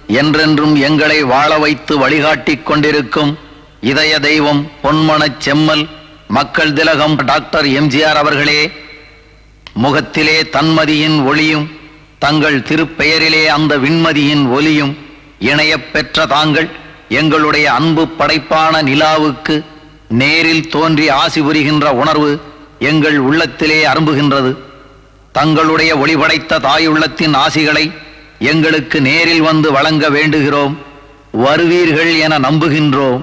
என்றென்றும் எங்களை வாழ வைத்து வழிகாட்டிக் கொண்டிருக்கும் இதய தெய்வம் பொன்மனச் செம்மல் மக்கள் திலகம் டாக்டர் எம்ஜிஆர் அவர்களே முகத்திலே தன்மதியின் ஒளியும் தங்கள் திருப்பெயரிலே அந்த விண்மதியின் ஒலியும் இணையப் பெற்ற தாங்கள் எங்களுடைய அன்பு படைப்பான நிலாவுக்கு நேரில் தோன்றி ஆசி புரிகின்ற உணர்வு எங்கள் உள்ளத்திலே அரும்புகின்றது தங்களுடைய ஒளிபடைத்த தாயுள்ளத்தின் ஆசிகளை எங்களுக்கு நேரில் வந்து வழங்க வேண்டுகிறோம் வருவீர்கள் என நம்புகின்றோம்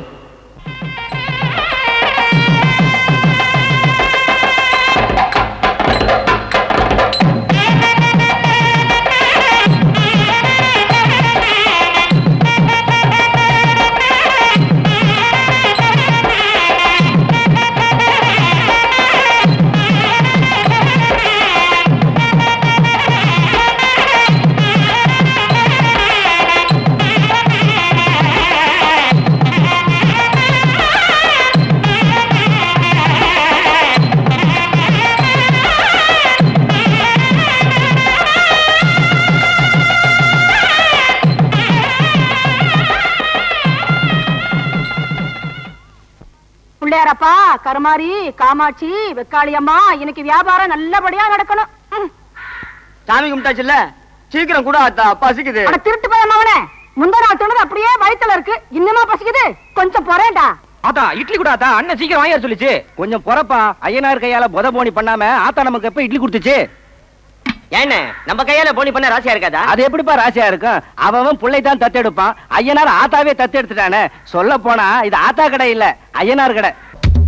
பிள்ளையாரப்பா கருமாரி காமாட்சி வெக்காளியம்மா இன்னைக்கு வியாபாரம் நல்லபடியா நடக்கணும் ம். சாமி கும்பிட்டாச்சுல்ல சீக்கிரம் கூட அத்தா பசிக்குது அட திருட்டு பையன் அவனே முந்தா நாள் தின்னது அப்படியே வயித்துல இருக்கு இன்னுமா பசிக்குது கொஞ்சம் பொறேன்டா ஆத்தா இட்லி கூட ஆத்தா அண்ணன் சீக்கிரம் வாங்கி வர சொல்லுச்சு கொஞ்சம் பொறப்பா ஐயனார் கையால புத போனி பண்ணாம ஆத்தா நமக்கு எப்ப இட்லி கொடுத்துச்சு ஏன்னு நம்ம கையால போனி பண்ண ராசியா இருக்காதா அது எப்படிப்பா ராசியா இருக்கும் அவன் புள்ளை தான் தத்தெடுப்பான் ஐயனார் ஆத்தாவே தத்தெடுத்துட்டானே சொல்ல போனா இது ஆத்தா கடை இல்ல ஐயனார் கடை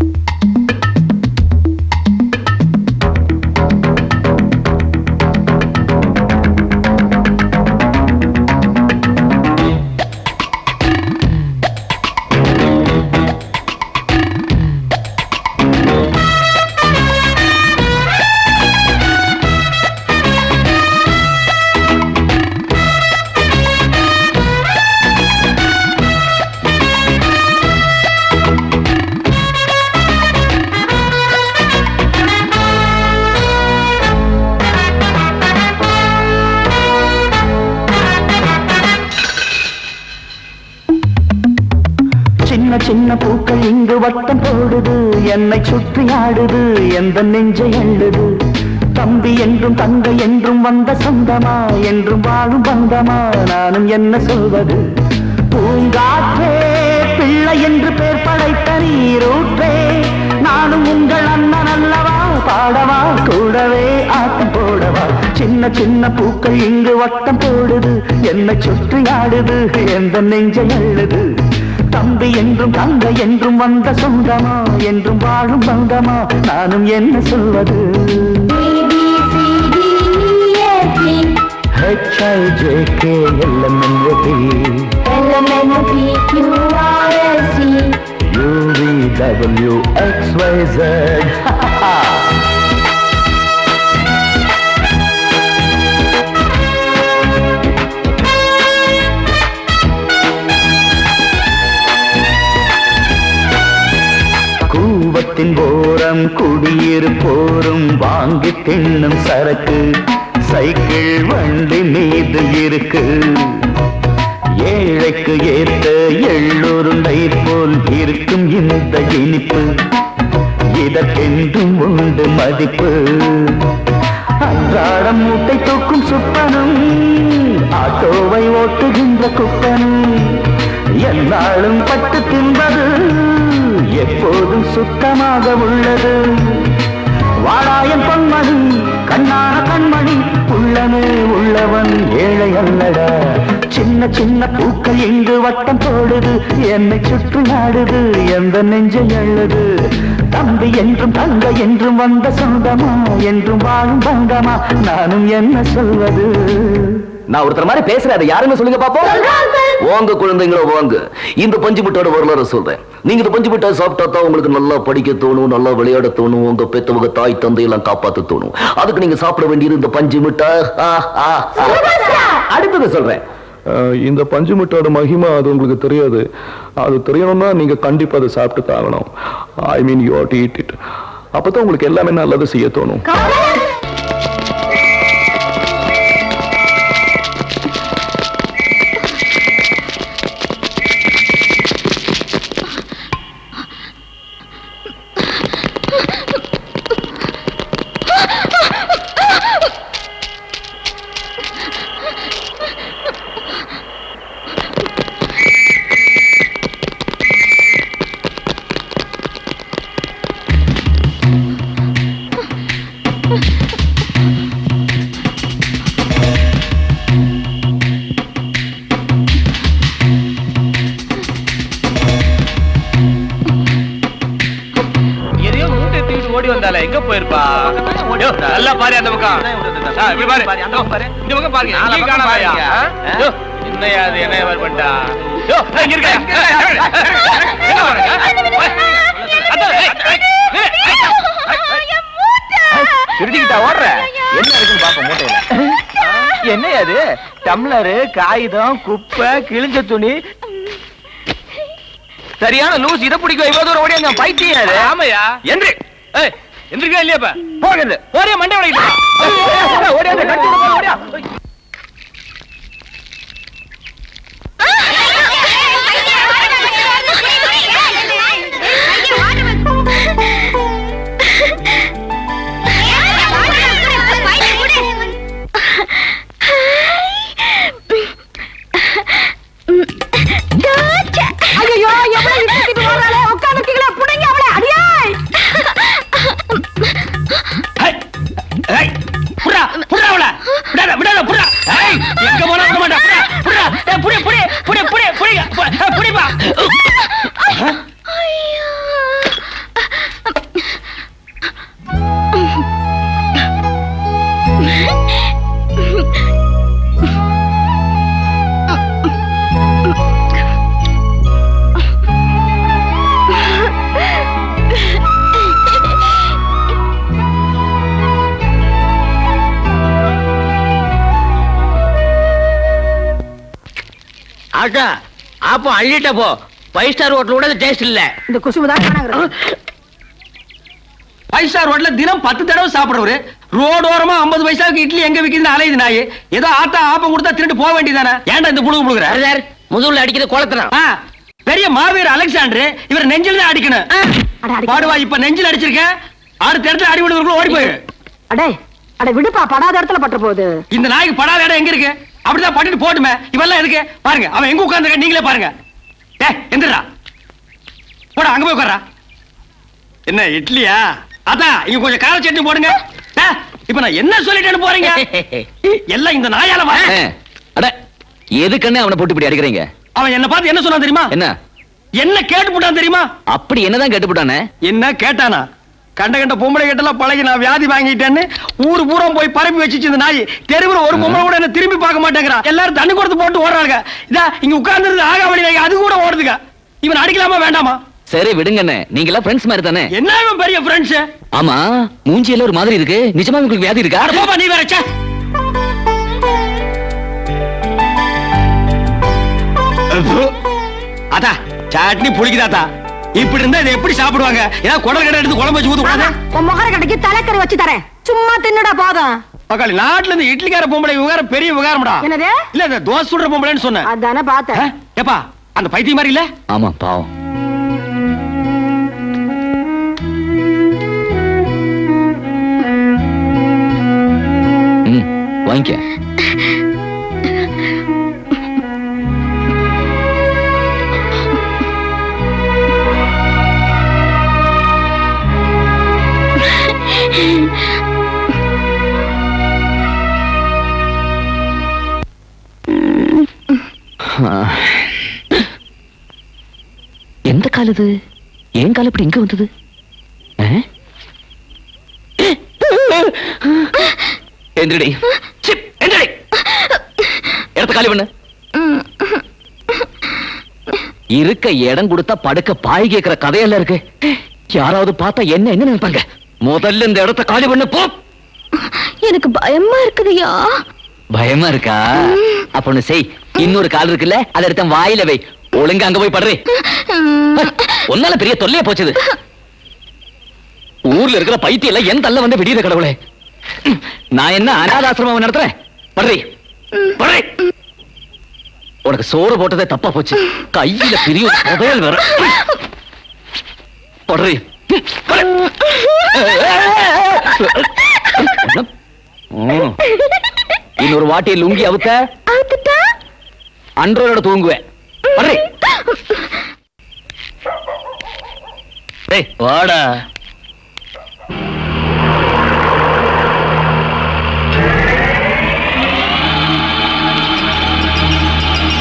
சின்ன சின்ன பூக்கள் இங்கு வட்டம் போடுது என்னை சுற்றி ஆடுது எந்த நெஞ்சை அள்ளுது தம்பி என்றும் தங்கை என்றும் வந்த சொந்தமா என்றும் வாழும் பந்தமா நானும் என்ன சொல்வது பூங்காற்றே பிள்ளை என்று பேர் படைத்த நீரூற்றே நானும் உங்கள் அண்ணன் அல்லவா பாடவா கூடவே ஆட்டம் போடவா சின்ன சின்ன பூக்கள் இங்கு வட்டம் போடுது என்னை சுற்றி ஆடுது எந்த நெஞ்சை அள்ளுது தம்பி என்றும் தங்கை என்றும் வந்த சொந்தமா என்றும் வாழும் பந்தமா நானும் என்ன சொல்வது H I J K L M N O P U V W X Y Z கூவத்தின் ஓரம் குடியிருப்போரும் வாங்கி தின்னும் சரக்கு சைக்கிள் வண்டி மீது இருக்கு ஏழைக்கு ஏத்த எள்ளுருண்டை போல் இருக்கும் இந்த இனிப்பு இதற்கென்றும் உண்டு மதிப்பு அன்றாடம் மூட்டை தூக்கும் சுப்பனும் ஆட்டோவை ஓட்டுகின்ற குப்பனும் எல்லாரும் பட்டு தின்பது எப்போதும் சுத்தமாக உள்ளது வாழாயன் பொன்மணி கண்ணான கண்மணி உள்ளமே உள்ளவன் ஏழை அல்லடா சின்ன சின்ன பூக்கள் இங்கு வட்டம் போடுது என்னை சுற்றி ஆடுது எந்த நெஞ்சை அழுது தம்பி என்றும் தங்கை என்றும் வந்த சொந்தமா என்றும் வாழும் பந்தமா நானும் என்ன சொல்வது நான் ஒருத்தர் மாதிரி பேசுறேன் அதை யாருன்னு சொல்லுங்க பாப்போம் வாங்க குழந்தைங்களோ வாங்க இந்த பஞ்சு மிட்டாயோட வரலாறு சொல்றேன் நீங்க இந்த பஞ்சு மிட்டாய் சாப்பிட்டா தான் உங்களுக்கு நல்லா படிக்க தோணும் நல்லா விளையாட தோணும் உங்க பெத்தவங்க தாய் தந்தை எல்லாம் காப்பாத்த தோணும் அதுக்கு நீங்க சாப்பிட வேண்டியது இந்த பஞ்சு மிட்டாய் ஆ, ஆ, ஆ. அடுத்தது சொல்றேன் அஹ், இந்த பஞ்சு மிட்டாயோட மகிமை அது உங்களுக்கு தெரியாது அது தெரியணும்னா நீங்க கண்டிப்பா அதை சாப்பிட்டு தாகணும் I mean you to eat it அப்பதான் உங்களுக்கு எல்லாமே நல்லது செய்ய தோணும் இருக்குப்பா யோ, நல்லா பாரு அந்த பக்கம் ஆ, இப்படி பாரு இந்த பக்கம் பாருங்க எங்கேயும் காணாமயா? ஆ? யோ, என்னையா அது என்ன வியாபாரம் பண்ணிட்டா? யோ, இங்க இருக்க. என்ன பாருங்க? அதான், ஏய், ஏய், ஏய், திருடிக்கிட்டா ஓடுற என்ன இருக்குன்னு பாப்ப மூட்டையில என்ன அது டம்ளரு காகிதம் குப்பை கிழிஞ்ச துணி சரியான லூஸ் இதை பிடிக்கும் இவ்வளவு தூரம் ஓடி அந்த பைத்தியம் அது ஆமையா எந்திரி ஏய், எந்திரிக்கா இல்லையா இப்ப போகிறது போறியா மண்டை உடைக்கிட்டு ஓடியா கட்டி விடுங்க, ஓடியா ஐயோ எவ்வளவு இட்டுக்கிட்டு ஓடுறாளே உட்காந்துருக்கீங்களா புடிங்க அவளை அடியே ஏய், புடா, புடா அவள. விடாத, விடாத, புடா. ஏய், எங்க போனாலும் விட மாட்டா. புடா, புடா. ஏய், புடி, புடி, புடி, புடி, புடிங்க. பு- ஏய், புடிப்பா. ஆட்டா ஆப்பம் அள்ளிட்ட போ ஃபைவ் ஸ்டார் ஹோட்டல் கூட டேஸ்ட் இல்ல இந்த குசும்பு தான் காணாங்கிறது ஃபைவ் ஸ்டார் ஹோட்டல்ல தினம் பத்து தடவை சாப்பிடுறவரு ரோடு ஓரமா ஐம்பது பைசாவுக்கு இட்லி எங்க விக்குதுன்னு அலையுது நாய் ஏதோ ஆத்தா ஆப்பம் கொடுத்தா திருட்டு போக வேண்டியதானே ஏன்டா இந்த புழுகு புழுகுற சார் முதுகுல அடிக்கிறது குளத்துறான் ஆ, பெரிய மாவீரர் அலெக்சாண்டர் இவர் நெஞ்சில தான் அடிக்கணும் அட, அடிக்க- பாடுவா இப்ப நெஞ்சில் அடிச்சிருக்கேன் அடுத்த இடத்துல அடி விடுவதுக்குள்ள ஓடி போய் அடே அட விடுப்பா படாத இடத்துல பட்டு போகுது இந்த நாய்க்கு படாத இடம் எங்க இருக்கு அப்படிதான் பண்ணிட்டு போட்டுமே இவெல்லாம் எதுக்கு பாருங்க அவன் எங்க உட்கார்ந்து நீங்களே பாருங்க ஏ எந்திரா போடா அங்க போய் உட்கார்றா என்ன இட்லியா அதான் இங்க கொஞ்சம் கார சட்னி போடுங்க ஏ, இப்ப நான் என்ன சொல்லிட்டேன்னு போறீங்க எல்லாம் இந்த நாயால வா அட எதுக்குன்னு அவனை போட்டு இப்படி அடிக்கிறீங்க அவன் என்ன பார்த்து என்ன சொன்னான் தெரியுமா என்ன என்ன கேட்டு போட்டான் தெரியுமா அப்படி என்னதான் கேட்டுப்பட்டானே என்ன கேட்டானா கண்ட கண்ட பொம்பளை கிட்டலாம் பழகி நான் வியாதி வாங்கிட்டேன்னு ஊரு பூரா போய் பரப்பி வச்சுச்சு இந்த நாய் தெருவில் ஒரு பொம்பளை கூட என்ன திரும்பி பார்க்க மாட்டேங்கிறா எல்லாரும் தண்ணி கொடுத்து போட்டு ஓடுறாங்க இதா இங்க உட்கார்ந்து ஆகாவளி நாய் அது கூட ஓடுதுங்க இவன் அடிக்கலாமா வேண்டாமா சரி விடுங்கண்ணே நீங்க எல்லாம் ஃப்ரெண்ட்ஸ் மாதிரி தானே என்ன இவன் பெரிய ஃப்ரெண்ட்ஸ் ஆமா மூஞ்சி எல்லாம் ஒரு மாதிரி இருக்கு நிஜமா உங்களுக்கு வியாதி இருக்கா போப்பா நீ வேற ச்சே. அப்பு. அதா சட்னி புளிக்குதாத்தா இப்படி இருந்தா இதை எப்படி சாப்பிடுவாங்க ஏதாவது குடல் கடை எடுத்து குழம்பு வச்சு ஊத்து கூடாது உன் முகர கடைக்கு தலைக்கறி வச்சு தரேன் சும்மா தின்னுடா போதும் பக்காளி நாட்டுல இருந்து இட்லிக்கார பொம்பளை விவகாரம் பெரிய விவகாரம்டா என்னது இல்ல இந்த தோசை சுடுற பொம்பளைன்னு சொன்னேன் அதானே ஆ? பார்த்தேன் ஏப்பா அந்த பைத்தியம் மாதிரி இல்ல ஆமா பாவம் ம் வாங்கிக்க எந்த கால் இது ஏன் கால் இப்படி இங்க வந்தது ஆ? எந்திரடி சிப், எந்திரடி இடத்த காலி பண்ணு இருக்க இடம் கொடுத்தா படுக்க பாய் கேக்குற கதையெல்லாம் இருக்கு யாராவது பார்த்தா என்ன என்ன நினைப்பாங்க முதல்ல இந்த இடத்த காலி பண்ணு போ எனக்கு பயமா இருக்குதுயா பயமா இருக்கா அப்ப ஒண்ணு செய் இன்னொரு கால் இருக்குல்ல அதை எடுத்த வாயில வை ஒழுங்கா அங்க போய் படுறே உன்னால பெரிய தொல்லையா போச்சுது ஊர்ல இருக்கிற பைத்தியம் எல்லாம் என் தள்ள வந்து விடியுத கடவுளே நான் என்ன அனாதாசிரமம் நடத்துறேன் படுறே படுறே உனக்கு சோறு போட்டதே தப்பா போச்சு கையில பெரிய ஒரு புதையல் வேற படுறே ம். இன்னொரு வாட்டி லுங்கி அவுத்த அவுத்துட்டா அன்றோட தூங்குவேன் படுறே டேய் வாடா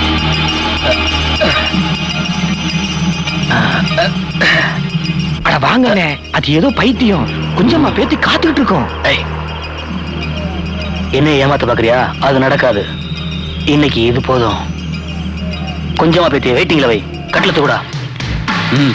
அட வா வாங்கண்ணே அது ஏதோ பைத்தியம் கொஞ்சமா பேத்தி காத்துக்கிட்டு இருக்கோம் என்ன ஏமாத்த பாக்குறியா அது நடக்காது இன்னைக்கு இது போதும் கொஞ்சமா பேத்திய வெயிட்டிங்ல வை கட்டலத்து கூட ம்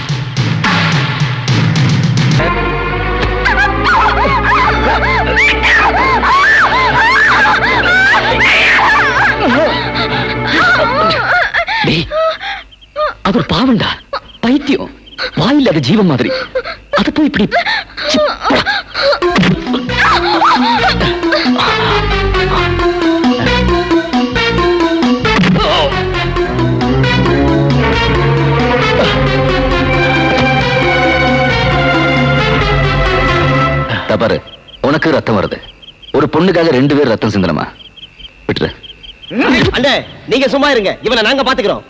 டேய், அது ஒரு பாவம்டா பைத்தியம் வாயில்லாத ஜீவன் மாதிரி அது போய் இப்படி சி, போடா. தபாரு உனக்கு ரத்தம் வருது ஒரு பொண்ணுக்காக ரெண்டு பேர் ரத்தம் சிந்தனமா விட்டுரு அண்ணே நீங்க சும்மா இருங்க இவனை நாங்க பாத்துக்கிறோம்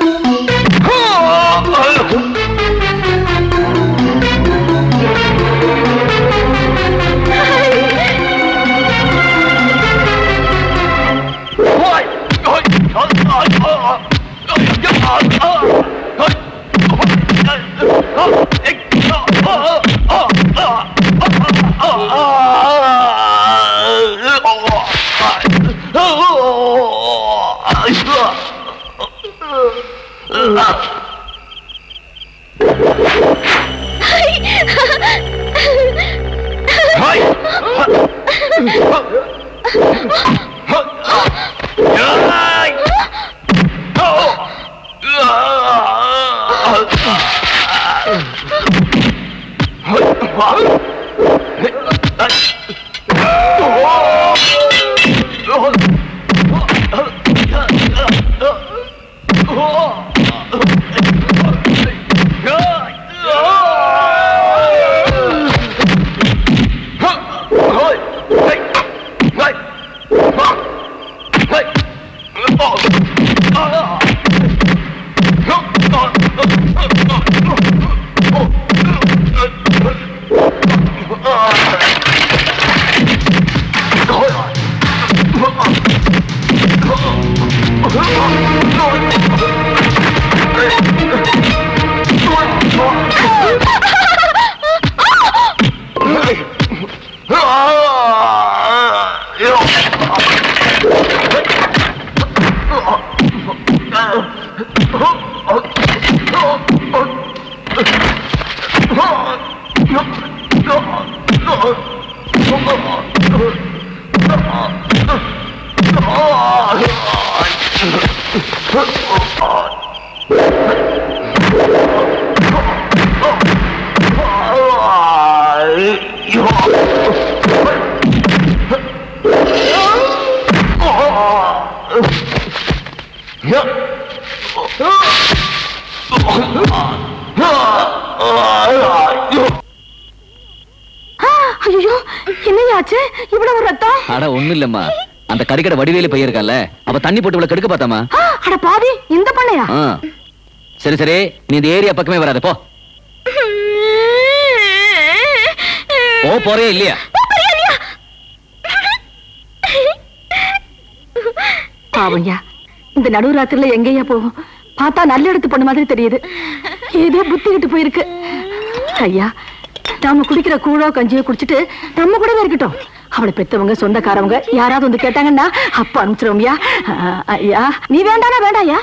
ஐயோ என்னையாச்சு இவ்வளவு ரத்தம் அட ஒண்ணும் இல்லம்மா அந்த கறிக்கடை வடிவேலு பையன் இருக்கால அவ தண்ணி போட்டு இவ்வளவு கெடுக்க பார்த்தாமா ஆ, அட பாவி இந்த பண்ணையா ஆ. சரி சரி நீ இந்த ஏரியா பக்கமே வராத போ போ போறே இல்லையா பாவம்யா இந்த நடுராத்திரில எங்கேயா போகும் பார்த்தா நல்ல இடத்து பொண்ணு மாதிரி தெரியுது ஏதோ புத்தி கிட்டு போயிருக்கு ஐயா நாம குடிக்கிற கூழோ கஞ்சியோ குடிச்சிட்டு நம்ம கூடவே இருக்கட்டும் அவளை பெத்தவங்க சொந்தக்காரவங்க யாராவது வந்து கேட்டாங்கன்னா அப்ப அனுப்பிச்சிருவோம்யா ஆ, ஐயா நீ வேண்டானா வேண்டாயா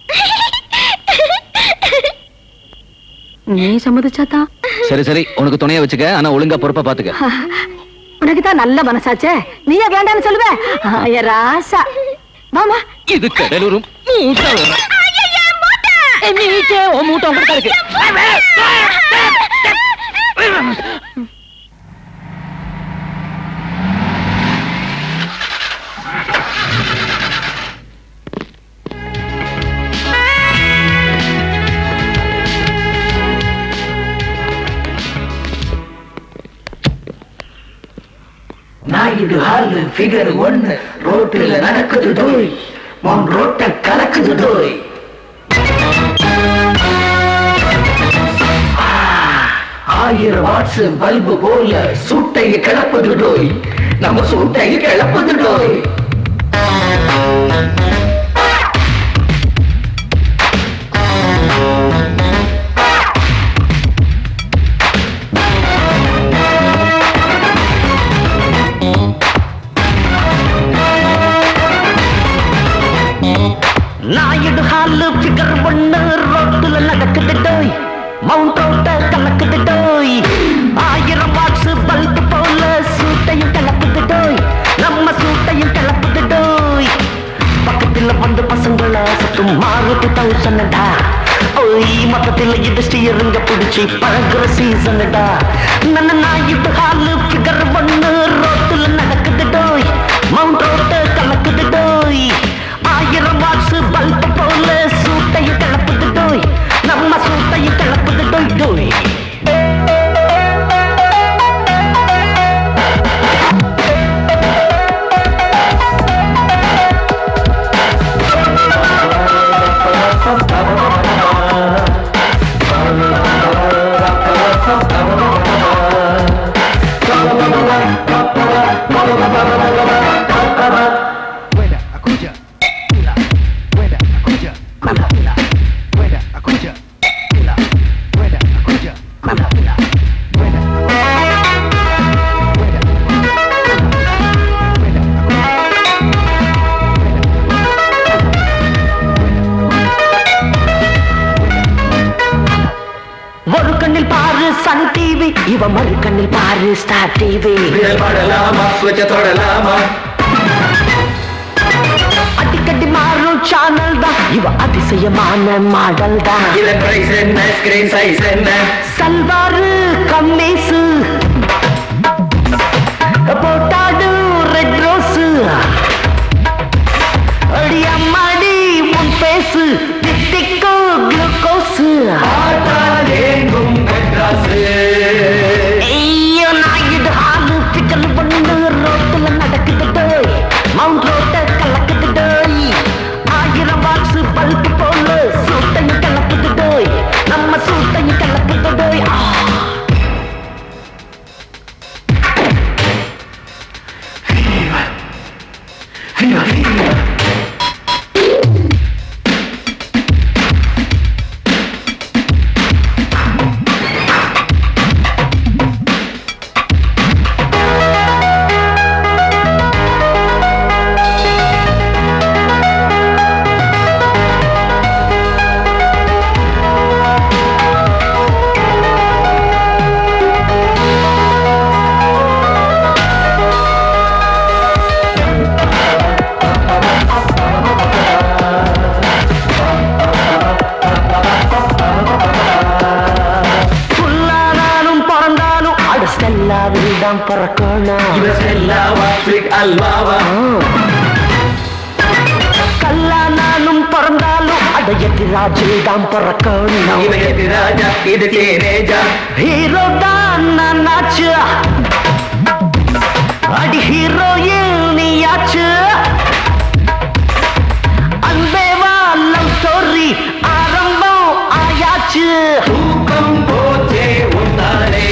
நீ சம்மதிச்சாதான் சரி சரி உனக்கு துணையா வச்சுக்க ஆனா ஒழுங்கா பொறுப்பா பாத்துக்க உனக்கு தான் நல்ல மனசாச்சே நீயே வேண்டான்னு சொல்லுவ ஆ, என் ராசா வாமா இது கடலூரும் மூட்டை வரும். ஏய், நீக்கே, உன் மூட்டை உங்ககிட்ட இருக்கு நாயுடு ஹாலு ஃபிகர் ஒன்னு ரோட்டுல நடக்குது டோய் உன் ரோட்ட கலக்குது டோய் ஆயிரம் வாட்ஸ் பல்பு போல சூட்டைய கிளப்புது டோய் நம்ம சூட்டைய கிளப்புது டோய் நாயுடு ஹாலு பிகர் ஒண்ணு ரோட்டுல நடக்குது டோய் மவுண்ட் ரோட்ட கலக்குது டோய் ஆயிரம் வாட்ஸ் பல்ப் போல சூட்டையும் கிளப்புது டோய் நம்ம சூட்டையும் கிளப்புது டோய் பக்கத்துல வந்து பசங்கள சத்தும் மாறுது தௌசண்டா ஓய் மொத்தத்துல இது ஸ்டீருங்க பிடிச்சி பழகுற சீசன்டா நன்ன நாயுடு ஹாலு பிகர் ஒண்ணு ரோட்டுல நடக்குது டோய் மவுண்ட் ரோட்ட கலக்குது டோய் ஆயிரம் வாட்ஸ் பல்ப் போல சூட்டையும் கிளப்புது டோய் நம்ம சூட்டையும் கிளப்புது டோய் டோய் ஒரு கண்ணில் பாரு சன் டிவி இவ மறு கண்ணில் பாரு ஸ்டார் டிவி அடிக்கடி மாறும் சேனல் தான் இவ அதிசயமான மாடல் தான் சல்வாரு கம்மீசு போட்டாடு ரெட் ரோஸ் அடியம்மாடி முன் பேசு திட்டிக்கோ குளுக்கோஸ் ஐயோ நாயுடு ஆளு பிக்கல் பண்ணு ரோட்டுல நடக்குது டோய் மவுண்ட் ரோட்ட கலக்குது டோய் ஆயிரம் வாட்ஸ் பல்ப் போல சூட்டையும் கலக்குது டோய் நம்ம சூட்டையும் கலக்குது டோய் ஆ புல்லானாலும் பிறந்தாலும் அட ஸ்டெல்லாவில் தான் பிறக்கணும் கல்லானாலும் பிறந்தாலும் அட எதிராஜில் தான் பிறக்கணும் ஹீரோ தான் நானாச்சு அடி ஹீரோயில் நீயாச்சு அன்பேவா லவ் ஸ்டோரி ஆரம்பம் ஆயாச்சு தூக்கம் போச்சே உண்டாலே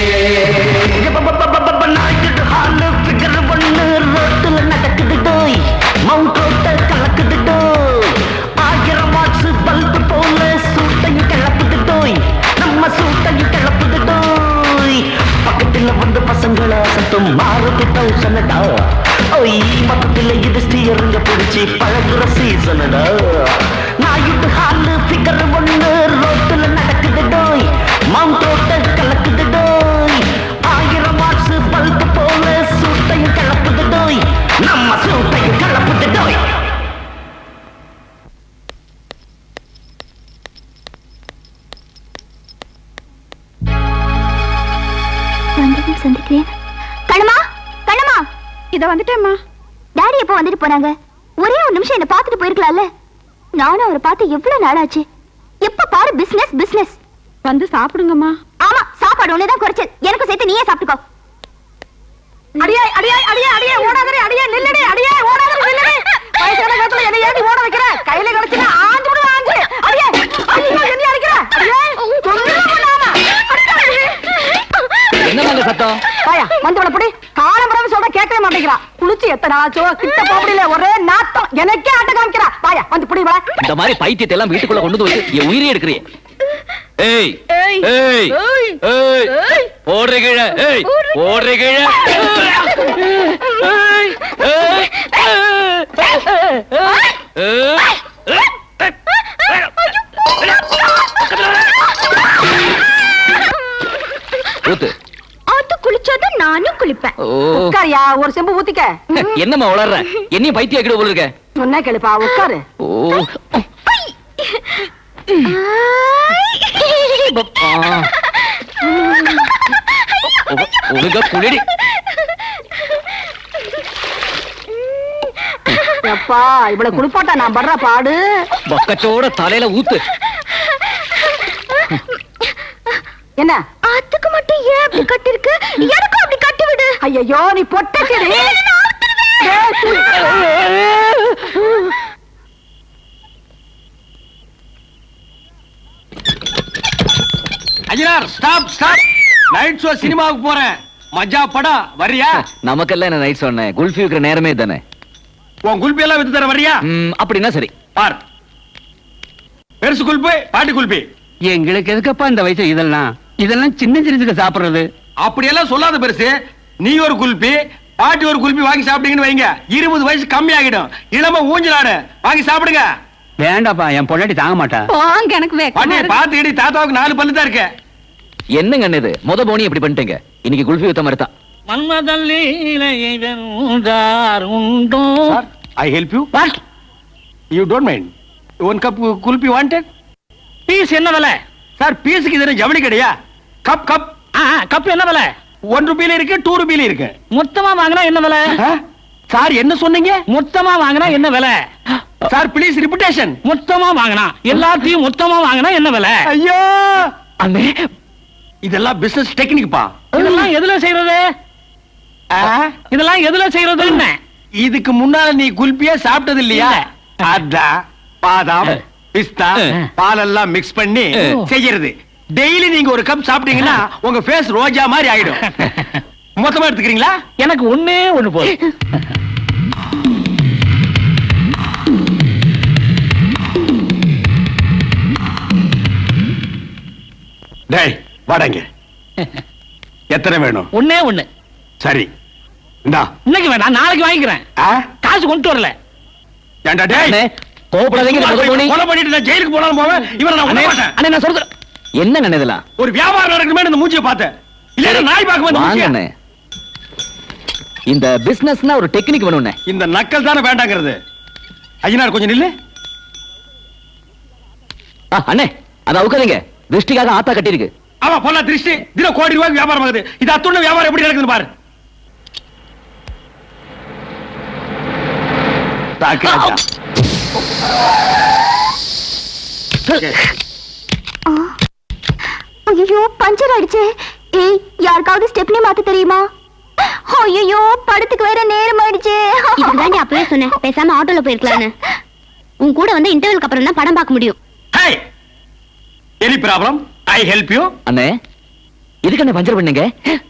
நாயுடு ஹாலு ஃபிகர் ஒண்ணு ரோட்டுல நடக்குது டோய் மவுண்ட் ரோட்ட கலக்குது டோய் ஆயிரம் வாட்ஸ் பல்ப் போல சூட்டையும் கிளப்புது டோய் நம்ம சூட்டையும் கிளப்புது டோய் பக்கத்துல வந்து பசங்கள சத்தம் மாறுது தௌசண்டா ஓய் மொத்தத்துல இது ஸ்டீருங்க பிடிச்சி பழகுற சீசனடா நாயுடு ஹாலு ஃபிகர் ஒண்ணு ரோட்டுல நடக்குது டோய் மவுண்ட் ரோட்ட கலக்குது டோய் ஆயிரம் வாட்ஸ் பல்ப் போல சூட்டையும் கிளப்புது டோய் நம்ம சூட்டையும் கிளப்புது டோய் வந்ததும் சந்திக்கிறேன் கண்ணம்மா கண்ணம்மா இத வந்துட்டேம்மா டாடி எப்போ வந்துட்டு போனாங்க ஒரே ஒரு நிமிஷம் என்ன பார்த்துட்டு போயிருக்கலாம்ல நானும் அவரை பார்த்து எவ்வளவு நாள் ஆச்சு எப்ப பாரு பிசினஸ் பிசினஸ் வந்து சாப்பிடுங்கம்மா ஆமா சாப்பாடு ஒண்ணுதான் குறைச்சல் எனக்கும் சேர்த்து நீயே சாப்பிட்டுக்கோ அடியே அடியே அடியே அடியே ஓடாதே அடியே நில்லுடி அடியே ஓடாதே நில்லுடி வயசான காலத்துல என்ன ஏடி ஓட வைக்கிற கையில கிடைச்சுனா ஆஞ்சு விடு ஆஞ்சு அடியே ஐயோ என்ன அடிக்கிற அடியே தொந்தரவு பண்ணாம என்னதாங்க சத்தம் பாயா வந்து புடி காலம்பரம் சொல்ற கேட்கவே மாட்டேங்கிறா குளிச்சு எத்தனை நாளாச்சோ கிட்ட போக முடியல ஒரே நாத்தம் எனக்கே ஆட்ட காமிக்கிறா பாயா வந்து புடி வா இந்த மாதிரி பைத்தியத்தை எல்லாம் வீட்டுக்குள்ள கொண்டு வந்து வச்சு என் உயிரே எடுக்கிறியே ஏய் ஏய் ஏய் போடுற கீழே ஏய் போடுற கீழே ஏய் ஏய் ஏய் ஒரு செம்பு ஊத்திக்க என்னம்மா வளர்ற என்னையும் பைத்தியம் ஆக்கிட போல இருக்க சொன்னா கேளுப்பா உட்காரு ஓ ஆ. ஒ- ஒழுங்கா குளிடி எப்பா இவ்வளவு குளிப்பாட்டா நான் படுற பாடு பக்கத்தோட தலையில ஊத்து என்ன அதுக்கு மட்டும் ஏன் அப்படி கட்டிருக்கு எனக்கும் அப்படி கட்டி விடு ஐயோ நீ பொட்டச்செடி அஜினார் ஸ்டாப் ஸ்டாப் நைட் ஷோ சினிமாவுக்கு போறேன் மஜா படம் வரியா நமக்கெல்லாம் என்ன நைட் சொன்னேன் குல்ஃபி விற்கிற நேரமே தானே உன் குல்பி எல்லாம் வித்து தர வரியா ம், அப்படின்னா சரி பார் பெருசு குல்பி பாட்டி குல்பி எங்களுக்கு எதுக்கப்பா இந்த வயசு இதெல்லாம் இதெல்லாம் சின்ன சின்னதுக்கு சாப்பிடுறது அப்படியெல்லாம் சொல்லாத பெருசு நீ ஒரு குல்பி பாட்டி ஒரு குல்பி வாங்கி சாப்பிட்டீங்கன்னு வைங்க இருபது வயசு கம்மி ஆகிடும் இளம ஊஞ்சலாடு வாங்கி சாப்பிடுங்க வேண்டாப்பா என் பொண்டாட்டி தாங்க மாட்டா வாங்க எனக்கு பண்ணி பாத்துக்கிடி தாத்தாவுக்கு நாலு பல்லு தான் இருக்கு என்னங்க அண்ணே இது முத போனி இப்படி பண்ணிட்டீங்க இன்னைக்கு குல்ஃபி வித்த மாதிரி தான் உண்டோ I help you you don't mind one cup kulfi wanted piece என்ன விலை சார் பீஸுக்கு இது என்ன ஜவுளி கிடையா கப் கப் கப் என்ன விலை ஒன் ருபியில இருக்கு டூ ருபியில இருக்கு மொத்தமா வாங்கினா என்ன விலை சார் என்ன சொன்னீங்க மொத்தமா வாங்கினா என்ன விலை சார் ப்ளீஸ் ரிப்புடேஷன் மொத்தமா வாங்கினா எல்லாத்தையும் மொத்தமா வாங்கினா என்ன விலை ஐயோ அண்ணே இதெல்லாம் பிசினஸ் டெக்னிக் பா இதெல்லாம் எதுல செய்யறது இதெல்லாம் எதுல செய்யறது என்ன இதுக்கு முன்னால நீ குல்பியே சாப்பிட்டது இல்லையா அதான் பாதாம் பிஸ்தா பாலெல்லாம் மிக்ஸ் பண்ணி செய்யறது டெய்லி நீங்க ஒரு கப் சாப்பிட்டீங்கன்னா உங்க ஃபேஸ் ரோஜா மாதிரி ஆயிடும் மொத்தமா எடுத்துக்கிறீங்களா எனக்கு ஒண்ணே ஒண்ணு போதும் டேய் வாடாங்க எத்தனை வேணும் ஒண்ணே ஒண்ணு சரி இந்தா இன்னைக்கு வேணாம் நாளைக்கு வாங்கிக்கிறேன் காசு கொண்டு வரல ஏண்டா டேய் கோவப்படாதீங்க முத போனி கொலை பண்ணிட்டு நான் ஜெயிலுக்கு போனாலும் போவேன் இவனை நான் விட மாட்டேன் அண்ணே நான் சொல்றேன் என்ன அண்ணே இதெல்லாம் ஒரு வியாபாரம் நடக்கணுமே இந்த மூஞ்சியை பார்த்தேன் இல்ல நாய் பார்க்க வந்து வாங்க மூஞ்சியை. அண்ணே இந்த பிசினஸ்னா ஒரு டெக்னிக் வேணும்ண்ணே இந்த நக்கல் தானே வேண்டாங்கிறது ஐயனார் கொஞ்சம் நில்லு ஆ, அண்ணே அதை அவுக்காதீங்க திருஷ்டிக்காக ஆத்தா கட்டியிருக்கு ஆமா போல திருஷ்டி தினம் கோடி ரூபாய்க்கு வியாபாரம் ஆகுது இது அத்துள்ள வியாபாரம் எப்படி நடக்குது பாரு தாக்கு ராஜா. ஐயோ பஞ்சர் ஆயிடுச்சே ஏய் யாருக்காவது ஸ்டெப்னி மாத்த தெரியுமா ஐயோ படத்துக்கு வேற நேரம் ஆயிடுச்சே இதுதான் அப்பவே சொன்னேன் பேசாம ஆட்டோல போயிருக்கலாம்னு உன் கூட வந்து இன்டர்வலுக்கு அப்புறம் தான் படம் பார்க்க முடியும் hey any problem I help you அண்ணே இதுக்கு என்ன பஞ்சர் பண்ணீங்க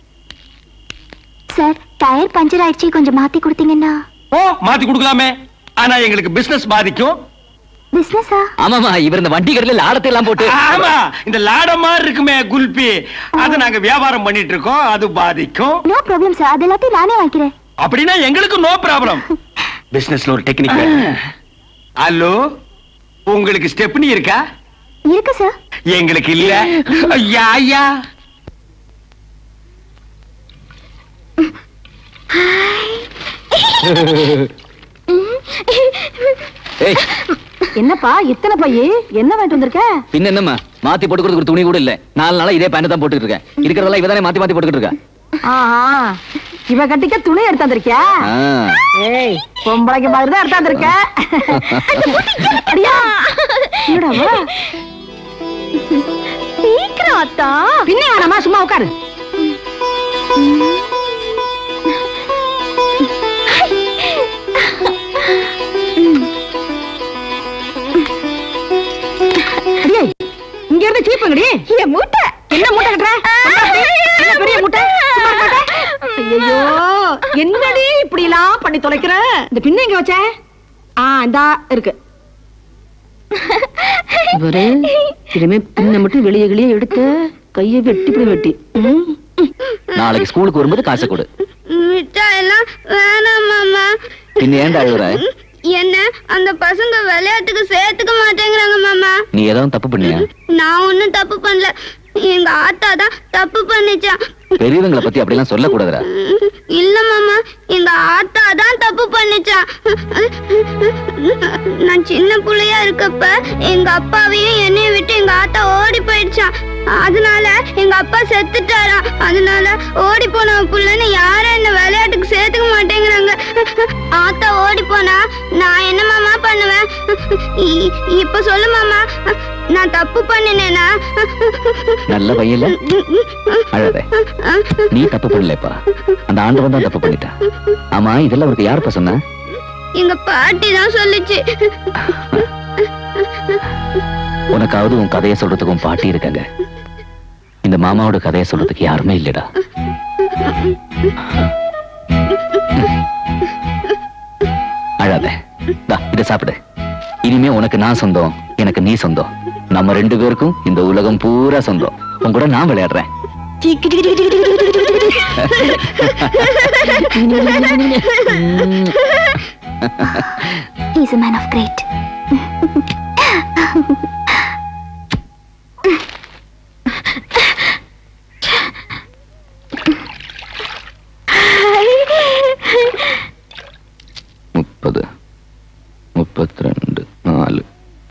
சார் டயர் பஞ்சர் ஆயிடுச்சு கொஞ்சம் மாத்தி கொடுத்தீங்கன்னா ஓ மாத்தி கொடுக்கலாமே ஆனா எங்களுக்கு பிசினஸ் பாதிக்கும் பிசினஸா ஆமாமா இவர் இந்த வண்டி கடையில லாடத்தை எல்லாம் போட்டு ஆமா இந்த லாட மாதிரி இருக்குமே குல்பி அது நாங்க வியாபாரம் பண்ணிட்டு இருக்கோம் அது பாதிக்கும் நோ ப்ராப்ளம் சார் அது எல்லாத்தையும் நானே வாங்கிக்கிறேன் அப்படின்னா எங்களுக்கு நோ ப்ராப்ளம் பிசினஸ்ல ஒரு டெக்னிக் ஹலோ உங்களுக்கு ஸ்டெப்னி இருக்கா இருக்கு சார் எங்களுக்கு இல்ல ஐயா ஐயா ஏய் என்னப்பா இத்தனை பைய என்ன வாங்கிட்டு வந்திருக்க பின்ன என்னம்மா மாத்தி போட்டுக்கிறதுக்கு ஒரு துணி கூட இல்ல நாலு நாளா இதே பேண்ட் தான் போட்டுட்டு இருக்கேன் இருக்கிறதெல்லாம் இவதானே மாத்தி மாத்தி போட்டுக்கிட்டு இருக்கா ஆஹா இவ கட்டிக்க துணி எடுத்து வந்திருக்கியா ஆ. ஏய் பொம்பளைக்கு மாதிரி தான் எடுத்து வந்திருக்க அடியா என்னடா வா சீக்கிரம் அத்தா பின்ன வேணாமா சும்மா உட்காரு அடியே இங்க இருந்து சீப்புங்கடி என் மூட்டை என்ன மூட்டை கட்டுற என்ன பெரிய மூட்டை சும்மா இருக்க மாட்டே? ஐயோ என்னடி இப்படி எல்லாம் பண்ணி தொலைக்கிற இந்த பின்ன எங்க வச்ச ஆ இந்தா இருக்கு இவரு இனிமே பின்ன மட்டும் வெளியே வெளியே எடுத்து கையை வெட்டி இப்படி வெட்டி ம். நாளைக்கு ஸ்கூலுக்கு வரும்போது காசை கொடு மிட்டாய் எல்லாம் வேணாம் மாமா பின்ன ஏன்டா அழுகுற என்ன அந்த பசங்க விளையாட்டுக்கு சேர்த்துக்க மாட்டேங்கிறாங்க மாமா நீ ஏதாவது தப்பு பண்ணியா நான் ஒண்ணும் தப்பு பண்ணல எங்க ஆத்தா தான் தப்பு பண்ணுச்சான் பெரியவங்களை பத்தி அப்படிலாம் சொல்லக்கூடாதுடா இல்ல மாமா எங்க ஆத்தா தான் தப்பு பண்ணுச்சான் நான் சின்ன புள்ளையா இருக்கப்ப எங்க அப்பாவையும் என்னையும் விட்டு எங்க ஆத்தா ஓடி போயிடுச்சான் அதனால எங்க அப்பா செத்துட்டாராம் அதனால ஓடி போன புள்ளன்னு யாரும் என்ன விளையாட்டுக்கு சேர்த்துக்க மாட்டேங்கிறாங்க ஆத்தா ஓடி போனா நான் என்ன மாமா பண்ணுவேன் இ- இப்ப சொல்லு மாமா நான் தப்பு பண்ணினேனா நல்ல பையன்ல அழாத நீ தப்பு பண்ணலப்பா அந்த ஆண்டவன் தான் தப்பு பண்ணிட்டான் ஆமா இதெல்லாம் அவருக்கு யாருப்பா சொன்னா எங்க பாட்டி தான் சொல்லுச்சு உனக்காவது உன் கதையை சொல்றதுக்கு உன் பாட்டி இருக்காங்க இந்த மாமாவோட கதையை சொல்றதுக்கு யாருமே இல்லடா அழாத தா இத சாப்பிடு இனிமே உனக்கு நான் சொந்தம் எனக்கு நீ சொந்தம் நம்ம ரெண்டு பேருக்கும் இந்த உலகம் பூரா சொந்தம் உன் கூட நான் விளையாடுறேன் He's a man of great. முப்பது முப்பத்தி ரெண்டு நாலு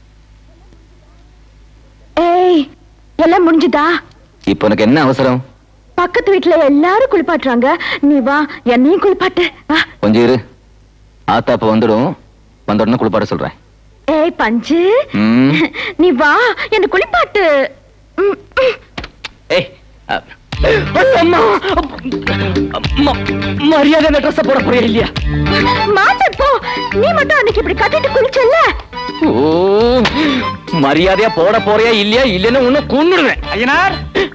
ஏய் எல்லாம் முடிஞ்சுதா இப்போ உனக்கு என்ன அவசரம் பக்கத்து வீட்டுல எல்லாரும் குளிப்பாட்டுறாங்க நீ வா என்னையும் குளிப்பாட்டு வா கொஞ்சம் இரு ஆத்தா இப்ப வந்துடும் வந்த உடனே குளிப்பாட சொல்றேன் ஏய் பஞ்சு ம். நீ வா என்ன குளிப்பாட்டு ம், ம். ஏய் அ- அம்மா அம்மா, மரியாதை அந்த ட்ரெஸ் போட போறியா இல்லையா மாத்து போ நீ மட்டும் அன்னைக்கு இப்படி கட்டிட்டு குளிச்சல்ல ஓ மரியாதையா போட போறியா இல்லையா இல்லைன்னு உன்னை கொன்னுடுவேன் ஐயனார்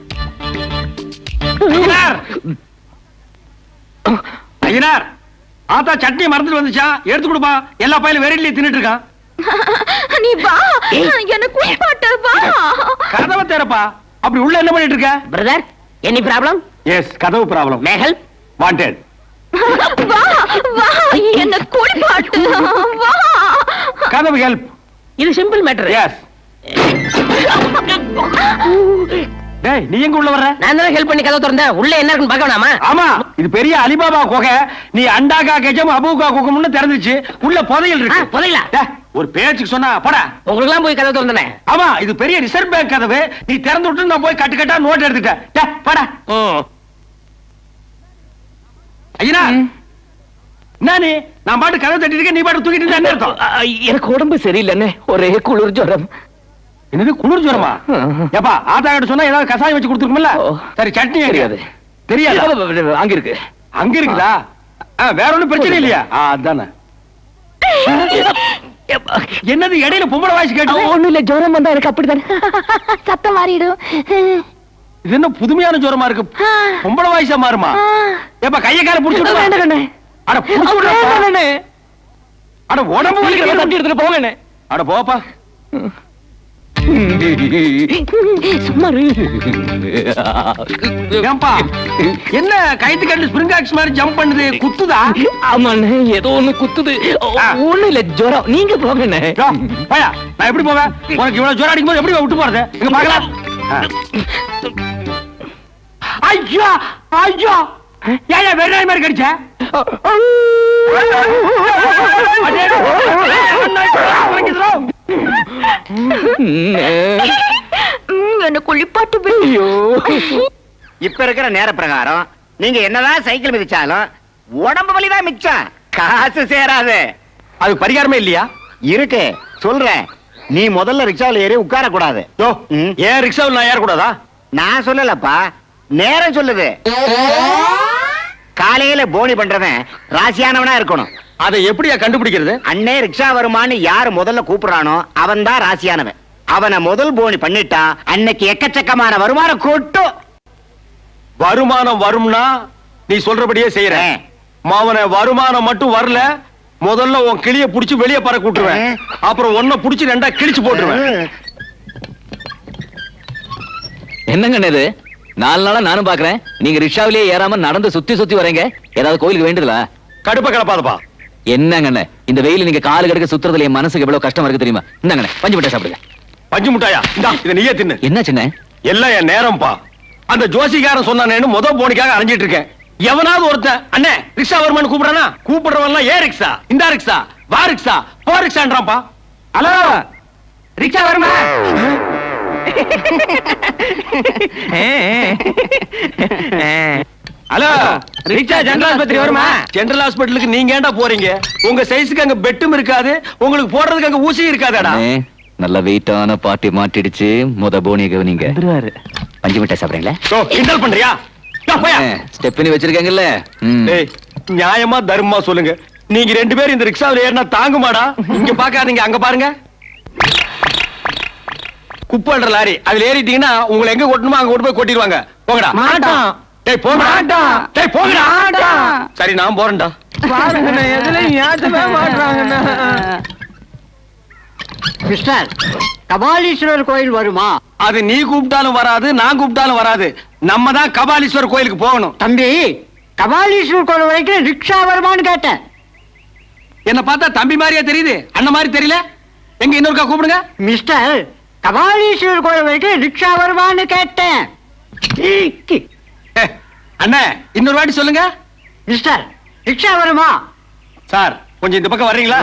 ஐயனார் ஐயனார் ஆத்தா சட்னி மறந்துட்டு வந்துச்சா எடுத்து கொடுப்பா எல்லா பையிலும் வெரைட்லி தின்னுட்டு இருக்கான் நீ வா என்ன குளிப்பாட்டு வா கதவை தேரப்பா அப்படி உள்ள என்ன பண்ணிட்டு இருக்க பிரதர் எனி ப்ராப்ளம் எஸ் கதவு ப்ராப்ளம் மே ஹெல்ப் வாண்டட் வா வா என்ன குளிப்பாட்டு வா கதவு ஹெல்ப் இது சிம்பிள் மேட்டர் எஸ் டேய் நீ எங்க உள்ள வர்ற நான் தான் ஹெல்ப் பண்ணி கதவு திறந்தேன் உள்ள என்ன இருக்குன்னு பார்க்க வேணாமா ஆமா இது பெரிய அலிபாபா குகை நீ அண்டாகா கெஜம் அபூகா குகம்னு திறந்துச்சு உள்ள புதையல் இருக்கு ஆ, புதையலா? டேய், ஒரு பேச்சுக்கு சொன்னா போடா உங்களுக்குலாம் போய் கதவு திறந்தனே ஆமா இது பெரிய ரிசர்வ் பேங்க் கதவு நீ திறந்து விட்டு நான் போய் கட்டு கட்டா நோட் எடுத்துட்டேன் டேய், போடா ஐயா என்ன நீ நான் பாட்டு கதவு தட்டிட்டு இருக்கேன், நீ பாட்டு தூக்கிட்டு இருந்தா என்ன அர்த்தம் எனக்கு உடம்பு சரியில்லைன்னு ஒரே குளிர் ஜுரம் என்னது குளிர் ஜுரமா ஏப்பா ஆத்தா கிட்ட சொன்னா ஏதாவது கசாயம் வச்சு கொடுத்துருக்கும்ல ஓ. சரி சட்னி எங்க? தெரியாது தெரியாது அங்க இருக்கு அங்க இருக்குதா ஆ, வேற ஒண்ணும் பிரச்சனை இல்லையா ஆ, அதானே என்னது இடையில பொம்பளை வாய்ஸ் கேட்டு ஒண்ணும் இல்ல ஜுரம் வந்தா எனக்கு அப்படிதான் சத்தம் மாறிடும் இது என்ன புதுமையான ஜுரமா இருக்கு பொம்பளை வாய்ஸா மாறுமா ஏப்பா கைய கால புடிச்சு விடுவா. வேண்டாம் கண்ணே. அட புடிச்சு விடுறா. கண்ணே. அட உடம்பு வலிக்குது. தட்டி எடுத்துட்டு போங்க அட போப்பா சும்மா இரு. ஏன்பா என்ன கைத்து கட்டு ஸ்பிரிங் ஆக்ஸ் மாதிரி ஜம்ப் பண்ணுது குத்துதா ஆமாண்ணே ஏதோ ஒண்ணு குத்துது ஆ. ஒண்ணு இல்ல ஜுரம் நீங்க போங்கண்ணே யோ, போயா நான் எப்படி போவேன் உனக்கு இவ்வளவு ஜோரம் அடிக்கும் போது எப்படி விட்டு போறது இங்க பார்க்கலாம் ஆ. ஐயா ஐயா ஏயா வெள்ளாய் மாதிரி கடிச்ச அடே, உனக்கு ம், என்ன குளிப்பாட்டு விடு. இப்ப இருக்கிற நேர பிரகாரம் நீங்க என்னதான் சைக்கிள் மிதிச்சாலும் உடம்பு வலிதான் மிச்சம் காசு சேராது அது பரிகாரமே இல்லையா இருக்கு சொல்றேன் நீ முதல்ல ரிக்ஷாவில் ஏறி உட்கார கூடாது யோ ஏன் ரிக்ஷாவில் நான் ஏறக்கூடாதா நான் சொல்லலப்பா நேரம் சொல்லுது காலையில போனி பண்றவன் ராசியானவனா இருக்கணும் அதை எப்படியா கண்டுபிடிக்கிறது அண்ணே ரிக்ஷா வருமான்னு யாரு முதல்ல கூப்பிடுறானோ அவன் தான் ராசியானவன் அவனை முதல் போனி பண்ணிட்டா அன்னைக்கு எக்கச்சக்கமான வருமானம் கொட்டும் வருமானம் வரும்னா நீ சொல்றபடியே செய்யறேன் மாவன வருமானம் மட்டும் வரல முதல்ல உன் கிளிய புடிச்சு வெளிய பறக்க விட்டுருவேன் அப்புறம் ஒன்ன புடிச்சு ரெண்டா கிழிச்சு போட்டுருவேன் என்னங்கண்ணே இது நாலு நாளா நானும் பாக்குறேன் நீங்க ரிக்ஷாவிலேயே ஏறாம நடந்து சுத்தி சுத்தி வரீங்க ஏதாவது கோயிலுக்கு வேண்டுதலா கடுப்ப கிளப்பாதப்பா என்னங்கண்ணே இந்த வெயில நீங்க காலு கடுக்க சுத்துறதுல என் மனசுக்கு எவ்வளவு கஷ்டமா இருக்கு தெரியுமா இந்தாங்கண்ணே பஞ்சு மிட்டாய் சாப்பிடுங்க பஞ்சு முட்டாயா இந்தா இத நீயே தின்னு என்ன சின்ன எல்லாம் என் நேரம்ப்பா அந்த ஜோசிகாரன் சொன்னானேன்னு முத போனிக்காக அலைஞ்சிட்டு இருக்கேன் எவனாவது ஒருத்தன் அண்ணே ரிக்ஷா வருமானு கூப்பிடுறானா கூப்பிடுறவன் ஏ ரிக்ஷா இந்த ரிக்ஷா வா ரிக்ஷா போ ரிக்ஷான்றான்ப்பா ஹலோ ரிக்ஷா வருமா ஹலோ ரிக்ஷா ஜெனரல் ஆஸ்பத்திரி வருமா ஜெனரல் ஹாஸ்பிட்டலுக்கு நீங்க ஏன்டா போறீங்க உங்க சைஸுக்கு அங்க பெட்டும் இருக்காது உங்களுக்கு போடுறதுக்கு அங்க ஊசி இருக்காதடா அண்ணே, நல்ல வெயிட்டான பாட்டி மாட்டிடுச்சு முத போனிய கவனிங்க பஞ்சு மிட்டாய் சாப்பிடுறீங்களா ஓ, கிண்டல் பண்றியா யோ, போயா. ஸ்டெப்னி வச்சிருக்கீங்கல்ல ம். ஏய், நியாயமா தர்மமா சொல்லுங்க நீங்க ரெண்டு பேரும் இந்த ரிக்ஷாவில் ஏறினா தாங்குமாடா இங்க பாக்காதீங்க அங்க பாருங்க குப்பன்ற லாரி அதுல ஏறிட்டீங்கன்னா உங்களை எங்க கொட்டணுமோ அங்க கொண்டு போய் கொட்டிடுவாங்க போங்கடா மாட்டோம். டேய் போங்கடா மாட்டோம். டேய் போங்கடா மாட்டோம். சரி நான் போறேன்டா பாருங்கண்ணே எதுலயும் ஏத்தவே மாட்டாங்கண்ணே மிஸ்டர் கபாலீஸ்வரர் கோயில் வருமா அது நீ கூப்பிட்டாலும் வராது நான் கூப்பிட்டாலும் வராது நம்ம தான் கபாலீஸ்வரர் கோயிலுக்கு போகணும் தம்பி கபாலீஸ்வரர் கோயில் வரைக்கும் ரிக்ஷா வருமான்னு கேட்டேன் என்ன பார்த்தா தம்பி மாதிரியா தெரியுது அண்ணன் மாதிரி தெரியல எங்க இன்னொருக்கா கூப்பிடுங்க மிஸ்டர் கபாலீஸ்வரர் கோயில் வரைக்கும் ரிக்ஷா வருமான்னு கேட்டேன் அண்ணே இன்னொரு வாட்டி சொல்லுங்க மிஸ்டர் ரிக்ஷா வருமா சார் கொஞ்சம் இந்த பக்கம் வர்றீங்களா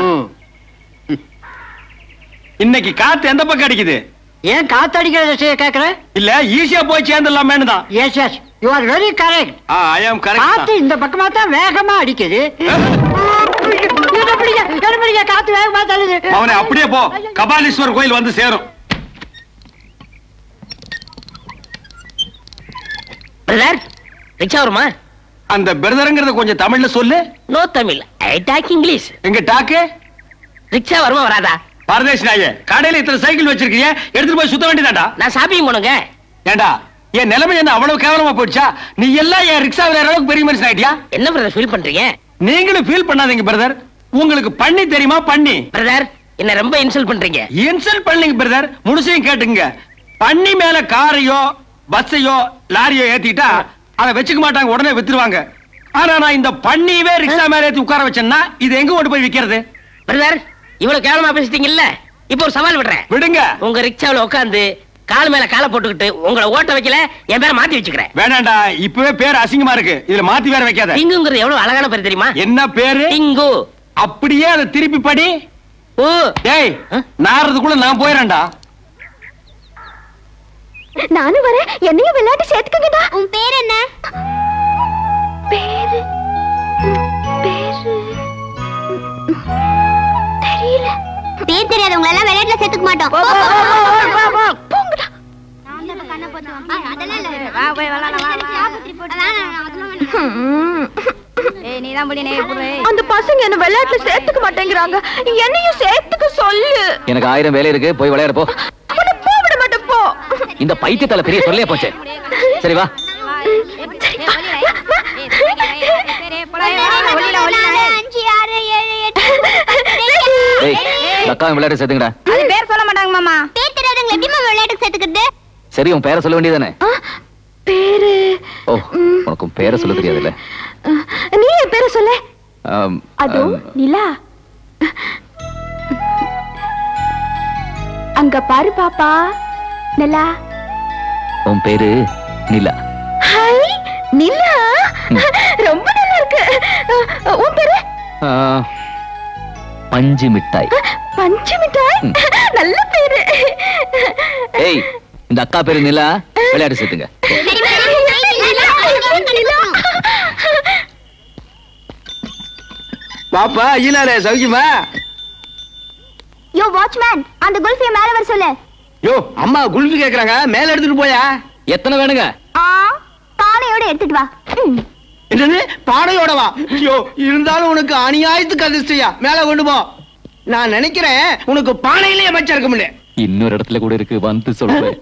இன்னைக்கு காத்து எந்த பக்கம் அடிக்குது ஏன் காத்தடிக்கிற திசையை கேட்கிறேன் இல்ல ஈஸியா போய் சேர்ந்துடலாமேனு தான் yes yes you are very correct I am காத்து கரெக்ட் இந்த பக்கமா தான் வேகமா அடிக்குது என்ன பிடிக்க என்ன பிடிக்க காத்து வேகமா தள்ளுது அவனை அப்படியே போ கபாலீஸ்வரர் கோயில் வந்து சேரும் பிரதர் ரிக்ஷா வருமா அந்த பிரதருங்கிறத கொஞ்சம் தமிழ்ல சொல்லு no Tamil I talk English எங்க டாக்கு ரிக்ஷா வருமா வராதா பரதேஷ் நாயே கடையில இத்தனை சைக்கிள் வச்சிருக்கீங்க எடுத்துட்டு போய் சுத்த வேண்டியதாடா நான் ஷாப்பிங் போனுங்க ஏண்டா என் நிலைமை என்ன அவ்வளவு கேவலமா போயிடுச்சா நீ எல்லாம் என் ரிக்ஷா விளையாடுற அளவுக்கு பெரிய மனுஷன் ஆயிட்டியா என்ன பிரதர் ஃபீல் பண்றீங்க நீங்களும் ஃபீல் பண்ணாதீங்க பிரதர் உங்களுக்கு பண்ணி தெரியுமா பண்ணி பிரதர் என்ன ரொம்ப இன்சல்ட் பண்றீங்க இன்சல்ட் பண்ணீங்க பிரதர் முழுசையும் கேட்டுங்க பண்ணி மேல காரையோ பஸ்ஸையோ லாரியோ ஏத்திட்டா அதை வச்சுக்க மாட்டாங்க உடனே வித்துருவாங்க ஆனா நான் இந்த பண்ணியவே ரிக்ஷா மேல ஏத்தி உட்கார வச்சேன்னா இது எங்க கொண்டு போய் விக்கிறது பிரதர் இவ்வளவு கேவலமா பேசிட்டீங்கல்ல இப்போ ஒரு சவால் விடுறேன் விடுங்க உங்க ரிக்ஷாவுல உட்கார்ந்து கால் மேல காலை போட்டுக்கிட்டு உங்களை ஓட்ட வைக்கல என் பேரை மாத்தி வச்சுக்கிறேன் வேணாண்டா இப்பவே பேர் அசிங்கமா இருக்கு இதுல மாத்தி வேற வைக்காத டிங்குங்கிறது எவ்வளவு அழகான பேர் தெரியுமா என்ன பேரு டிங்கு அப்படியே அதை திருப்பி படி ஓ டேய் நாறதுக்குள்ள நான் போயிடறேன்டா நானும் வரேன் என்னையும் விளையாட்டு சேர்த்துக்கங்கடா உன் பேர் என்ன பேரு பேரு தெரியல பேர் தெரியாதவங்க எல்லாம் விளையாட்டுல சேர்த்துக்க மாட்டோம் போங்கடா அந்த பசங்க என்ன விளையாட்டுல சேர்த்துக்க மாட்டேங்கிறாங்க என்னையும் சேர்த்துக்க சொல்லு எனக்கு ஆயிரம் வேலை இருக்கு போய் விளையாட போ உன்னை போவிட மாட்டேன் போ இந்த பைத்தியத்தால பெரிய சொல்லே போச்சு சரி வா டேய் இந்த அக்காவை விளையாட சேர்த்துங்கடா அது பேர் சொல்ல மாட்டாங்க மாமா பேர் தெரியாதவங்க எப்படி மாமா விளையாட்டுக்கு சேர்த்துக்கிறது சரி உன் பேரை சொல்ல வேண்டியதானே பேரு ஓ உனக்கு உன் பேரை சொல்ல தெரியாதுல்ல நீ என் பேரை சொல்லு ஆம், அதோ ஆம், நிலா அங்க பாரு பாப்பா நிலா உன் பேரு நிலா ஹாய் நிலா ரொம்ப நல்லா இருக்கு உன் பேரு ஆ, பஞ்சு மிட்டாய் பஞ்சு மிட்டாய் நல்ல பேரு ஏய் இந்த அக்கா பேரு நிலா விளையாட சேர்த்துங்க பாப்பா ஈனாரே சௌக்கியமா யோ வாட்ச்மேன் அந்த குல்ஃபிய மேல வர சொல்லு யோ அம்மா குல்ஃபி கேக்குறாங்க மேல எடுத்துட்டு போயா எத்தனை வேணுங்க ஆ பானையோட எடுத்துட்டு வா ம். என்னது பானையோட வா ஐயோ இருந்தாலும் உனக்கு அநியாயத்துக்கு அதிர்ஷ்டையா மேல கொண்டு போ நான் நினைக்கிறேன் உனக்கு பானையிலேயே அமைச்சா இருக்க முடியல இன்னொரு இடத்துல கூட இருக்கு வந்து சொல்றேன்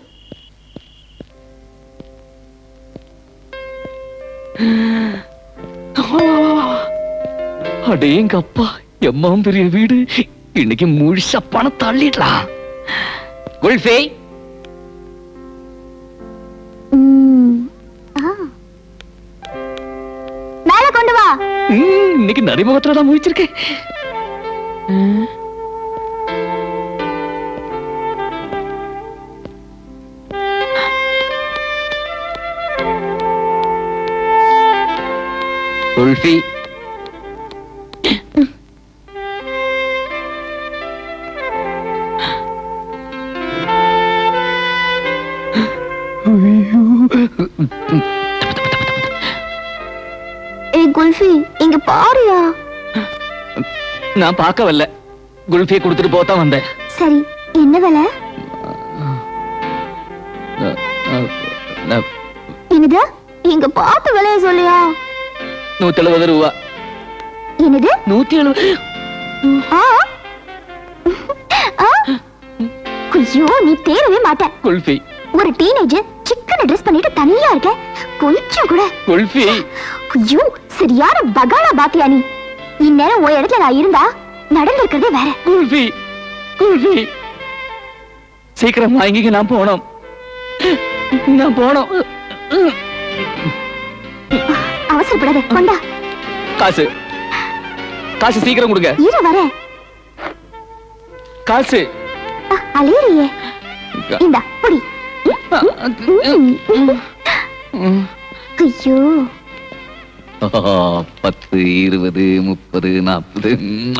அடேங்க அப்பா எம்மாவும் பெரிய வீடு இன்னைக்கு முழுசா பணம் தள்ளிடலாம் குல்ஃபி ம். ஆ. மேல கொண்டு வா ம், இன்னைக்கு நரிமுகத்துல தான் முடிச்சிருக்கேன் குல்ஃபி ஏய் குல்ஃபி இங்க பாருயா நான் பார்க்க வரல குல்ஃபியை கொடுத்துட்டு போத்தான் வந்தேன் சரி என்ன விலை அஹ், அஹ், அஹ், என்னது இங்க பார்த்து விலைய சொல்லியா நூத்தி எழுபது ரூபா என்னது நூத்தி எழுபது ஆ ஆ? ஐயோ நீ தேரவே மாட்ட குல்ஃபி ஒரு டீனேஜர் சிக்கன ட்ரெஸ் பண்ணிட்டு தனியா இருக்க கொஞ்சம் கூட குல்ஃபி ஐயோ சரியான பகாலா பாத்தியா நீ இந்நேரம் ஒரு இடத்துல நான் இருந்தா நடந்திருக்கிறதே வேற குல்ஃபி குல்ஃபி சீக்கிரம் வாங்கிக்க நான் போனோம் நான் போனோம் அவசரப்படாத கொண்டா காசு காசு சீக்கிரம் கொடுங்க இரு வர காசு அலையறியே இந்தா புடி ஐயோ பத்து இருபது முப்பது நாற்பது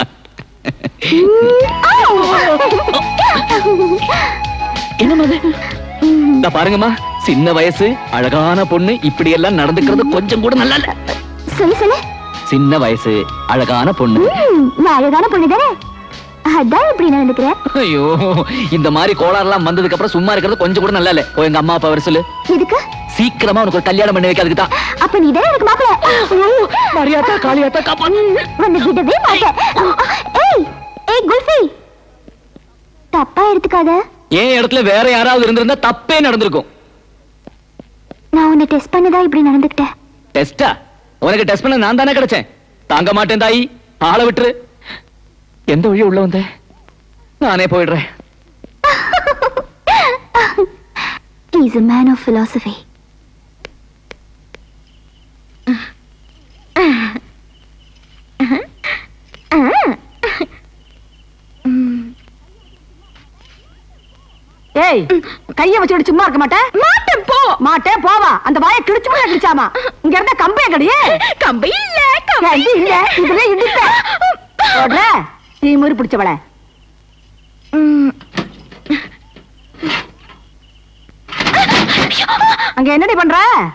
என்னம்மா இது? இந்தா பாருங்கம்மா சின்ன வயசு அழகான பொண்ணு இப்படி எல்லாம் நடந்துக்கிறது கொஞ்சம் கூட நல்லா இல்ல சொல்லு சொல்லு சின்ன வயசு அழகான பொண்ணு ம், நான் அழகான பொண்ணு தானே அதான் இப்படி நடந்துக்கிறேன் ஐயோ இந்த மாதிரி கோளாறுலாம் வந்ததுக்கு அப்புறம் சும்மா இருக்கிறது கொஞ்சம் கூட நல்லா இல்ல போய் எங்க அம்மா அப்பா வர சொல்லு எதுக்கு சீக்கிரமா உனக்கு ஒரு கல்யாணம் பண்ணி வைக்கிறதுக்கு தான் அப்ப நீ தானே எனக்கு மாப்பிள்ள மரியாதா காளியாத்தா காப்பா வந்து விடவே மாட்டேன் ஏய் ஏய் குல்ஃபி தப்பா எடுத்துக்காத என் இடத்துல வேற யாராவது இருந்திருந்தா தப்பே நடந்திருக்கும் நான் உன்னை டெஸ்ட் பண்ணதா இப்படி நடந்துக்கிட்டேன் டெஸ்டா உனக்கு டெஸ்ட் பண்ண நான் தானே கிடைச்சேன் தாங்க மாட்டேன் தாயி ஆளை விட்டுரு எந்த வழி உள்ள வந்த நானே போயிடுறேன் He's a man of philosophy. ஏய் கைய வச்சுட்டு சும்மா இருக்க மாட்டேன் மாட்டேன் போ மாட்டேன் போவா அந்த வாயை கிழிச்சு போய் கிழிச்சாமா இங்க இருந்த கம்பே கடியே கம்பு இல்ல கம்பு இல்ல இதுல இடிப்ப ஓடுற நீ முறி பிடிச்சவள அங்க என்னடி பண்ற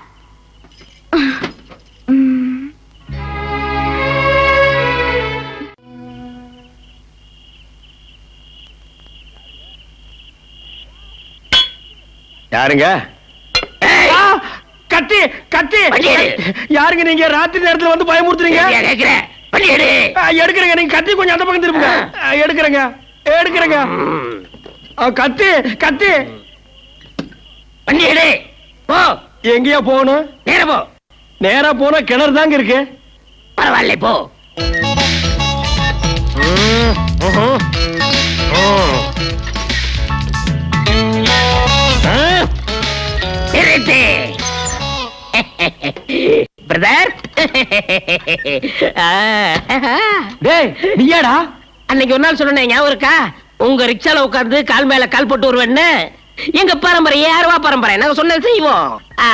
யாருங்க ஆ, கத்தி கத்தி யாருங்க நீங்க ராத்திரி நேரத்துல வந்து பயமுறுத்துறீங்க ஆ, எடுக்கிறேங்க நீங்க கத்தி கொஞ்சம் அந்த பக்கம் திரும்புங்க ஆ, எடுக்கிறேங்க எடுக்கிறேங்க ஆ, கத்தி கத்தி வண்டி எடு போ எங்கேயா போகணும் நேரா போ நேரா போனா கிணறு தாங்க இருக்கு பரவாயில்ல போ நிறுத்து பிரதர் டேய் நீயாடா அன்னைக்கு ஒரு நாள் சொன்னேன் ஞாபகம் இருக்கா உங்க ரிக்ஷால உட்கார்ந்து கால் மேல கால் போட்டு வருவேன்னு எங்க பரம்பரை யாருவா பரம்பரை நாங்க சொன்னது செய்வோம் ஆ.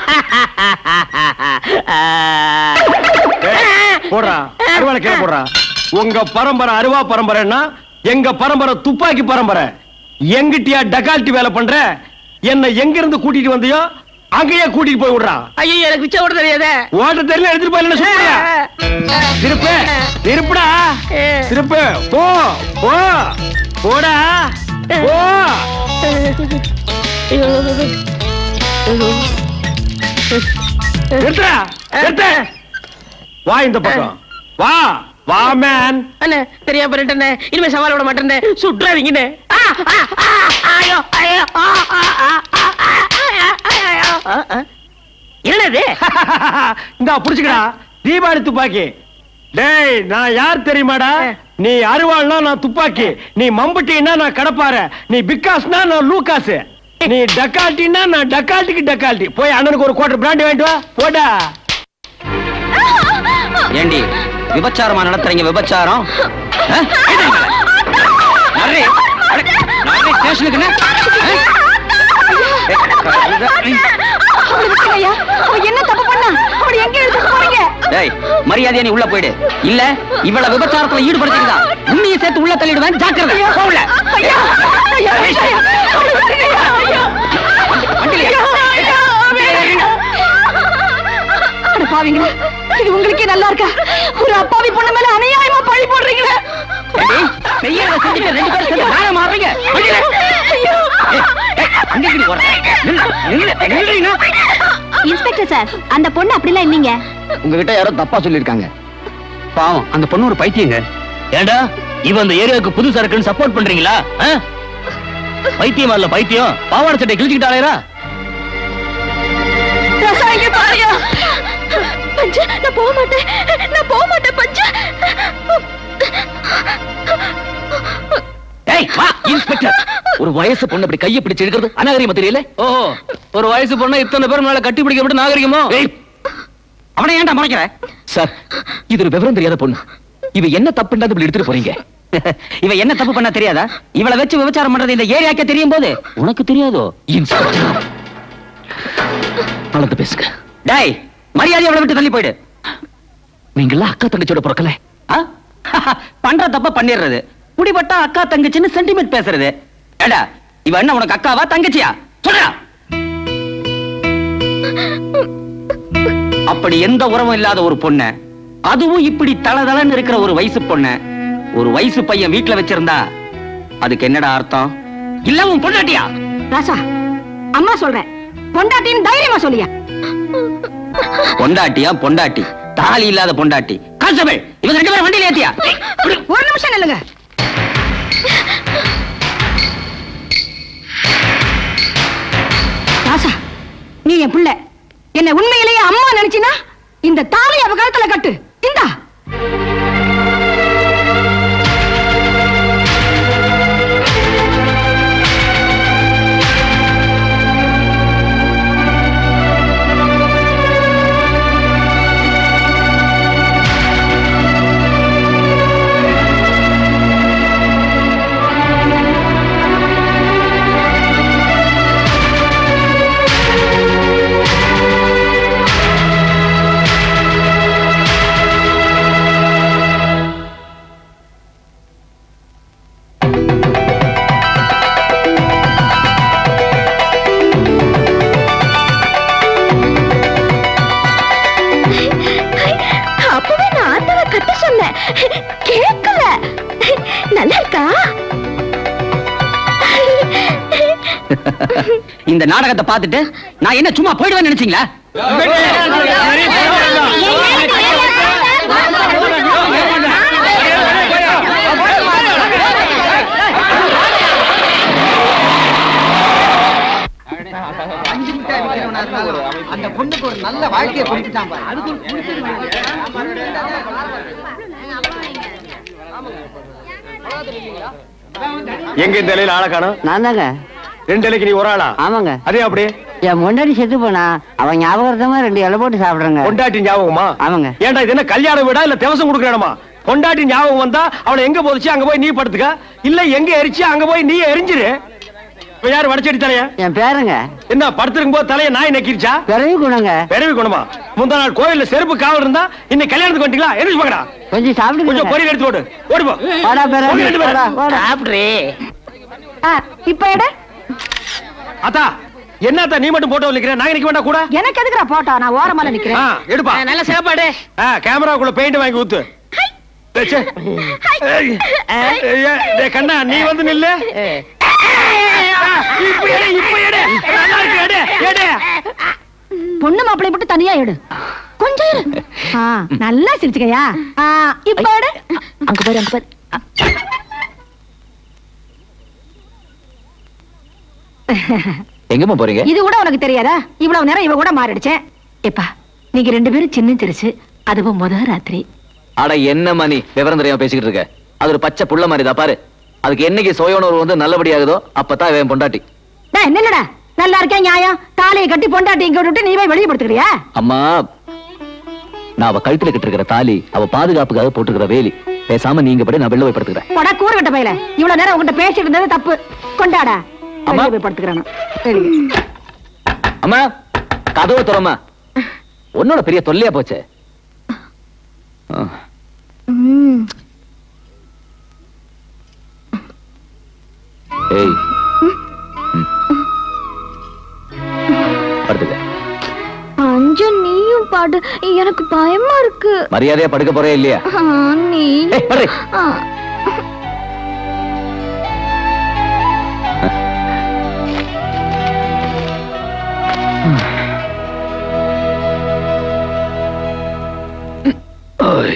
போடுறா அருவாளை கீழே போடுறா உங்க பரம்பரை அருவா பரம்பரைன்னா எங்க பரம்பரை துப்பாக்கி பரம்பரை எங்கிட்டியா டகால்ட்டி வேலை பண்ற என்ன எங்க இருந்து கூட்டிட்டு வந்தியோ அங்கேயே கூட்டிட்டு போய் விடுறா ஐயோ எனக்கு ரிக்ஷா ஓட தெரியாதே ஓட்ட தெரியல எடுத்துட்டு போய் என்ன சொல்றியா திருப்பு திருப்புடா திருப்பு போ போ போடா போ நிறுத்துடா நிறுத்து வா இந்த பக்கம் வா வா மேன் அண்ணே தெரியாம பண்ணிட்டேனே இனிமே சவால் விட மாட்டேனே சுற்றாதீங்கண்ணே ஆ, ஆ, ஆ, ஐயோ, ஐயோ, ஆ, ஆ, ஆ, ஆ, ஆ, ஆ, ஐயோ, ஆ, ஆ. என்னது இந்தா புடிச்சுக்கடா தீபாவளி துப்பாக்கி டேய் நான் யார் தெரியுமாடா நீ அருவாள்னா நான் துப்பாக்கி நீ மம்பட்டினா நான் கடப்பார நீ பிக்காஸ்னா நான் லூகாஸ் நீ டக்கால்ட்டினா நான் டக்கால்ட்டிக்கு டக்கால்ட்டி போய் அண்ணனுக்கு ஒரு குவார்டர் பிராண்டி வாங்கிட்டு வா போடா ஏண்டி விபச்சாரமா நடத்துறீங்க விபச்சாரம் ஆ? நர்ரே, அட, நர்ரே, ஸ்டேஷனுக்கு என்ன? அவளை விட்டுருங்க ஐயா அவ என்ன தப்பு பண்ணா அவளை எங்க எடுத்துட்டு போறீங்க டேய் மரியாதையா நீ உள்ள போயிடு இல்ல இவ்வளவு விபச்சாரத்துல ஈடுபடுத்திருந்தா உன்னையும் சேர்த்து உள்ள தள்ளிடுவேன் ஜாக்கிரதை போ உள்ள. அட பாவிங்களா இது உங்களுக்கே நல்லா இருக்கா ஒரு அப்பாவி பொண்ணு மேல அநியாயமா பழி போடுறீங்களே ஏண்டி, செய்யறத செஞ்சுட்டு ரெண்டு பேரும் சேர்ந்து நாயம் மாறுறீங்க. வண்டியில. ஐயோ. ஏய், ஏய், அங்க எங்கடி ஓடுற? நில்லு, நில்லு, நில்லுறீங்க. இன்ஸ்பெக்டர் சார் அந்த பொண்ணு அப்படிலாம் இல்லைங்க உங்ககிட்ட யாரோ தப்பா சொல்லிருக்காங்க பாவம் அந்த பொண்ணு ஒரு பைத்தியங்க ஏண்டா இவன் அந்த ஏரியாவுக்கு புது சரக்குன்னு சப்போர்ட் பண்றீங்களா ஆ? பைத்தியமா இல்ல பைத்தியம் பாவாடை சட்டை கிழிச்சுக்கிட்டாளேரா ராசா, இங்க பாருங்க பஞ்சு நான் போக மாட்டேன் நான் போக மாட்டேன் பஞ்சு ஏய் வா இன்ஸ்பெக்டர் ஒரு வயசு பொண்ணு அப்படி கையை பிடிச்சு எடுக்கிறது அநாகரிகமா தெரியல ஓஹோ ஒரு வயசு பொண்ணு இத்தனை பேர் மேல கட்டி பிடிக்கப்பட்டு நாகரிகமோ அவனை ஏன்டா மறைக்கிற சார் இது ஒரு விவரம் தெரியாத பொண்ணு இவ என்ன தப்புண்டா இப்படி எடுத்துட்டு போறீங்க இவ என்ன தப்பு பண்ண தெரியாதா இவளை வச்சு விபச்சாரம் பண்றது இந்த ஏரியாக்கே தெரியும் போது உனக்கு தெரியாதோ இன்ஸ்பெக்டர் அளந்து பேசுங்க டேய் மரியாதை அவளை விட்டு தள்ளி போயிடு நீங்களா அக்கா தங்கச்சியோட பிறக்கல ஆ? பண்ற தப்ப பண்ணிடுறது குடிபட்டா அக்கா தங்கச்சின்னு சென்டிமெண்ட் பேசுறது ஏடா இவ என்ன உனக்கு அக்காவா தங்கச்சியா சொல்றா அப்படி எந்த உறவும் இல்லாத ஒரு பொண்ண அதுவும் இப்படி தளதளன்னு இருக்கிற ஒரு வயசு பொண்ண ஒரு வயசு பையன் வீட்டுல வச்சிருந்தா அதுக்கு என்னடா அர்த்தம் இல்ல உன் பொண்டாட்டியா ராசா அம்மா சொல்றேன் பொண்டாட்டின்னு தைரியமா சொல்லியா பொண்டாட்டியா பொண்டாட்டி தாலி இல்லாத பொண்டாட்டி கான்ஸ்டபிள் இவங்க ரெண்டு பேரும் வண்டியில ஏத்தியா ஒரு நிமிஷம் நில்லுங்க ராசா நீ என் பிள்ளை என்ன உண்மையிலேயே அம்மா நினைச்சினா இந்த தாலி அவ கழுத்துல கட்டு இந்தா அப்பவே நான் ஆத்தவ கட்ட சொன்னேன் கேட்கல நல்லா இருக்கா இந்த நாடகத்தை பார்த்துட்டு நான் என்ன சும்மா போயிடுவேன்னு நினைச்சீங்களா அந்த பொண்ணுக்கு ஒரு நல்ல வாழ்க்கையை கொடுத்துட்டான் பாரு. அதுக்கு எங்க இந்த இலையில ஆளை காணும் நான் தாங்க ரெண்டு இலைக்கு நீ ஒரு ஆளா ஆமாங்க அதே அப்படி என் முன்னாடி செத்து போனா அவன் ஞாபகமா ரெண்டு இலை போட்டு சாப்பிடுறேங்க பொண்டாட்டி ஞாபகமா ஆமாங்க ஏன்டா இது என்ன கல்யாண வீடா இல்ல தேவசம் கொடுக்கணுமா பொண்டாட்டி ஞாபகம் வந்தா அவனை எங்க போதிச்சு அங்க போய் நீ படுத்துக்க இல்ல எங்க எரிச்சு அங்க போய் நீ எரிஞ்சிரு இப்ப யாரு வடச்செடி தலைய என் பேருங்க என்ன படுத்திருக்கும் போது தலைய நாய் நக்கிருச்சா பிறவி குணங்க பிறவி குணமா முந்தா நாள் கோயில்ல செருப்பு காவல் இருந்தா இன்னைக்கு கல்யாணத்துக்கு வந்துட்டீங்களா எரிச்சு பாக்கடா கொஞ்சம் சாப்பிடுங்க கொஞ்சம் பொரியல் எடுத்து ஓடு ஓடு போ வாடா பிறவி, ஓடு ரெண்டு பேரும். வாடா, வாடா. சாப்பிட்றே இப்ப எடு அத்தா என்னத்தா நீ மட்டும் போட்டோ வலிக்கிற நாங்க நிக்க வேண்டாம் கூட எனக்கு எதுக்குறா போட்டோ நான் ஓரமால ஆ, நிக்கிறேன் எடுப்பா நல்ல சாப்பாடு ஆ கேமராக்குள்ள பெயிண்ட் வாங்கி ஊத்து டேய், ச்சே. ஏய், ஏய், டேய், கண்ணா நீ வந்து நில்லு ஆ, இப்ப எடு இப்ப எடு நல்லா இருக்கு எடு எடு பொண்ணு மாப்பிளை மட்டும் தனியா எடு கொஞ்சம் இரு ஆ, நல்லா சிரிச்சுக்கயா ஆ, இப்ப எடு அங்க பாரு அங்க பாரு எங்கம்மா போறீங்க இது கூட உனக்கு தெரியாதா இவ்வளவு நேரம் இவ கூட மாறிடுச்சேன் எப்பா நீங்க ரெண்டு பேரும் சின்ன சிரிச்சு அதுவும் முத ராத்திரி அட என்னம்மா நீ விவரம் தெரியாம பேசிக்கிட்டு இருக்க அது ஒரு பச்சை புள்ள மாதிரி தான் பாரு அதுக்கு என்னைக்கு சுயோணர்வு வந்து நல்லபடியாகுதோ அப்பதான் இவன் பொண்டாட்டி டேய், என்னடா நல்லா இருக்கேன் நியாயம் தாலியை கட்டி பொண்டாட்டி இங்க விட்டுட்டு நீ போய் வெளியே படுத்துக்கிறியா அம்மா நான் அவ கழுத்துல கிட்டு இருக்கிற தாலி அவ பாதுகாப்புக்காக போட்டுக்கிற வேலி பேசாம நீங்க படி நான் வெளில போய் படுத்துக்கிறேன் போடா கூறுகட்ட பையல இவ்வளவு நேரம் உங்ககிட்ட பேசிட்டு இருந்தது தப்பு கொண்டாடா அம்மா. வெளியே போய் படுத்துக்கிறானா வெளியே அம்மா கதவு திறமா உன்னோட பெரிய தொல்லையா போச்சு ம். ஏய் ம். படுத்துக்க அஞ்சு நீயும் பாடு எனக்கு பயமா இருக்கு மரியாதையா படுக்க போறே இல்லையா ஆ, நீ ஏய், படு. ஆ. ஓய்.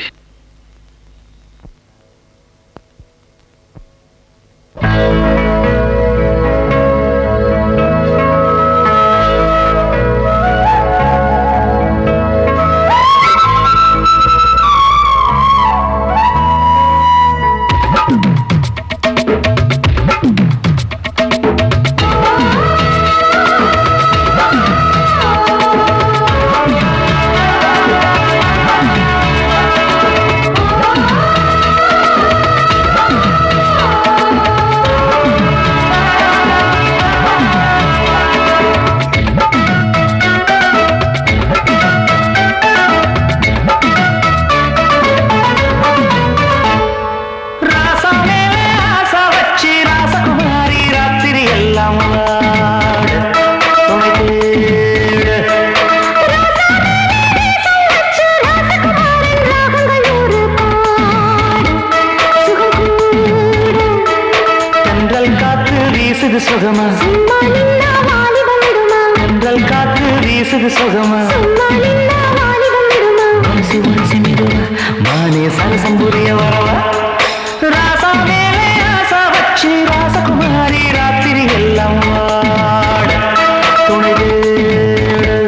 ராசா மேலே ஆசை வச்சு ராசகுமாரி ராத்திரி எல்லாம் வாட துணை தேட தென்றல் காற்று வீசுது சுகமா தென்றல் காற்று வீசுது சுகமா மனசு மனசு மெதுவா மானே சரசம் புரிய வரவா ராசா மேலே ஆசா வச்சு ராசகுமாரி ராத்திரி எல்லாம் வாட துணை தேட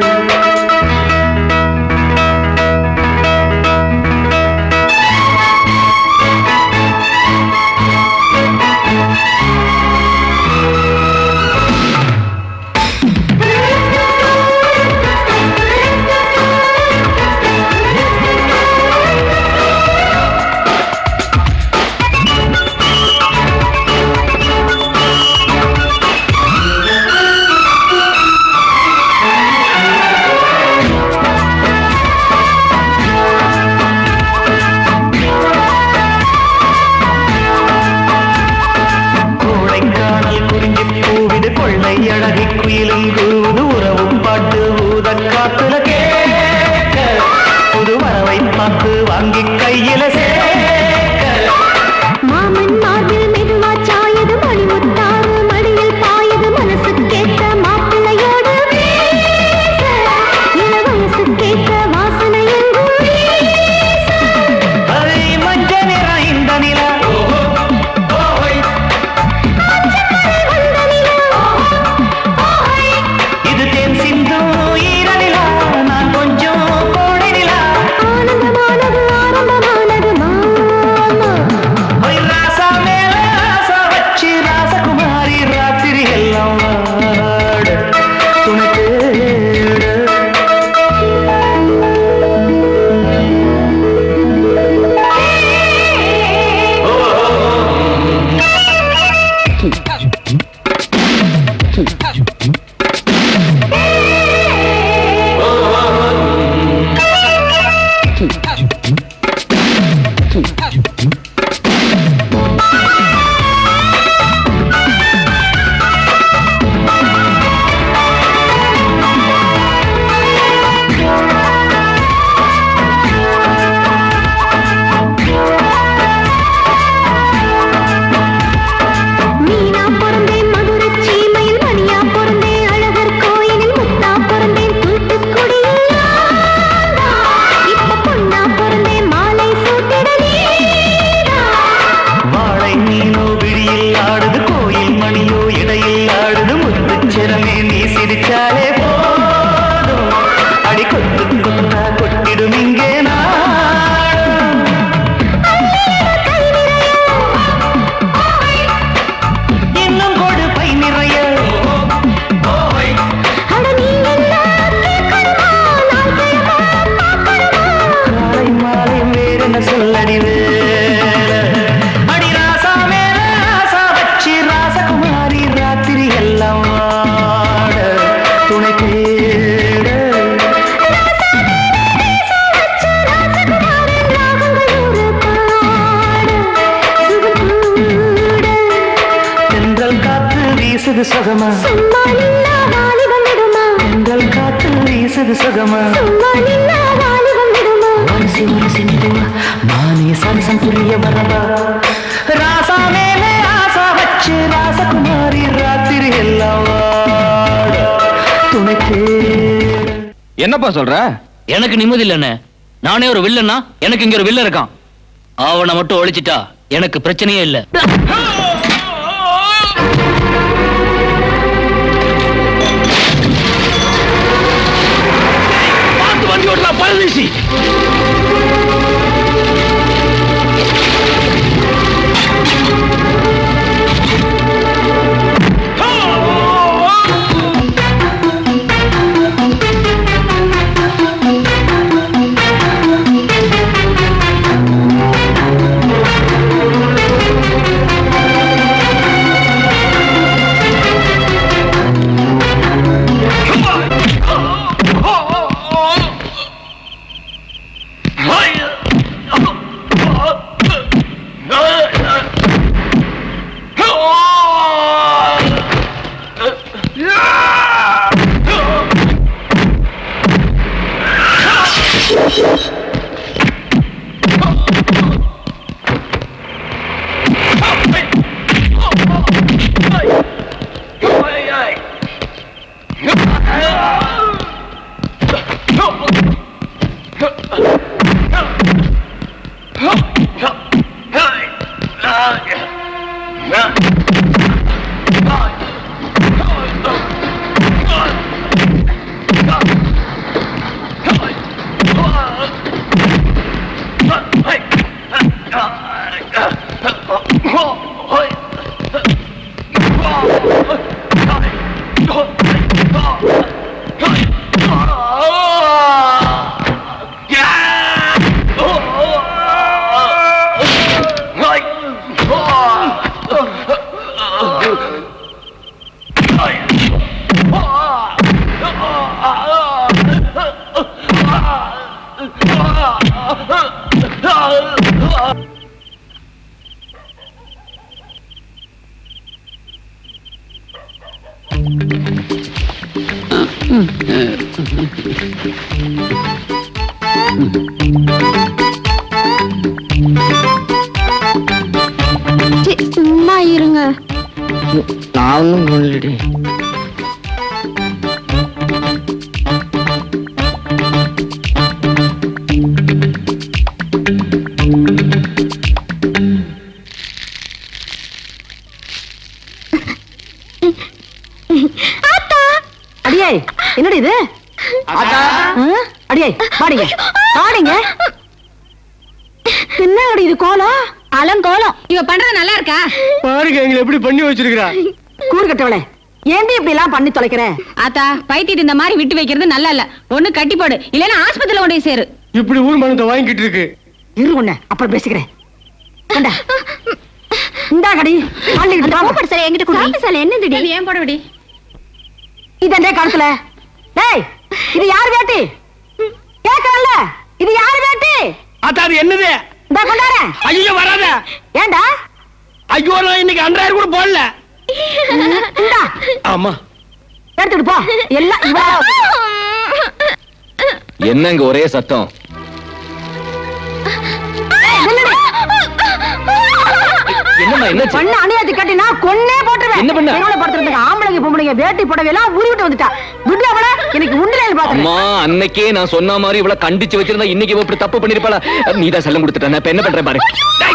வீசுது சுகமா தென்றல் காற்று வீசுது சுகமா உரசி உரசி மெதுவா நானே சரசம் புரிய வரவா ராசா மேலே ஆசா வச்சு ராசகுமாரி ராத்திரி எல்லாம் வாழ துணைக்கே என்னப்பா சொல்ற எனக்கு நிம்மதி இல்லைண்ணே நானே ஒரு வில்லன்னா எனக்கு இங்க ஒரு வில்ல இருக்கான் அவனை மட்டும் ஒழிச்சிட்டா எனக்கு பிரச்சனையே இல்ல பார்த்து வண்டி ஓட்டலாம் பரதேசி சும்மா இருங்க நான் ஒன்றும் சொல்லடி அடியே என்னடி இது ஆ? அடியே பாடிங்க பாடிங்க என்ன அடி இது கோலம் அலங்கோலம் இவ பண்றது நல்லா இருக்கா பாருங்க எங்களை எப்படி பண்ணி வச்சிருக்கிறா கூறு கட்டவளே ஏண்டி இப்படி எல்லாம் பண்ணி தொலைக்கிற ஆத்தா பைத்திட்டு இந்த மாதிரி விட்டு வைக்கிறது நல்லா இல்ல ஒண்ணு கட்டி போடு இல்லைன்னா ஆஸ்பத்திரியில கொண்டு போய் சேரு இப்படி ஊர் மனத்தை வாங்கிட்டு இருக்கு இரு உன்னை அப்புறம் பேசிக்கிறேன் கொண்டா இந்தா கடி பண்ணிக்கிட்டு சார் என்கிட்ட கொடுங்க சார் என்னதுடி ஏன் போட விடி இதே காலத்துல டேய் இது யார் வேட்டி கேட்கறல்ல இது யார் வேட்டி அத்தா அது என்னது இந்த கொண்டாரேன் ஐயோ வராத ஏண்டா ஐயோ நான் இன்னைக்கு அன்றாயிரம் கூட போடல இந்தா ஆமா எடுத்துட்டு போ எல்லாம் இவளா என்னங்க ஒரே சத்தம் என்னம்மா என்ன பண்ண அணியாத்தி கட்டினா கொன்னே போட்டுருவேன் என்ன பண்ண? தெருவுல படுத்துறதுக்கு ஆம்பளைங்க பொம்பளைங்க வேட்டி புடவை எல்லாம் உருவிட்டு வந்துட்டா விட்டு அவள எனக்கு உண்டுல பாத்துறேன் அம்மா அன்னைக்கே நான் சொன்ன மாதிரி இவ்வளவு கண்டிச்சு வச்சிருந்தா இன்னைக்கு இவ இப்படி தப்பு பண்ணிருப்பாளா நீ தான் செல்லம் கொடுத்துட்ட நான் இப்ப என்ன பண்றேன் பாரு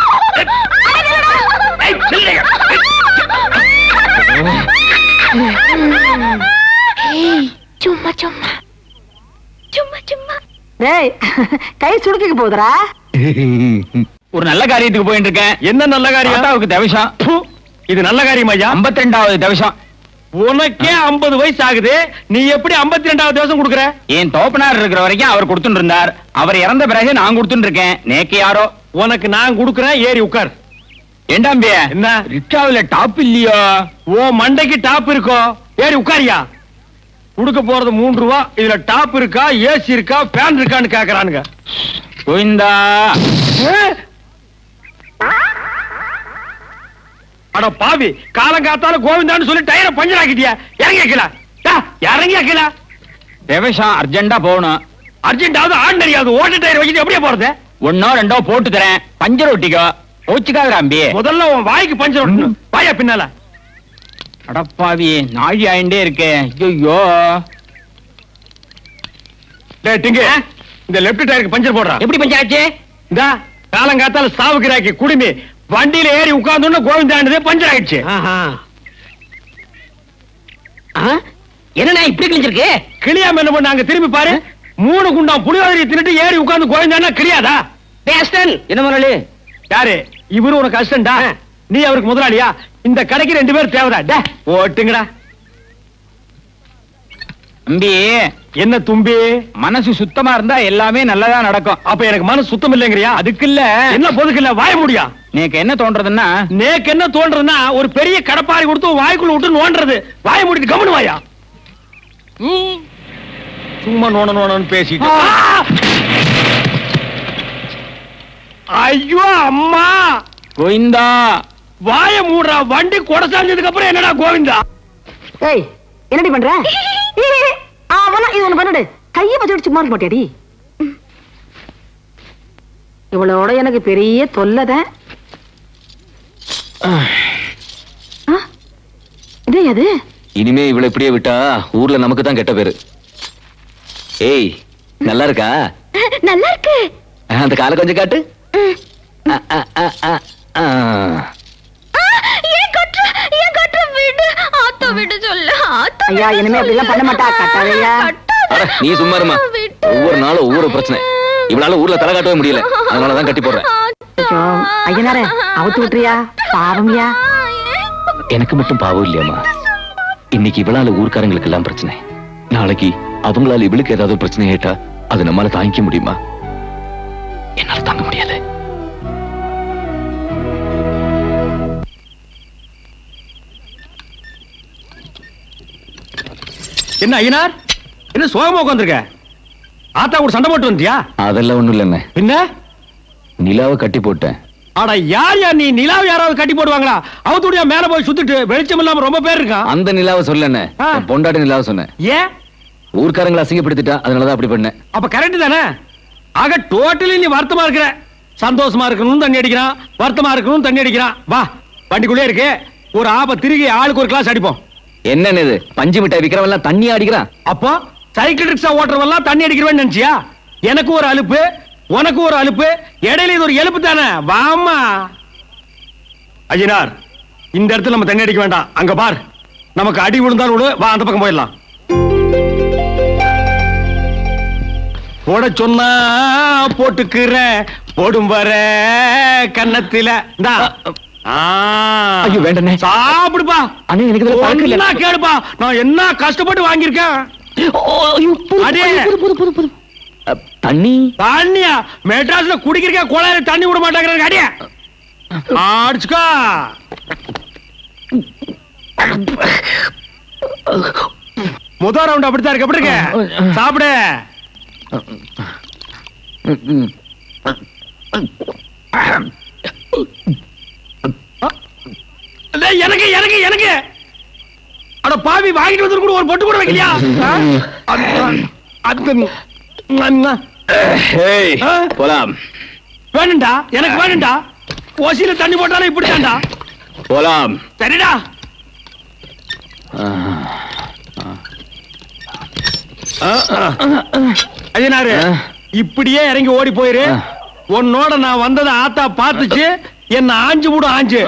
சும்மா சும்மா சும்மா சும்மா டேய் கை சுடுக்கிக்கு போகுதுடா ஒரு நல்ல காரியத்துக்கு போயிட்டு இருக்கேன் என்ன நல்ல காரியம் தாத்தாவுக்கு தவிஷம் ப்பு, இது நல்ல காரியம் ஐயா ஐம்பத்தி ரெண்டாவது தவிஷம் உனக்கே 50 வயசு ஆகுது நீ எப்படி 52வது ரெண்டாவது தேவசம் கொடுக்குற என் தோப்பனார் இருக்கிற வரைக்கும் அவர் கொடுத்துட்டு இருந்தார் அவர் இறந்த பிறகு நான் கொடுத்துட்டு இருக்கேன் நேக்கு யாரோ உனக்கு நான் கொடுக்குறேன் ஏறி உட்கார் ஏண்டாம்பிய என்ன ரிக்ஷாவுல டாப் இல்லையோ ஓ மண்டைக்கு டாப் இருக்கோ ஏறி உட்காரியா கொடுக்க போறது மூன்று ரூபா இதுல டாப் இருக்கா ஏசி இருக்கா ஃபேன் இருக்கான்னு கேக்குறானுங்க கோவிந்தா அட பாவி காலங்காத்தால கோவிந்தான்னு சொல்லி டயரை பஞ்சர் ஆக்கிட்டியா இறங்கி வைக்கல இறங்கி வைக்கல தேவேஷம் அர்ஜென்டா போகணும் அர்ஜென்டாவது ஆர்டினரியாவது ஓட்ட டயர் வச்சுட்டு எப்படியே போறது ஒன்னோ ரெண்டோ போட்டு தரேன் பஞ்சர் ஒட்டிக்கோ ஓச்சுக்காத அம்பி முதல்ல உன் வாய்க்கு பஞ்சர் ஒட்டணும் வாயா பின்னால அடப்பாவி நாழி ஆயிண்டே இருக்கே ஐயோ டேய் டிங்கு இந்த லெஃப்ட் டயருக்கு பஞ்சர் போடுறான் எப்படி பஞ்சர் ஆச்சு இந்தா காலங்காத்தால சாவுக்கிறாக்கி குடுமி வண்டியில ஏறி உட்கார்ந்தோன்னு கோவிந்தாண்டது பஞ்சர் ஆயிடுச்சு என்னண்ணா இப்படி கிழிஞ்சிருக்கு கிளியாம என்ன பண்ண அங்க திரும்பி பாரு மூணு குண்டாம் புளியோதரி தின்னுட்டு ஏறி உட்கார்ந்து கோவிந்தாண்டா கிளியாதா பேஸ்டன் என்ன முதலாளி யாரு இவரு உனக்கு அசிஸ்டண்டா நீ அவருக்கு முதலாளியா இந்த கடைக்கு ரெண்டு பேரும் தேவைடா டே ஓட்டுங்கடா அம்பி என்ன தும்பி மனசு சுத்தமா இருந்தா எல்லாமே நல்லதா நடக்கும் அப்ப எனக்கு மனசு சுத்தம் இல்லைங்கறியா அதுக்கு இல்ல என்ன பொதுக்கு இல்ல வாய முடியா நேக்கு என்ன தோன்றதுன்னா நேக்கு என்ன தோன்றதுன்னா ஒரு பெரிய கடப்பாரி கொடுத்து வாய்க்குள்ள விட்டு நோண்டுறது வாய மூடிட்டு கம்முனு வாயா சும்மா நோன நோனன்னு பேசிட்டு ஐயோ அம்மா கோவிந்தா வாய மூடுறா வண்டி கொடை சாஞ்சதுக்கு அப்புறம் என்னடா கோவிந்தா ஏய் என்னடி பண்ற அவனா இது ஒண்ணு பண்ணுடு கைய வச்சுட்டு சும்மா இருக்க மாட்டியாடி இவளோட எனக்கு பெரிய தொல்லத இதே அது இனிமே இவளை இப்படியே விட்டா ஊர்ல நமக்கு தான் கெட்ட பேரு ஏய் நல்லா இருக்கா நல்லா இருக்கு அந்த காலை கொஞ்சம் காட்டு அ, அ, அ, அ, ஆ. ஏன் கட்டுற ஏன் கட்டுற விடு ஆத்தா விடு சொல்லு ஆத்தா ஐயா இனிமே அப்படி எல்லாம் பண்ண மாட்டா கட்டாதையா அட, நீ சும்மா இருமா ஒவ்வொரு நாளும் ஒவ்வொரு பிரச்சனை இவளால ஊர்ல தலை காட்டவே முடியல அதனாலதான் கட்டி போடுறேன் ஐயோ ஐயனாரே அவுத்து விட்டுறியா பாவம்யா எனக்கு மட்டும் பாவம் இல்லையாமா இன்னைக்கு இவளால ஊர்க்காரங்களுக்கு எல்லாம் பிரச்சனை நாளைக்கு அவங்களால இவளுக்கு ஏதாவது பிரச்சனை ஏட்டா அது நம்மால தாங்கிக்க முடியுமா என்னால தாங்க முடியாது என்ன ஐயனார் என்ன சோகமா உட்காந்துருக்க ஆத்தா கூட சண்டை போட்டு வந்துட்டியா அதெல்லாம் ஒண்ணும் இல்லைண்ணே பின்ன நிலாவை கட்டி போட்டேன் அட யார் யார் நீ நிலாவை யாராவது கட்டி போடுவாங்களா அவத்துடைய மேல போய் சுத்திட்டு வெளிச்சம் இல்லாம ரொம்ப பேர் இருக்கான் அந்த நிலாவை சொல்லண்ணே என் பொண்டாட்டி நிலாவை சொன்னேன் ஏன் ஊர்க்காரங்களை அசிங்கப்படுத்திட்டா அதனாலதான் அப்படி பண்ணேன் அப்ப கரெக்ட் தானே ஆக டோட்டலி நீ வருத்தமா இருக்கிற சந்தோஷமா இருக்கணும் தண்ணி அடிக்கிறான் வருத்தமா இருக்கணும் தண்ணி அடிக்கிறான் வா வண்டிக்குள்ளே இருக்கு ஒரு ஆப திருகி ஆளுக்கு ஒரு கிளாஸ் அடிப்போம் என்னன்னு இது பஞ்சு மிட்டாய் விக்கிறவெல்லாம் தண்ணி அடிக்கிறான் அப்போ சைக்கிள் ரிக்ஷா ஓட்டுறவெல்லாம் தண்ணி அடிக்கிறவன் நினைச்சியா எனக்கு ஒரு அலுப்பு உனக்கு ஒரு அலுப்பு இடையில இது ஒரு எழுப்பு தானே வாமா அஜினார் இந்த இடத்துல நம்ம தண்ணி அடிக்க வேண்டாம் அங்க பார் நமக்கு அடி விழுந்தாலும் விடு வா அந்த பக்கம் போயிடலாம் போட சொன்னா போட்டுக்கிற போடும் வர கன்னத்தில இந்தா. ஆ. ஐயோ, வேண்டாண்ணே. சாப்பிடுப்பா அண்ணே, எனக்கு இதுல பழக்கம் இல்ல. ஒண்ணா கேளுப்பா நான் என்ன கஷ்டப்பட்டு வாங்கியிருக்கேன் அடே. தண்ணி தண்ணியா மெட்ராஸ்ல குடிக்கிறக்க குழாயில தண்ணி விட மாட்டாங்க அடியா அடிச்சுக்கா முதல் ரவுண்ட் அப்படித்தான் இருக்கு எப்படி இருக்கு சாப்பிடு டேய், எனக்கு எனக்கு எனக்கு அட பாவி வாங்கிட்டு வந்து கூட ஒரு பொட்டு கூட வைக்கலையா ஆ? அது- அது நன்னா. ஆ? போலாம் வேணும்டா எனக்கு வேணும்டா ஓசியில தண்ணி போட்டாலும் இப்படித்தான்டா போலாம் சரிடா ஐயனாரு இப்படியே இறங்கி ஓடி போயிரு உன்னோட நான் வந்ததை ஆத்தா பார்த்துச்சு என்ன ஆஞ்சு விடும் ஆஞ்சு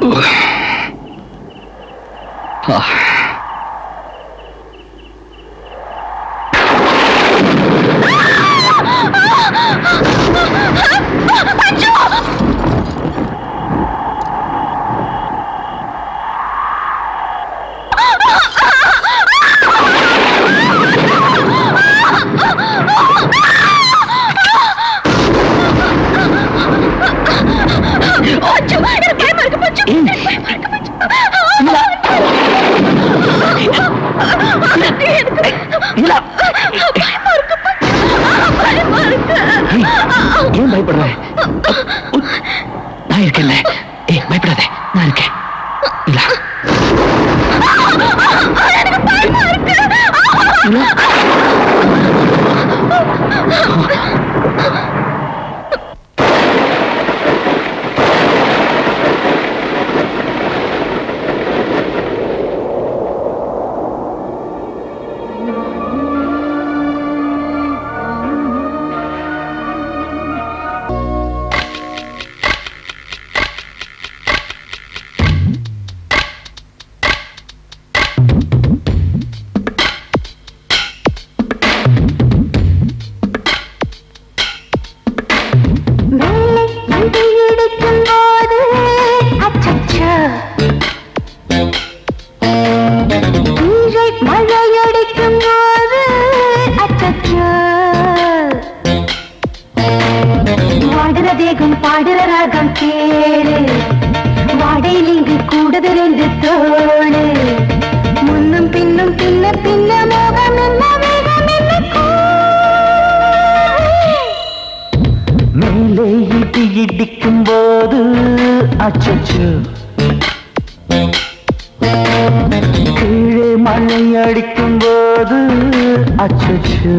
ஏன் பயப்படுற நான் இருக்கேன்ல ஏய் பயப்படாத நான் இருக்கேன் இல்லா மழையடிக்கும் போது அச்சச்சோ வாடுற தேகம் பாடுற ராகம் கேளு வாடையில் இங்கு கூடுது ரெண்டு தோளு முன்னும் பின்னும் பின்ன பின்ன மோகம் என்ன வேகம் என்ன மேலே இடி இடிக்கும் போது அச்சச்சோ கீழே மழை அடிக்கும் போது அச்சச்சோ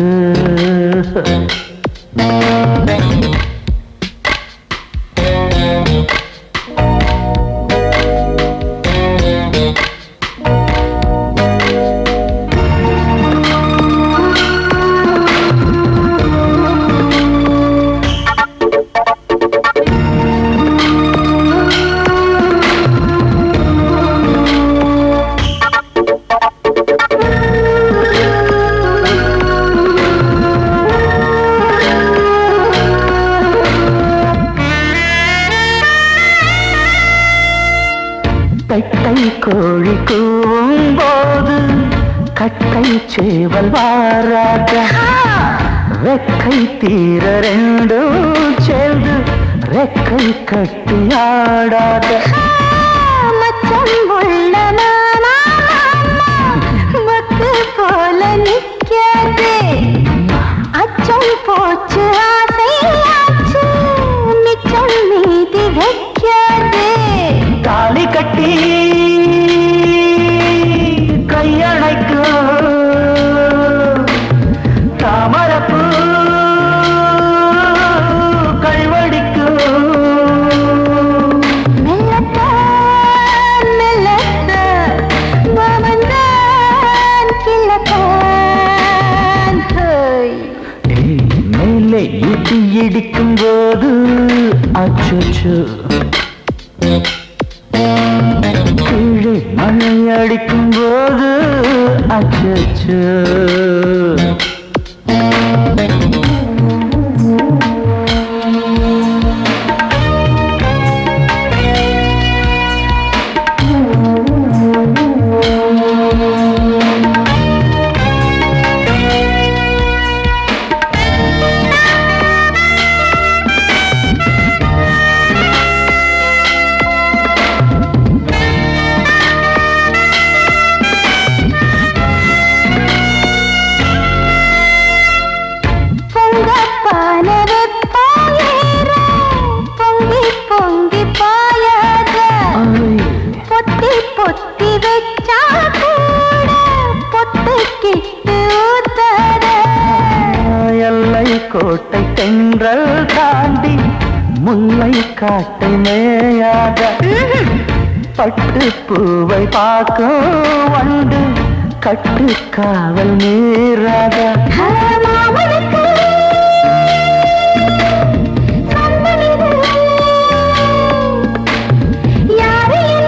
பெட்டை கோழி கூவும் போது கட்டை சேவல் வாராத ரெக்கை தீர ரெண்டும் சேர்ந்து ரெக்கை கட்டி ஆடாத மச்சம் உள்ள மாமா மக்கு போல நிக்காதே அச்சம் போச்சு ஆசையாச்சு மிச்சம் மீதி வைக்காதே தாலி கட்டி கையணைக்கும் தாமரப்பூ கல்வடிக்கும் மெல்லத்தான் மெல்லத்தான் மாமன்தான் கிள்ளத்தான் ஹோய் ஏய், மேலே இடி இடிக்கும் போது அச்சோ கீழே மழை அடிக்கும் போது அச்சோ பொங்கப்பான வெப்பாயேறும் பொங்கி பொங்கி பாயாத பொத்தி பொத்தி வச்சா கூட பொத்து கிட்டு ஊத்தாத எல்லை கோட்டை தென்றல் தாண்டி முல்லை காட்டை மேயாத பட்டு பூவை பார்க்கும் வண்டு கட்டு காவல் மீறாத மாமனுக்கு சொந்தமிது யாரு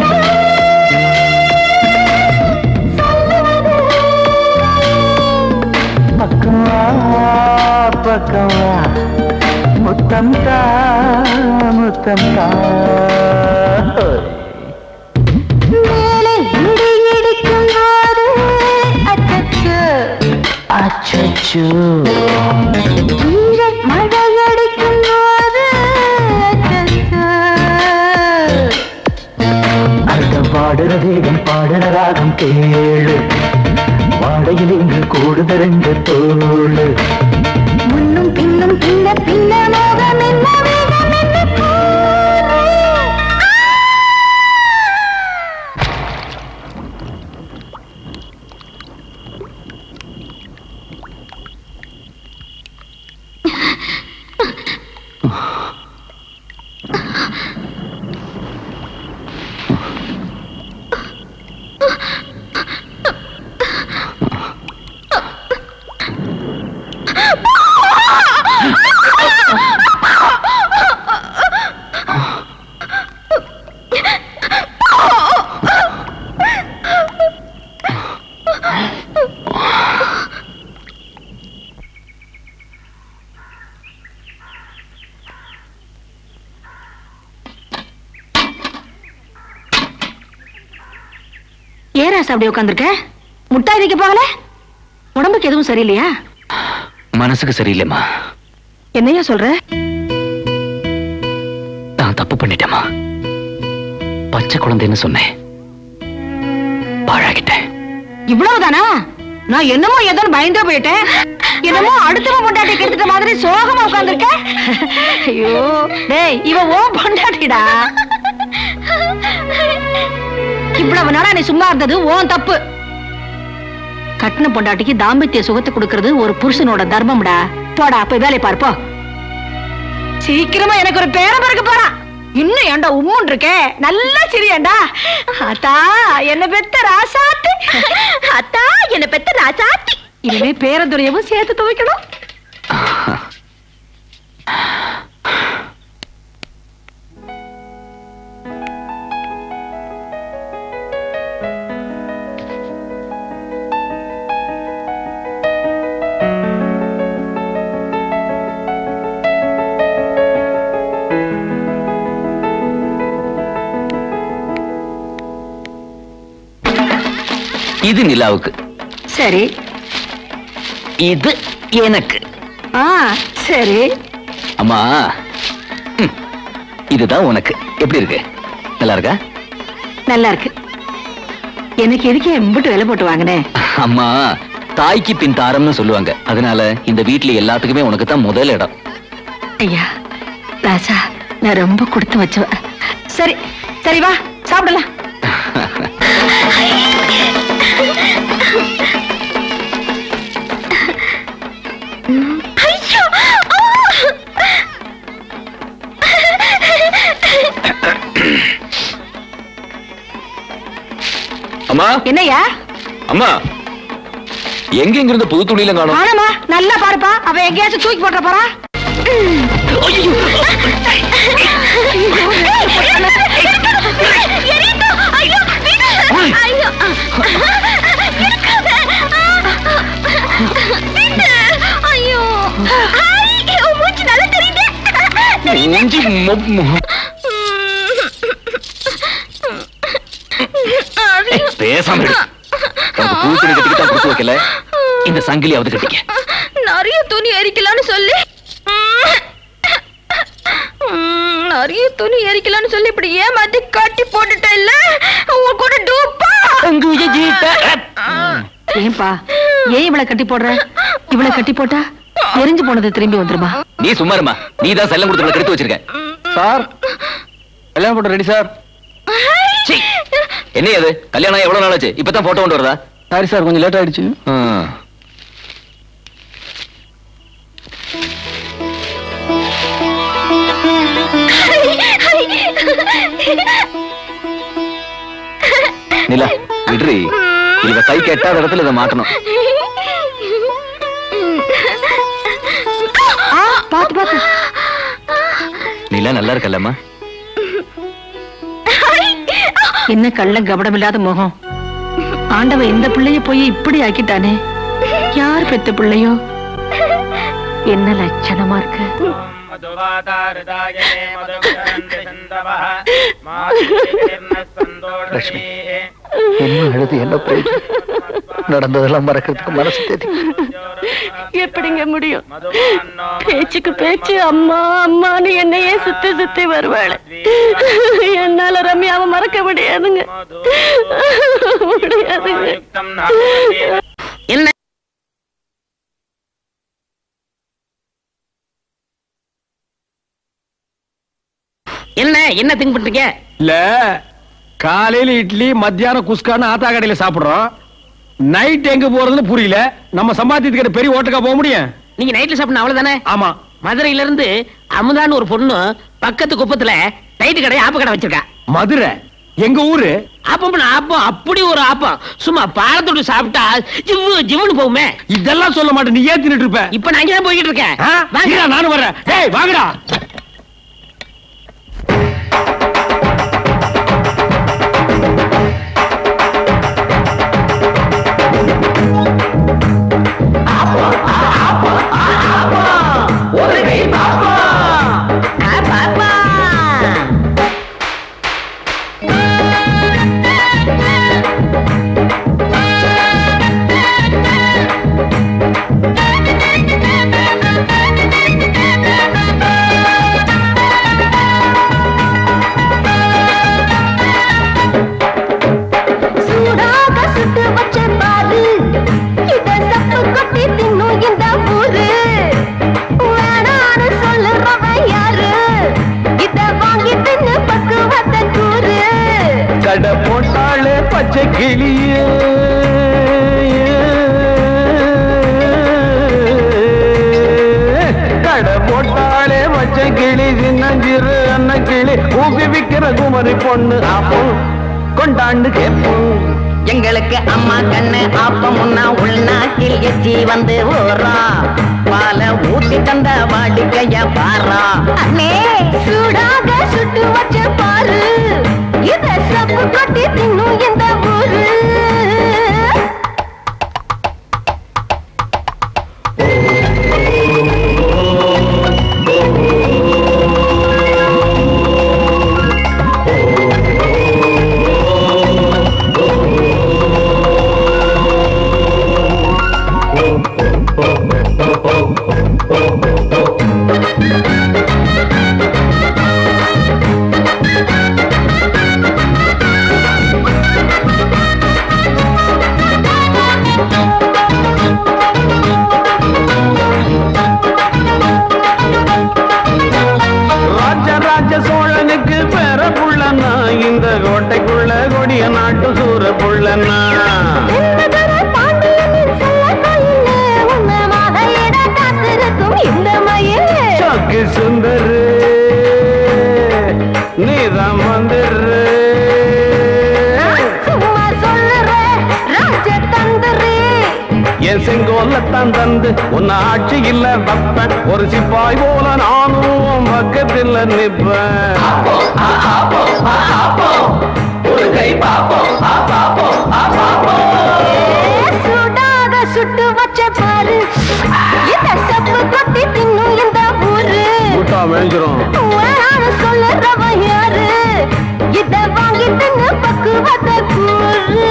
முத்தம் தா முத்தம் தா மேலே இடி இடிக்கும் போது அச்சச்சோ அச்சச்சோ கீழே மழை அடிக்கும் போது அச்சச்சோ அர்த்தம் பாடுற வேகம் பாடுற ராகம் கேளு வாடையில் இங்கு கூடுத ரெண்டு தோளு முன்னும் பின்னும் பின்ன பின்ன மோகம் என்ன வேகம் என்ன கூறு? ஏன் ராசா அப்படி உட்காந்துருக்க முட்டாய் வைக்க போகல உடம்புக்கு எதுவும் சரியில்லையா மனசுக்கு சரியில்லைம்மா என்னையா சொல்ற நான் தப்பு பண்ணிட்டேம்மா பச்சை குழந்தைன்னு சொன்னேன் பாழாகிட்டேன் இவ்வளவுதானா நான் என்னமோ ஏதோ பயந்தே போயிட்டேன் என்னமோ அடுத்தவன் பொண்டாட்டி கெடுத்துட்ட மாதிரி சோகமா உட்கார்ந்திருக்க ஐயோ டேய் இவ ஓ பொண்டாட்டிடா இவ்வளவு நாளா நீ சும்மா இருந்தது ஓன் தப்பு கட்டின பொண்டாட்டிக்கு தாம்பத்திய சுகத்தை கொடுக்கறது ஒரு புருஷனோட தர்மம்டா போடா போய் வேலை பாரு போ சீக்கிரமா எனக்கு ஒரு பேரம் பிறக்க போறான் இன்னும் ஏன்டா உம்முன் இருக்கே நல்லா சிரியேண்டா அத்தா என்ன பெத்த ராசாத்தி அத்தா என்ன பெத்த ராசாத்தி இனிமே பேரதுரையவும் சேர்த்து துவைக்கணும் இது நிலாவுக்கு சரி இது எனக்கு ஆ சரி அம்மா ம், இதுதான் உனக்கு எப்படி இருக்கு நல்லா இருக்கா நல்லா இருக்கு எனக்கு எதுக்கு எம்பிட்டு விலை போட்டு வாங்கினேன் அம்மா தாய்க்கு பின் தாரம்னு சொல்லுவாங்க அதனால இந்த வீட்ல எல்லாத்துக்குமே உனக்கு தான் முதல் இடம் ஐயா ராசா நான் ரொம்ப கொடுத்து வச்சுவ சரி சரி வா சாப்பிடலாம் ஐயோ! அம்மா என்னய்யா அம்மா எங்க இங்க இருந்து புது துணியில காணும் ஆனமா நல்லா பாருப்பா அவ எங்கேயாச்சும் தூக்கி போட்ட போறா மூஞ்சி மொ- மொ- ஏய், பேசாம இரு. உனக்கு புது துணி கட்டிக்கிட்டா கொடுத்து வைக்கல இந்த சங்கிலியாவது கட்டிக்க நிறைய துணி எரிக்கலாம்னு சொல்லி ம், நிறைய துணி எரிக்கலாம்னு சொல்லி இப்படி ஏமாத்தி கட்டி போட்டுட்ட இல்ல உங்க கூட டூப்பா ஏன்பா ஏன் இவளை கட்டி போடுற இவளை கட்டி போட்டா எரிஞ்சு போனது திரும்பி வந்துருமா நீ சும்மா இருமா நீ தான் செல்லம் கொடுத்து கெடுத்து வச்சிருக்க சார் கல்யாணம் போட்ட ரெடி சார் சீ, என்ன அது கல்யாணம் எவ்வளவு நாள் ஆச்சு இப்பதான் போட்டோ கொண்டு வரதா சாரி சார் கொஞ்சம் லேட் ஆயிடுச்சு ம். நிலா விட்ரி இவ கை கெட்டாத இடத்துல இதை மாட்டணும் ஆ, பாத்து பாத்து நிலா நல்லா இருக்கல்லம்மா என்ன கள்ள கபடம் இல்லாத முகம் ஆண்டவன் இந்த பிள்ளைய போய் இப்படி ஆக்கிட்டானே யார் பெத்த பிள்ளையோ என்ன லட்சணமா இருக்கு லட்சுமி இன்னும் எழுதி என்ன பிரயோஜனம் நடந்ததெல்லாம் மறக்கிறதுக்கு மனசு தேதி எப்படிங்க முடியும் பேச்சுக்கு பேச்சு அம்மா அம்மான்னு என்னையே சுத்தி சுத்தி வருவாள் என்னால ரம்யாவை மறக்க முடியாதுங்க முடியாதுங்க என்ன என்ன என்ன திங்க் பண்றீங்க இல்ல காலையில இட்லி மத்தியானம் குஸ்கான்னு ஆத்தா கடையில சாப்பிடுறோம் நைட் எங்க போறதுன்னு புரியல நம்ம சம்பாத்தியத்துக்கு பெரிய ஓட்டுக்கா போக முடியும் நீங்க நைட்ல சாப்பிடணும் அவ்வளவுதானே ஆமா மதுரையில இருந்து அமுதான்னு ஒரு பொண்ணு பக்கத்து குப்பத்துல லைட்டு கடை ஆப்ப கடை வச்சிருக்கா மதுரை எங்க ஊரு ஆப்பம் ஆப்பம் அப்படி ஒரு ஆப்பம் சும்மா பாலத்தோடு சாப்பிட்டா ஜிவ்வு ஜிவ்வுன்னு போகுமே இதெல்லாம் சொல்ல மாட்டேன் நீ ஏன் தின்னுட்டு இருப்ப இப்ப நான் இங்கதான் போய்கிட்டு இருக்கேன் ஆ? இருடா, நானும் வர்றேன் டேய் வாங்கடா சூடாக சுட்டு வச்ச பாரு இத சப்பு கொட்டி தின்னும் இந்த ஊரு வேணான்னு சொல்லுறவன் யாரு இத வாங்கி தின்னு பக்குவத்தை கூறு கடை போட்டாளே பச்சை கிளியே கடை போட்டாளே பச்சை கிளி சின்னஞ்சிறு அன்ன கிளி ஊபி விக்கிற குமரி பொண்ணு அப்போ கொண்டாண்டு கேட்போம் எங்களுக்கு அம்மா கண்ணு ஆப்பம் முன்னா உள்நாட்டில் எச்சி வந்து ஓரா பால ஊத்தி தந்த வாடிக்கைய பாரா அண்ணே சூடாக சுட்டு வச்ச பாரு இத சப்பு கொட்டி தின்னும் இந்த ஊரு ராஜராஜ சோழனுக்கு பெற புள்ளனா இந்த கோட்டைக்குள்ள கொடிய நாட்டு சூர புள்ளனா என்னதொரு பாண்டியனின் செல்ல கோயிலே, உன்னை மகளிட காத்திருக்கும் இந்த மயிலே. சக்கு சுந்தரு நீதான் வந்துரு சும்மா சொல்லுற ராஜதந்திரி. என் செங்கோலத்தான் தந்து உன்னை ஆட்சி இல்ல வப்ப ஒரு சிப்பாய் போல நானும் உன் பக்கத்தில் நிப்பேன் ஒரு கை பாப்போம் சூடாக சுட்டு வச்ச பாரு இத சப்பு கொட்டி தின்னும் இந்த ஊரு முட்டா மேஞ்சிரும் வேணான்னு சொல்லுறவன் யாரு இத வாங்கி தின்னு பக்குவத்தை கூறு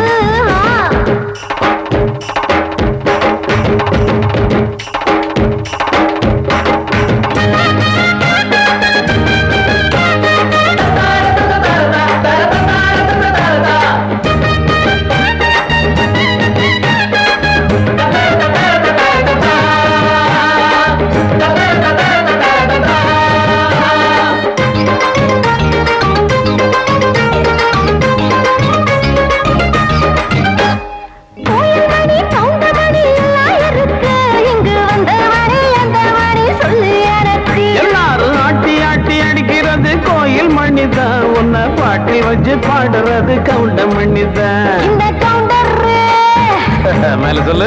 கோயில் மணி கவுண்டமணி எல்லாம் இருக்கு இங்கு வந்த மணி அந்த மணி சொல்லு எனக்கு எல்லாரும் ஆட்டி ஆட்டி அடிக்கிறது கோயில் மணிதான் உன்னை பாட்டி வச்சு பாடுறது கவுண்ட மணிதான் இந்த கவுண்டர் மேல சொல்லு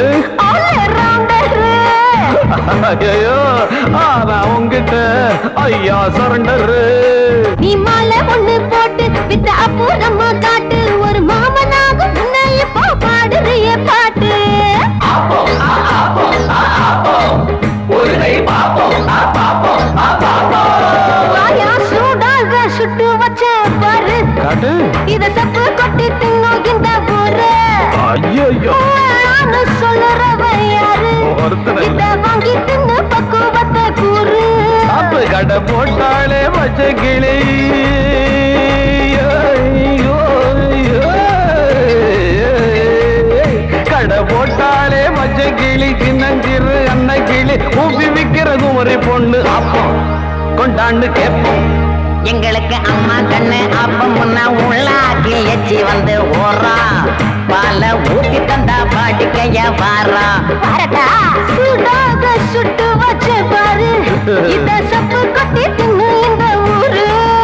ஐயோ ஆனா உங்கிட்ட ஐயா சரண்டரு நீ மாலை ஒண்ணு போட்டு வித்த அப்புறமா காட்டு ஒரு மாமனாக உன்னை இப்போ பாடுறிய பாட்டு ஒரு கை பாப்போம் பாப்போம் இத சப்பு கொட்டி தின்னும் இந்த ஊரு ஐயோ நானு சொல்லுறவன் யாரு இத வாங்கி தின்னு பக்குவத்தை கூறு சாப்பு கடை போட்டாலே பச்சை கிளி ஐயோ, ஐயோ. கடை போட்டாலே மச்சை கிளி சின்னஞ்சிறு அன்னை கிளி ஊப்பி விக்கிறதும் ஒரு பொண்ணு அப்போ கொண்டாண்டு கேட்போம் எங்களுக்கு அம்மா கண்ணு அப்ப முன்ன உள்ளாக்கி எச்சி வந்து ஓரா பால ஊத்தி தந்தா பாடிக்கைய வாரா வரட்டா சுடாத சுட்டு வச்ச பாரு இத சப்பு கொட்டி தின்னு இந்த ஊரு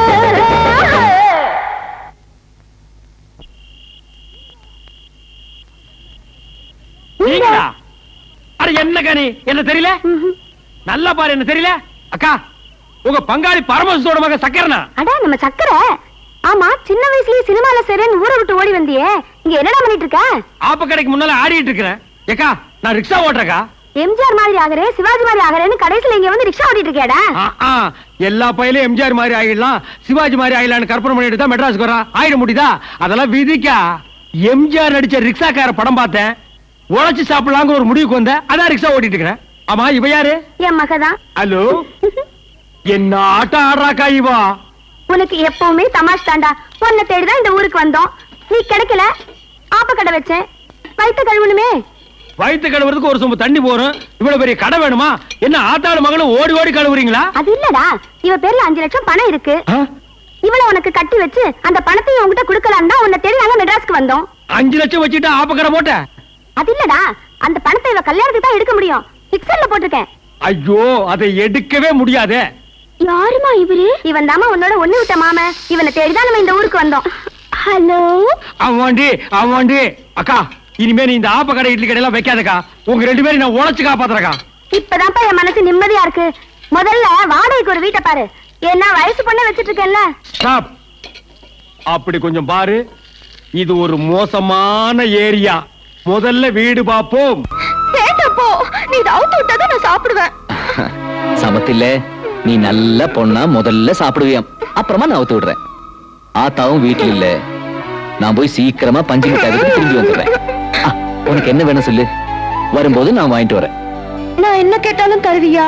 நீங்களா அட என்னக்கா நீ என்ன தெரியல நல்லா பாரு என்ன தெரியல அக்கா உங்க பங்காளி பரமசுத்தோட மக சக்கரனா அடா நம்ம சக்கரை ஆமா சின்ன வயசுலயே சினிமால சேரேன்னு ஊரை விட்டு ஓடி வந்தியே இங்க என்னடா பண்ணிட்டு இருக்க ஆப்ப கடைக்கு முன்னால ஆடிட்டு இருக்கிறேன் ஏக்கா நான் ரிக்ஷா ஓட்டுறக்கா எம்ஜிஆர் மாதிரி ஆகுறே சிவாஜி மாதிரி ஆகுறேன்னு கடைசியில இங்க வந்து ரிக்ஷா ஓட்டிட்டு இருக்கேடா ஆ, ஆ, எல்லா பையிலும் எம்ஜிஆர் மாதிரி ஆயிடலாம் சிவாஜி மாதிரி ஆயிடலாம்னு கற்பனை பண்ணிட்டு தான் மெட்ராஸ்க்கு வரா ஆயிட முடியுதா அதெல்லாம் விதிக்கா எம்ஜிஆர் நடிச்ச ரிக்ஷாக்கார படம் பார்த்தேன் உழைச்சு சாப்பிடலாங்க ஒரு முடிவுக்கு வந்தேன் அதான் ரிக்ஷா ஓட்டிட்டு இருக்கிறேன் ஆமா இவ யாரு என் மகதான் ஹலோ என்ன ஆட்டம் ஆடுறாக்கா இவா உனக்கு எப்பவுமே தமாஷ் தாண்டா உன்னை தேடிதான் இந்த ஊருக்கு வந்தோம் நீ கிடைக்கல ஆப்ப கடை வச்சேன் வயிற்று கழுவணுமே வயிற்று கழுவுறதுக்கு ஒரு சொம்பு தண்ணி போறோம் இவ்வளவு பெரிய கடை வேணுமா என்ன ஆத்தாடு மகளும் ஓடி ஓடி கழுவுறீங்களா அது இல்லடா இவ பேர்ல அஞ்சு லட்சம் பணம் இருக்கு இவள உனக்கு கட்டி வச்சு அந்த பணத்தையும் உன்கிட்ட கொடுக்கலாம் தான் உன்னை தேடி நாங்க மெட்ராஸ்க்கு வந்தோம் அஞ்சு லட்சம் வச்சுட்டு ஆப்பக்கடை போட்ட அது இல்லடா அந்த பணத்தை இவ கல்யாணத்துக்கு தான் எடுக்க முடியும் பிக்சர்ல போட்டிருக்கேன் ஐயோ அதை எடுக்கவே முடியாதே யாருமா இவரு இவன் தாமா உன்னோட ஒண்ணு விட்ட மாம இவனை தேடிதான் நம்ம இந்த ஊருக்கு வந்தோம் ஹலோ அவன்டி அவன்டி அக்கா இனிமே நீ இந்த ஆப்ப கடை இட்லி கடையெல்லாம் வைக்காதக்கா உங்க ரெண்டு பேரும் நான் உழைச்சு காப்பாத்துறக்கா இப்பதான்ப்பா என் மனசு நிம்மதியா இருக்கு முதல்ல வாடகைக்கு ஒரு வீட்டை பாரு ஏன்னா வயசு பொண்ணை வச்சிட்டு இருக்கேன்ல ஸ்டாப் அப்படி கொஞ்சம் பாரு இது ஒரு மோசமான ஏரியா முதல்ல வீடு பாப்போம் வேண்டாம் போ நீ இதை அவுத்து விட்டாதான் நான் சாப்பிடுவேன் சமத்தில்ல நீ நல்ல பொண்ணா முதல்ல சாப்பிடுவியாம் அப்புறமா நான் அவுத்து விடுறேன் ஆத்தாவும் வீட்டுல இல்ல நான் போய் சீக்கிரமா பஞ்சு மிட்டாய் எடுத்து திரும்பி வந்துடுறேன் ஆ, உனக்கு என்ன வேணும் சொல்லு வரும்போது நான் வாங்கிட்டு வரேன் நான் என்ன கேட்டாலும் தருவியா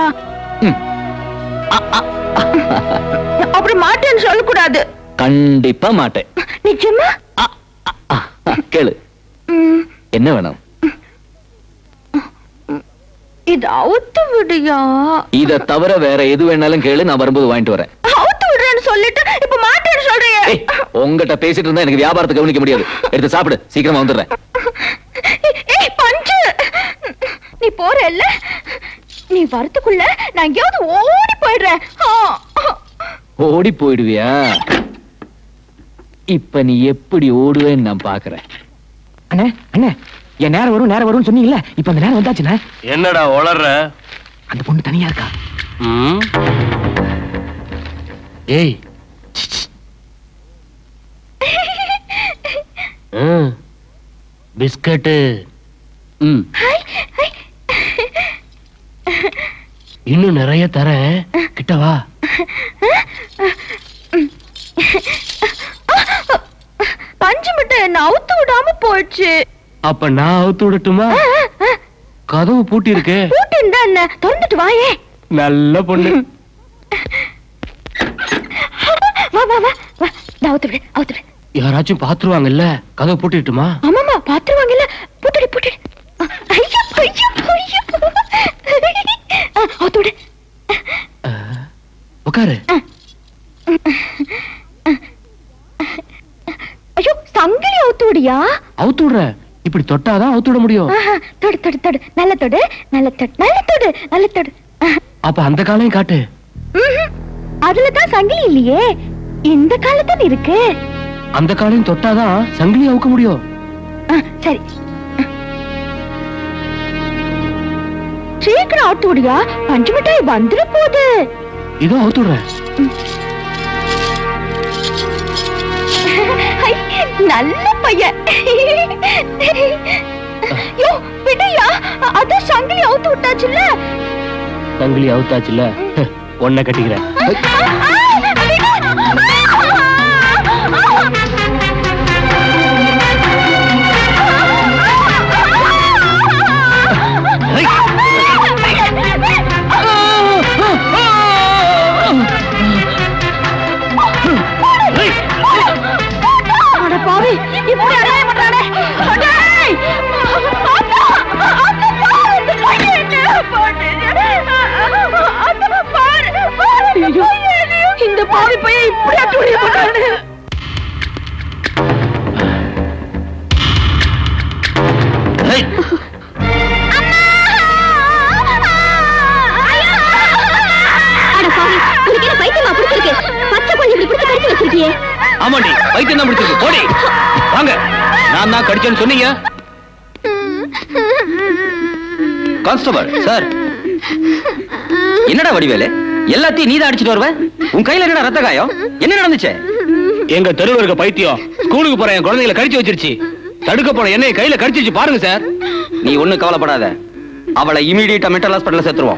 அப்படி மாட்டேன்னு சொல்லக்கூடாது கண்டிப்பா மாட்டேன் நிஜமா கேளு என்ன வேணும் இது அவுத்து விடுயா இத தவிர வேற எது வேணாலும் கேளு நான் வரும்போது வாங்கிட்டு வரேன் அவுத்து விடுறேன்னு சொல்லிட்டு இப்ப மாட்டேன்னு சொல்றியே உங்ககிட்ட பேசிட்டு இருந்தா எனக்கு வியாபாரத்தை கவனிக்க முடியாது எடுத்து சாப்பிடு சீக்கிரமா வந்துடுறேன் ஏய் பஞ்சு நீ போறல்ல நீ வரதுக்குள்ள நான் எங்கேயாவது ஓடி போயிடுறேன் ஆ, ஆ. ஓடி போயிடுவியா இப்ப நீ எப்படி ஓடுவேன்னு நான் பாக்குறேன் அண்ணே அண்ணே என் நேரம் வரும் நேரம் வரும்னு சொன்னீங்கல்ல இப்ப அந்த நேரம் வந்தாச்சுண்ணே என்னடா வளர்ற அந்த பொண்ணு தனியா இருக்கா ஏய் பிஸ்கட்டு ம் இன்னும் நிறைய தரேன் கிட்ட வா பஞ்சு மட்டும் என்ன அவுத்து விடாம போயிடுச்சு அப்ப நான் அவுத்து விடட்டுமா கதவு பூட்டி இருக்கு பூட்டி இருந்தா என்ன திறந்துட்டு வாயே நல்ல பொண்ணு வா வா வா வா நான் அவுத்து விடு அவுத்து விடு யாராச்சும் பாத்துருவாங்கல்ல கதவு பூட்டிட்டுமா ஆமாமா பாத்துருவாங்கல்ல பூட்டடி பூட்டடி ஐயோ ஐயோ ஐயோ ஆ, அவுத்து விடு உட்காரு ஐயோ சங்கிலி அவுத்து விடியா அவுத்து விடுற இப்படி தொட்டாதான் அவுத்து விட முடியும் ஆஹா, தொடு தொடு தொடு நல்ல தொடு நல்ல தொடு நல்ல தொடு நல்ல தொடு அப்ப அந்த காலையும் காட்டு ம்ஹும். அதுல தான் சங்கிலி இல்லையே இந்த காலத்தான் இருக்கு அந்த காலையும் தொட்டாதான் சங்கிலி அவுக்க முடியும் ஆ, சரி சீக்கிரம் அவுத்து விடியா பஞ்சு மிட்டாய் வந்துட போகுது இதோ அவுத்து விடுறேன் ஐ, நல்ல பையன் யோ விடையா அதான் சங்கிலி அவுத்து விட்டாச்சுல்ல சங்கிலி அவுத்தாச்சுல உன்னை கட்டிக்கிறேன் பாவி பையன் இப்படி அட்டுழிய போட்டானு அட பாவி உனக்கு என்ன பைத்தியமா பிடிச்சிருக்கு பச்சை கொஞ்சம் இப்படி பிடிச்சு கடிச்சு வச்சிருக்கியே ஆமாண்டி வைத்தியம் தான் முடிச்சிருக்கு போடி வாங்க நான் தான் கடிச்சேன்னு சொன்னீங்க கான்ஸ்டபிள் சார் என்னடா வடிவேலு எல்லாத்தையும் நீதான் அடிச்சிட்டு வருவ உன் கையில என்னடா ரத்த காயம் என்ன நடந்துச்சு எங்க தெருவில் இருக்க பைத்தியம் ஸ்கூலுக்கு போற என் குழந்தைகளை கடிச்சு வச்சிருச்சு தடுக்க போன என்னைய கையில கடிச்சிருச்சு பாருங்க சார் நீ ஒண்ணும் கவலைப்படாத அவளை இமீடியட்டா மென்டல் ஹாஸ்பிட்டல்ல சேர்த்துருவோம்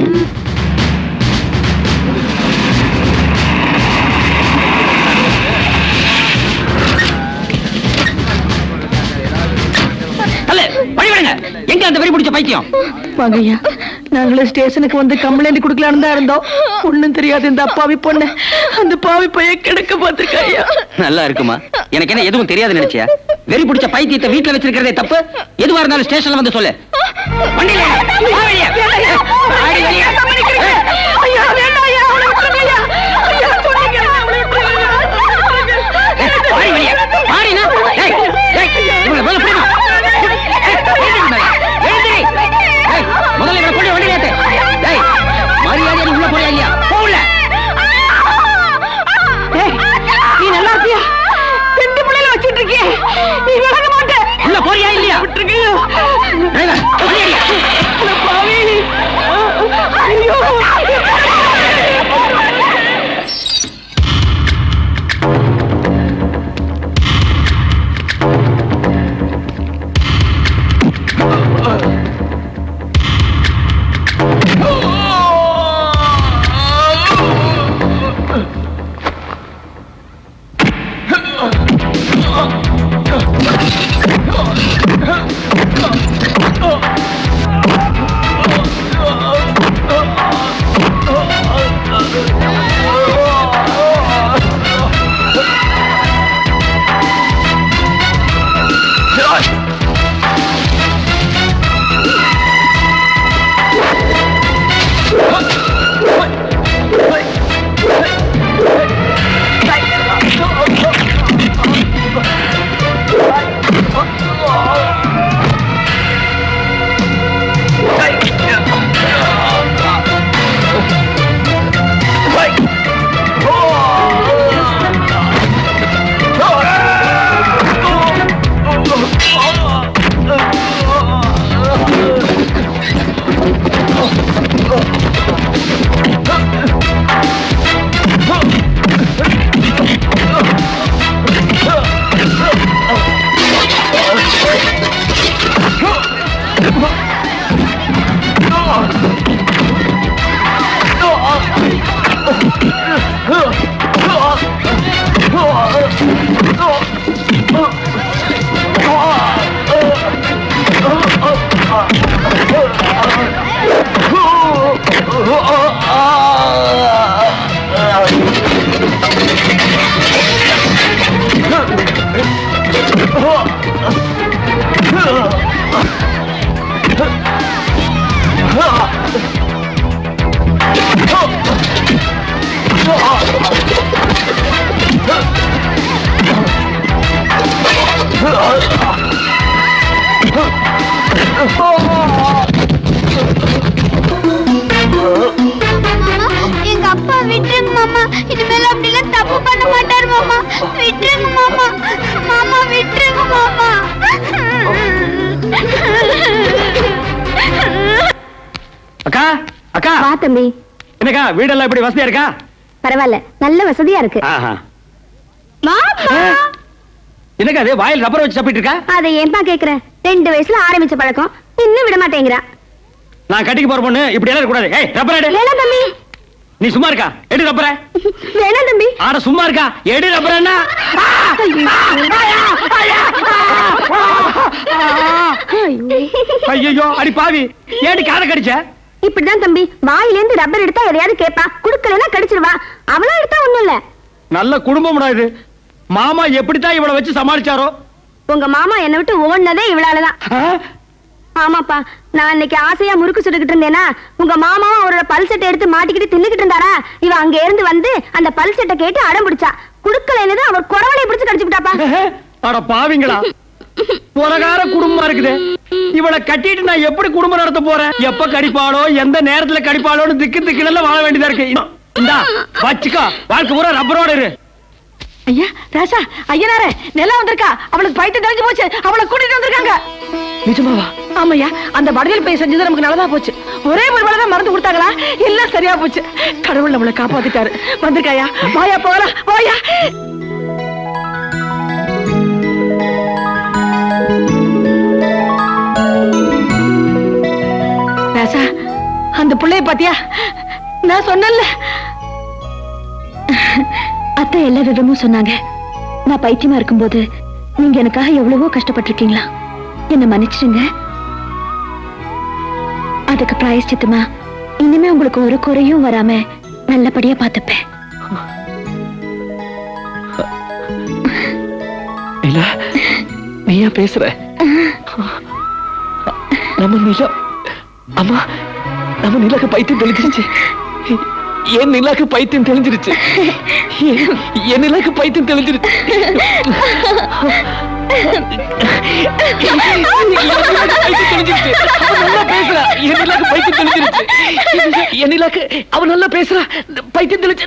அல்ல வழி விடுங்க எங்க அந்த வெறி பிடிச்ச பைத்தியம் வாங்கய்யா நாங்களும் ஸ்டேஷனுக்கு வந்து கம்ப்ளைண்ட் கொடுக்கலான்னு தான் இருந்தோம் ஒண்ணும் தெரியாது இந்த அப்பாவி பொண்ணு அந்த பாவி பையன் கிடக்க பார்த்திருக்காயா நல்லா இருக்குமா எனக்கு என்ன எதுவும் தெரியாது நினைச்சியா வெறி பிடிச்ச பைத்தியத்தை வீட்டுல வச்சிருக்கிறதே தப்பு எதுவா இருந்தாலும் ஸ்டேஷன்ல வந்து சொல்லு வண்டியில ஏறு. வா வெளிய. ஆடி வெளிய. ஐயா வேண்டாம் ஐயா அவளை விட்டுருங்கய்யா ஐயா சொன்னீங்க அவளை விட்டுருங்க ஏய், வாடி வெளிய. வாடினா. ஏய், ஏய், இவங்களை முதல்ல பிடிமா. ஏய், எழுந்திரி மேல. எழுந்திரி. ஏய், முதல்ல இவனை கொண்டு வண்டியில ஏத்து. ஏய், மரியாதையா நீ உள்ள போறியா இல்லையா போ உள்ள. ஏய், நீ நல்லா இருப்பியா ரெண்டு பிள்ளைல வச்சிட்டு இருக்கியே நீ விலக மாட்ட உள்ள போறியா இல்லையா விட்டுருக்கீங்க டிரைவர், வண்டி அடியா. பாவி ஐயோ எங்க அப்பா விட்டுருங்க மாமா இனிமேல் அப்படிலாம் தப்பு பண்ண மாட்டாரு மாமா விட்டுருங்க மாமா மாமா விட்டுருங்க மாமா அக்கா அக்கா வா தம்பி என்னக்கா வீடெல்லாம் இப்படி வசதியா இருக்கா பரவாயில்ல நல்ல வசதியா இருக்கு ஆஹா. மாமா என்னக்கா அது வாயில் ரப்பர் வச்சு சாப்பிட்டு இருக்கா அதை ஏன்பா கேக்குற ரெண்டு வயசுல ஆரம்பிச்ச பழக்கம் இன்னும் விட மாட்டேங்கிறா நான் கட்டிக்கு போற பொண்ணு இப்படி எல்லாம் கூடாது ஏய் ரப்பர் எடு வேணாம் தம்பி நீ சும்மா இருக்கா எடு ரப்பர வேணாம் தம்பி ஆட சும்மா இருக்கா எடு ரப்பர் என்ன ஐயோ அடி பாவி ஏடி காதை கடிச்ச இப்படிதான் தம்பி வாயில இருந்து ரப்பர் எடுத்தா எதையாவது கேப்பா குடுக்கலன்னா கடிச்சிருவா அவளா எடுத்தா ஒண்ணும் இல்ல நல்ல குடும்பம்டா இது மாமா எப்படித்தான் இவளை வச்சு சமாளிச்சாரோ உங்க மாமா என்னை விட்டு ஓடுனதே இவளாலதான் ஆமாப்பா நான் இன்னைக்கு ஆசையா முறுக்கு சுட்டுக்கிட்டு இருந்தேனா உங்க மாமாவும் அவரோட பல் செட்டை எடுத்து மாட்டிக்கிட்டு தின்னுக்கிட்டு இருந்தாரா இவ அங்க இருந்து வந்து அந்த பல் செட்டை கேட்டு அடம் பிடிச்சா குடுக்கல என்னது அவர் குறவலை பிடிச்சு கடிச்சு விட்டாப்பா அட பாவிங்களா உலகார குடும்பமா இருக்குது இவளை கட்டிட்டு நான் எப்படி குடும்பம் நடத்த போறேன் எப்ப கடிப்பாளோ எந்த நேரத்துல கடிப்பாளோன்னு திக்கு திக்குல வாழ வேண்டியதா இருக்கு இந்தா வச்சுக்கோ வாழ்க்கை பூரா ரப்பரோட இரு ஐயா ராசா ஐயனாரே நிலம் வந்திருக்கா அவளுக்கு பைத்தியம் தெரிஞ்சு போச்சு அவளை கூட்டிட்டு வந்திருக்காங்க நிஜமாவா ஆமாய்யா அந்த வடிவேல் பையன் செஞ்சது நமக்கு நல்லதா போச்சு ஒரே ஒரு வேளை தான் மருந்து கொடுத்தாங்களா எல்லாம் சரியா போச்சு கடவுள் நம்மளை காப்பாத்திட்டாரு வந்திருக்காயா வாயா போகலாம் வாயா ராசா அந்த பிள்ளைய பாத்தியா நான் சொன்னேன்ல அத்தை எல்லா விதமும் சொன்னாங்க நான் பைத்தியமா இருக்கும்போது நீங்க எனக்காக எவ்வளவோ கஷ்டப்பட்டிருக்கீங்களா என்ன மன்னிச்சிடுங்க அதுக்கு பிராயஷ்சித்தமா இனிமே உங்களுக்கு ஒரு குறையும் வராம நல்லபடியா பார்த்துப்பேன் இல்ல நீ ஏன் பேசுற நம்ம நிலா அம்மா நம்ம நிலாக்கு பைத்தியம் தெளிஞ்சிருச்சு என் நிலாக்கு பைத்தியம் தெளிஞ்சிருச்சு என்- என் நிலாக்கு பைத்தியம் தெளிஞ்சிருச்சு என் நிலாக்கு பைத்தியம் தெளிஞ்சிருச்சு. அவ நல்லா பேசுறா. என் நிலாக்கு பைத்தியம் தெளிஞ்சிருச்சு. என் நிலாக்கு அவ நல்லா பேசுறா பைத்தியம் தெளிச்சு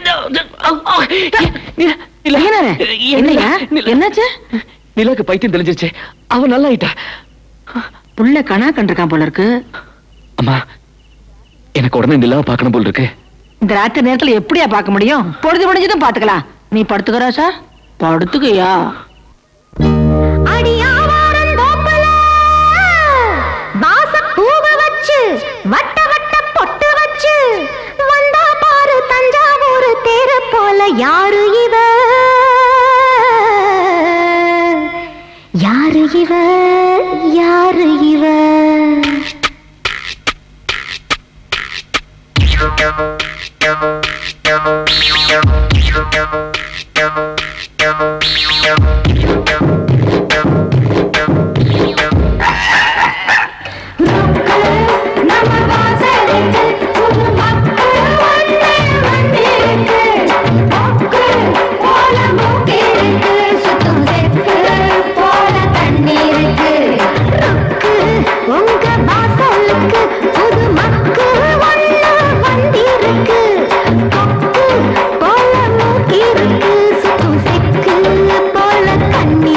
என்னய்யா? என்னாச்சு நிலாக்கு பைத்தியம் தெளிஞ்சிருச்சு அவ நல்லா ஆயிட்டா புள்ள கணா கண்டிருக்கான் போல இருக்கு அம்மா எனக்கு உடனே நிலாவை பார்க்கணும் போல் இருக்கு இந்த ராத்திரி நேரத்துல எப்படியா பார்க்க முடியும் பொழுது முடிஞ்சதும் பாத்துக்கலாம் நீ படுத்துக்க ராசா படுத்துக்கயா பூவ வச்சு வட்ட வட்ட பொட்டு வச்சு வந்தா பாரு தஞ்சாவூர் தேர போல யாரு இவ யாரு இவ யாரு இவ உங்க வாசலுக்கு புது மக்கு ஒண்ணு வந்திருக்கு கொக்கு போல மூக்கிருக்கு சுத்து செக்கு போல கண்ணி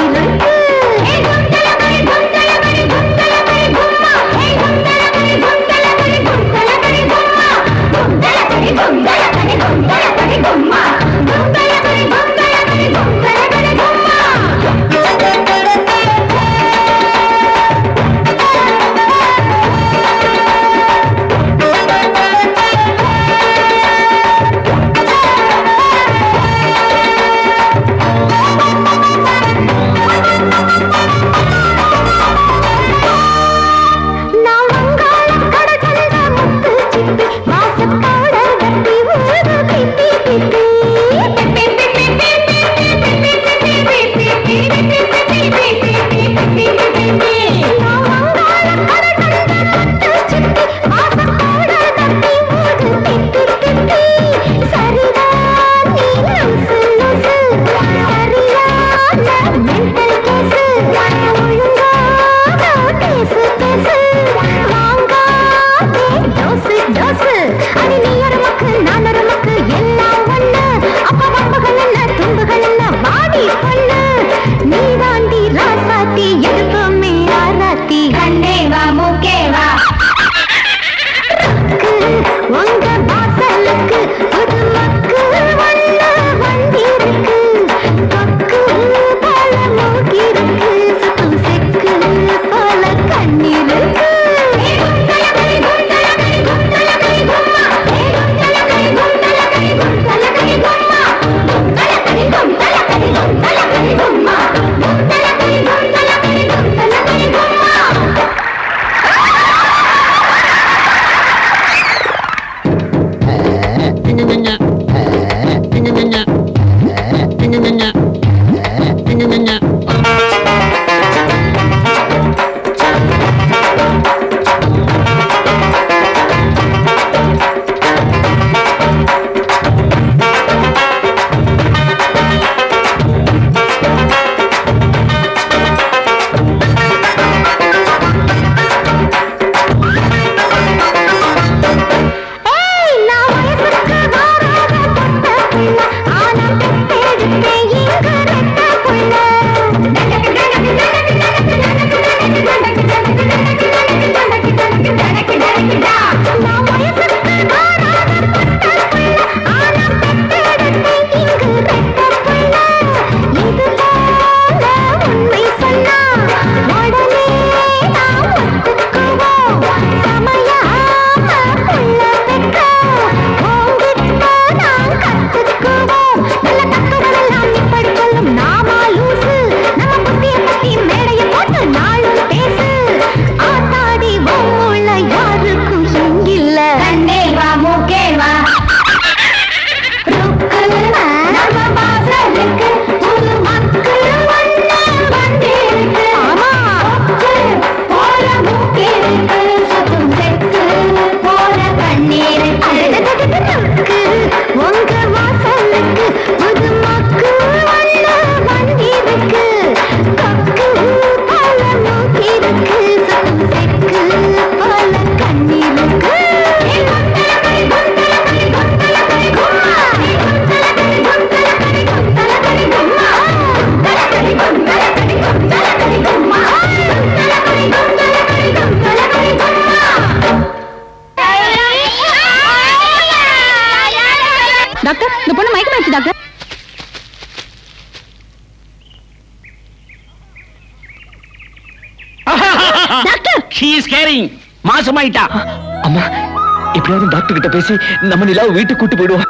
ஷீ இஸ் கேரிங் மாசமாயிட்டா அம்மா எப்படியாவது டாக்டர் கிட்ட பேசி நம்ம நிலாவை வீட்டுக்கு கூட்டு போயிடுவோம்